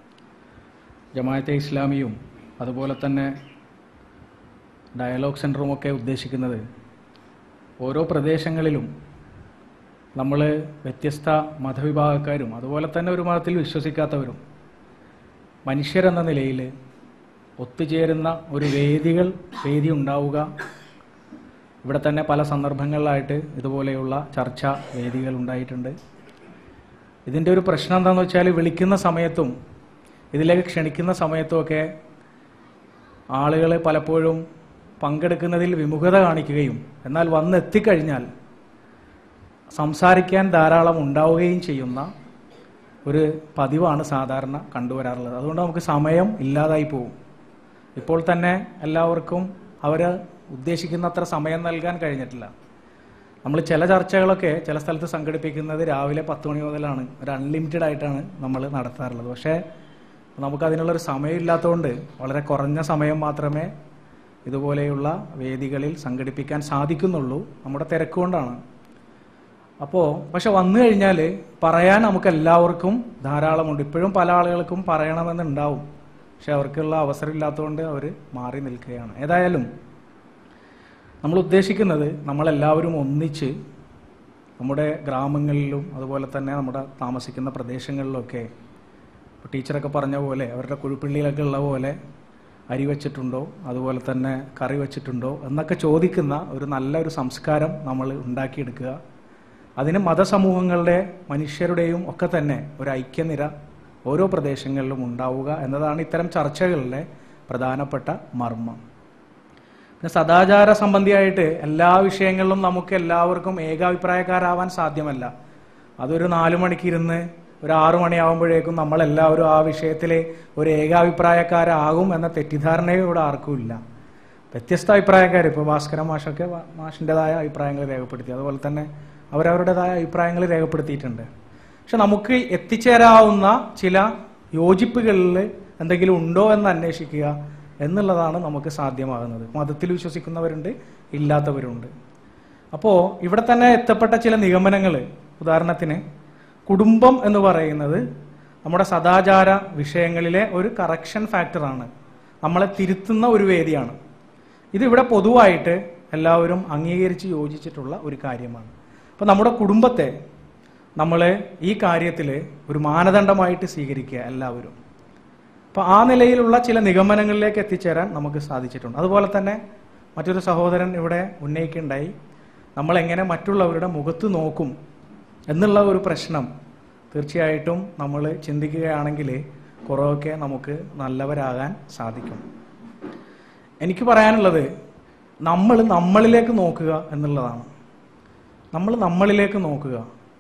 A: ജമാഅത്തെ ഇസ്ലാമിയും അതുപോലെ തന്നെ ഡയലോഗ് സെൻറ്ററുമൊക്കെ ഉദ്ദേശിക്കുന്നത് ഓരോ പ്രദേശങ്ങളിലും നമ്മൾ വ്യത്യസ്ത മതവിഭാഗക്കാരും അതുപോലെ തന്നെ ഒരു മതത്തിൽ വിശ്വസിക്കാത്തവരും മനുഷ്യരെന്ന നിലയിൽ ഒത്തുചേരുന്ന ഒരു വേദികൾ വേദി ഉണ്ടാവുക ഇവിടെ തന്നെ പല സന്ദർഭങ്ങളിലായിട്ട് ഇതുപോലെയുള്ള ചർച്ച വേദികൾ ഉണ്ടായിട്ടുണ്ട് ഇതിൻ്റെ ഒരു പ്രശ്നം എന്താണെന്ന് വെച്ചാൽ വിളിക്കുന്ന സമയത്തും ഇതിലേക്ക് ക്ഷണിക്കുന്ന സമയത്തുമൊക്കെ ആളുകൾ പലപ്പോഴും പങ്കെടുക്കുന്നതിൽ വിമുഖത കാണിക്കുകയും എന്നാൽ വന്നെത്തിക്കഴിഞ്ഞാൽ സംസാരിക്കാൻ ധാരാളം ഉണ്ടാവുകയും ചെയ്യുന്ന ഒരു പതിവാണ് സാധാരണ കണ്ടുവരാറുള്ളത് അതുകൊണ്ട് നമുക്ക് സമയം ഇല്ലാതായി പോകും ഇപ്പോൾ തന്നെ എല്ലാവർക്കും അവർ ഉദ്ദേശിക്കുന്ന അത്ര സമയം നൽകാൻ കഴിഞ്ഞിട്ടില്ല നമ്മൾ ചില ചർച്ചകളൊക്കെ ചില സ്ഥലത്ത് സംഘടിപ്പിക്കുന്നത് രാവിലെ പത്ത് മണി മുതലാണ് ഒരു അൺലിമിറ്റഡ് ആയിട്ടാണ് നമ്മൾ നടത്താറുള്ളത് പക്ഷേ നമുക്ക് അതിനുള്ളൊരു സമയം ഇല്ലാത്തതുകൊണ്ട് വളരെ കുറഞ്ഞ സമയം മാത്രമേ ഇതുപോലെയുള്ള വേദികളിൽ സംഘടിപ്പിക്കാൻ സാധിക്കുന്നുള്ളൂ നമ്മുടെ തിരക്കുകൊണ്ടാണ് അപ്പോൾ പക്ഷെ വന്നു കഴിഞ്ഞാൽ പറയാൻ നമുക്ക് എല്ലാവർക്കും ധാരാളമുണ്ട് ഇപ്പോഴും പല ആളുകൾക്കും പറയണമെന്നുണ്ടാവും പക്ഷെ അവർക്കുള്ള അവസരം ഇല്ലാത്തതുകൊണ്ട് അവർ മാറി നിൽക്കുകയാണ് ഏതായാലും നമ്മൾ ഉദ്ദേശിക്കുന്നത് നമ്മളെല്ലാവരും ഒന്നിച്ച് നമ്മുടെ ഗ്രാമങ്ങളിലും അതുപോലെ തന്നെ നമ്മുടെ താമസിക്കുന്ന പ്രദേശങ്ങളിലൊക്കെ ഇപ്പോൾ ടീച്ചറൊക്കെ പറഞ്ഞ പോലെ അവരുടെ കുഴിപ്പിള്ളിയിലൊക്കെ ഉള്ള പോലെ അരി വെച്ചിട്ടുണ്ടോ അതുപോലെ തന്നെ കറി വെച്ചിട്ടുണ്ടോ എന്നൊക്കെ ചോദിക്കുന്ന ഒരു നല്ല ഒരു സംസ്കാരം നമ്മൾ ഉണ്ടാക്കിയെടുക്കുക അതിന് മതസമൂഹങ്ങളുടെ മനുഷ്യരുടെയും ഒക്കെ തന്നെ ഒരു ഐക്യനിര ഓരോ പ്രദേശങ്ങളിലും ഉണ്ടാവുക എന്നതാണ് ഇത്തരം ചർച്ചകളിലെ പ്രധാനപ്പെട്ട മർമ്മം പിന്നെ സദാചാര സംബന്ധിയായിട്ട് എല്ലാ വിഷയങ്ങളിലും നമുക്ക് എല്ലാവർക്കും ഏകാഭിപ്രായക്കാരാവാൻ സാധ്യമല്ല അതൊരു നാലു മണിക്ക് ഇരുന്ന് ഒരു ആറു മണിയാവുമ്പോഴേക്കും നമ്മളെല്ലാവരും ആ വിഷയത്തിൽ ഒരു ഏകാഭിപ്രായക്കാരാകും എന്ന തെറ്റിദ്ധാരണയും ഇവിടെ ആർക്കും ഇല്ല വ്യത്യസ്ത അഭിപ്രായക്കാർ ഇപ്പോൾ ഭാസ്കര മാഷൊക്കെ വാ- മാഷിൻ്റെതായ അഭിപ്രായങ്ങൾ രേഖപ്പെടുത്തി അതുപോലെ തന്നെ അവരവരുടേതായ അഭിപ്രായങ്ങൾ രേഖപ്പെടുത്തിയിട്ടുണ്ട് പക്ഷെ നമുക്ക് എത്തിച്ചേരാവുന്ന ചില യോജിപ്പുകളിൽ എന്തെങ്കിലും ഉണ്ടോ എന്ന് അന്വേഷിക്കുക എന്നുള്ളതാണ് നമുക്ക് സാധ്യമാകുന്നത് മതത്തിൽ വിശ്വസിക്കുന്നവരുണ്ട് ഇല്ലാത്തവരുണ്ട് അപ്പോൾ ഇവിടെ തന്നെ എത്തപ്പെട്ട ചില നിഗമനങ്ങൾ ഉദാഹരണത്തിന് കുടുംബം എന്ന് പറയുന്നത് നമ്മുടെ സദാചാര വിഷയങ്ങളിലെ ഒരു കറക്ഷൻ ഫാക്ടറാണ് നമ്മളെ തിരുത്തുന്ന ഒരു വേദിയാണ് ഇതിവിടെ പൊതുവായിട്ട് എല്ലാവരും അംഗീകരിച്ച് യോജിച്ചിട്ടുള്ള ഒരു കാര്യമാണ് അപ്പോൾ നമ്മുടെ കുടുംബത്തെ നമ്മൾ ഈ കാര്യത്തിൽ ഒരു മാനദണ്ഡമായിട്ട് സ്വീകരിക്കുക എല്ലാവരും അപ്പോൾ ആ നിലയിലുള്ള ചില നിഗമനങ്ങളിലേക്ക് എത്തിച്ചേരാൻ നമുക്ക് സാധിച്ചിട്ടുണ്ട് അതുപോലെ തന്നെ മറ്റൊരു സഹോദരൻ ഇവിടെ ഉന്നയിക്കുകയുണ്ടായി നമ്മൾ എങ്ങനെ മറ്റുള്ളവരുടെ മുഖത്ത് നോക്കും എന്നുള്ള ഒരു പ്രശ്നം തീർച്ചയായിട്ടും നമ്മൾ ചിന്തിക്കുകയാണെങ്കിൽ കുറേയൊക്കെ നമുക്ക് നല്ലവരാകാൻ സാധിക്കും എനിക്ക് പറയാനുള്ളത് നമ്മൾ നമ്മളിലേക്ക് നോക്കുക എന്നുള്ളതാണ് നമ്മൾ നമ്മളിലേക്ക് നോക്കുക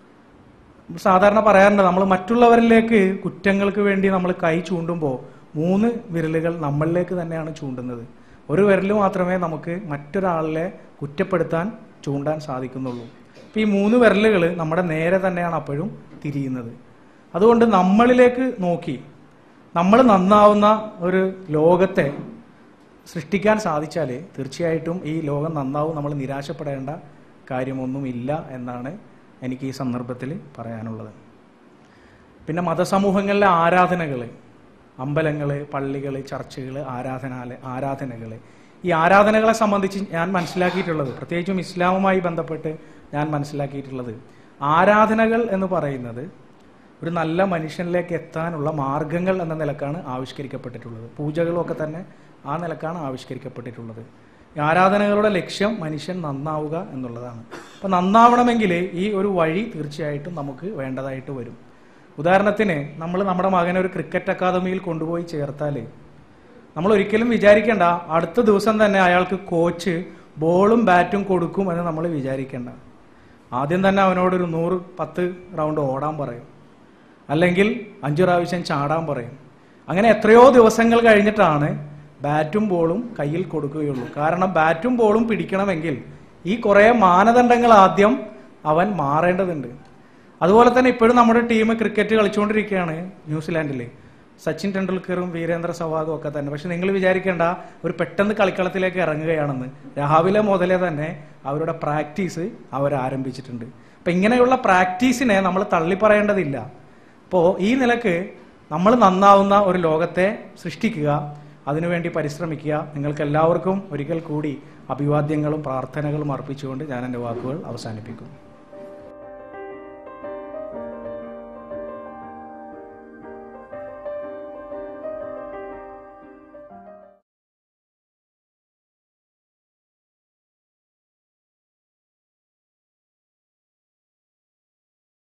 A: സാധാരണ പറയാറുണ്ട് നമ്മൾ മറ്റുള്ളവരിലേക്ക് കുറ്റങ്ങൾക്ക് വേണ്ടി നമ്മൾ കൈ ചൂണ്ടുമ്പോൾ മൂന്ന് വിരലുകൾ നമ്മളിലേക്ക് തന്നെയാണ് ചൂണ്ടുന്നത് ഒരു വിരൽ മാത്രമേ നമുക്ക് മറ്റൊരാളിനെ കുറ്റപ്പെടുത്താൻ ചൂണ്ടാൻ സാധിക്കുന്നുള്ളൂ അപ്പം ഈ മൂന്ന് വിരലുകൾ നമ്മുടെ നേരെ തന്നെയാണ് അപ്പോഴും തിരിയുന്നത് അതുകൊണ്ട് നമ്മളിലേക്ക് നോക്കി നമ്മൾ നന്നാവുന്ന ഒരു ലോകത്തെ സൃഷ്ടിക്കാൻ സാധിച്ചാൽ തീർച്ചയായിട്ടും ഈ ലോകം നന്നാവും നമ്മൾ നിരാശപ്പെടേണ്ട കാര്യമൊന്നുമില്ല എന്നാണ് എനിക്ക് ഈ സന്ദർഭത്തിൽ പറയാനുള്ളത് പിന്നെ മതസമൂഹങ്ങളിലെ ആരാധനകൾ അമ്പലങ്ങൾ പള്ളികൾ ചർച്ചുകൾ ആരാധനാല ആരാധനകൾ ഈ ആരാധനകളെ സംബന്ധിച്ച് ഞാൻ മനസ്സിലാക്കിയിട്ടുള്ളത് പ്രത്യേകിച്ചും ഇസ്ലാമുമായി ബന്ധപ്പെട്ട് ഞാൻ മനസ്സിലാക്കിയിട്ടുള്ളത് ആരാധനകൾ എന്ന് പറയുന്നത് ഒരു നല്ല മനുഷ്യനിലേക്ക് എത്താനുള്ള മാർഗങ്ങൾ എന്ന നിലക്കാണ് ആവിഷ്കരിക്കപ്പെട്ടിട്ടുള്ളത് പൂജകളും ഒക്കെ തന്നെ ആ നിലക്കാണ് ആവിഷ്കരിക്കപ്പെട്ടിട്ടുള്ളത് ഈ ആരാധനകളുടെ ലക്ഷ്യം മനുഷ്യൻ നന്നാവുക എന്നുള്ളതാണ് അപ്പം നന്നാവണമെങ്കിൽ ഈ ഒരു വഴി തീർച്ചയായിട്ടും നമുക്ക് വേണ്ടതായിട്ട് വരും ഉദാഹരണത്തിന് നമ്മൾ നമ്മുടെ മകനെ ഒരു ക്രിക്കറ്റ് അക്കാദമിയിൽ കൊണ്ടുപോയി ചേർത്താൽ നമ്മൾ ഒരിക്കലും വിചാരിക്കേണ്ട അടുത്ത ദിവസം തന്നെ അയാൾക്ക് കോച്ച് ബോളും ബാറ്റും കൊടുക്കും എന്ന് നമ്മൾ വിചാരിക്കേണ്ട ആദ്യം തന്നെ അവനോടൊരു നൂറ് പത്ത് റൗണ്ട് ഓടാൻ പറയും അല്ലെങ്കിൽ അഞ്ചു പ്രാവശ്യം ചാടാൻ പറയും അങ്ങനെ എത്രയോ ദിവസങ്ങൾ കഴിഞ്ഞിട്ടാണ് ബാറ്റും ബോളും കയ്യിൽ കൊടുക്കുകയുള്ളൂ കാരണം ബാറ്റും ബോളും പിടിക്കണമെങ്കിൽ ഈ കുറേ മാനദണ്ഡങ്ങൾ ആദ്യം അവൻ മാറേണ്ടതുണ്ട് അതുപോലെ തന്നെ ഇപ്പോഴും നമ്മുടെ ടീം ക്രിക്കറ്റ് കളിച്ചുകൊണ്ടിരിക്കുകയാണ് ന്യൂസിലാൻഡിൽ സച്ചിൻ ടെണ്ടുൽക്കറും വീരേന്ദ്ര സെവാഗും ഒക്കെ തന്നെ പക്ഷെ നിങ്ങൾ വിചാരിക്കേണ്ട ഒരു പെട്ടെന്ന് കളിക്കളത്തിലേക്ക് ഇറങ്ങുകയാണെന്ന് രാവിലെ മുതലേ തന്നെ അവരുടെ പ്രാക്ടീസ് അവർ ആരംഭിച്ചിട്ടുണ്ട് അപ്പൊ ഇങ്ങനെയുള്ള പ്രാക്ടീസിനെ നമ്മൾ തള്ളിപ്പറയേണ്ടതില്ല അപ്പോൾ ഈ നിലക്ക് നമ്മൾ നന്നാവുന്ന ഒരു ലോകത്തെ സൃഷ്ടിക്കുക അതിനുവേണ്ടി പരിശ്രമിക്കുക നിങ്ങൾക്ക് എല്ലാവർക്കും ഒരിക്കൽ കൂടി അഭിവാദ്യങ്ങളും പ്രാർത്ഥനകളും അർപ്പിച്ചുകൊണ്ട് ഞാൻ എൻ്റെ വാക്കുകൾ അവസാനിപ്പിക്കും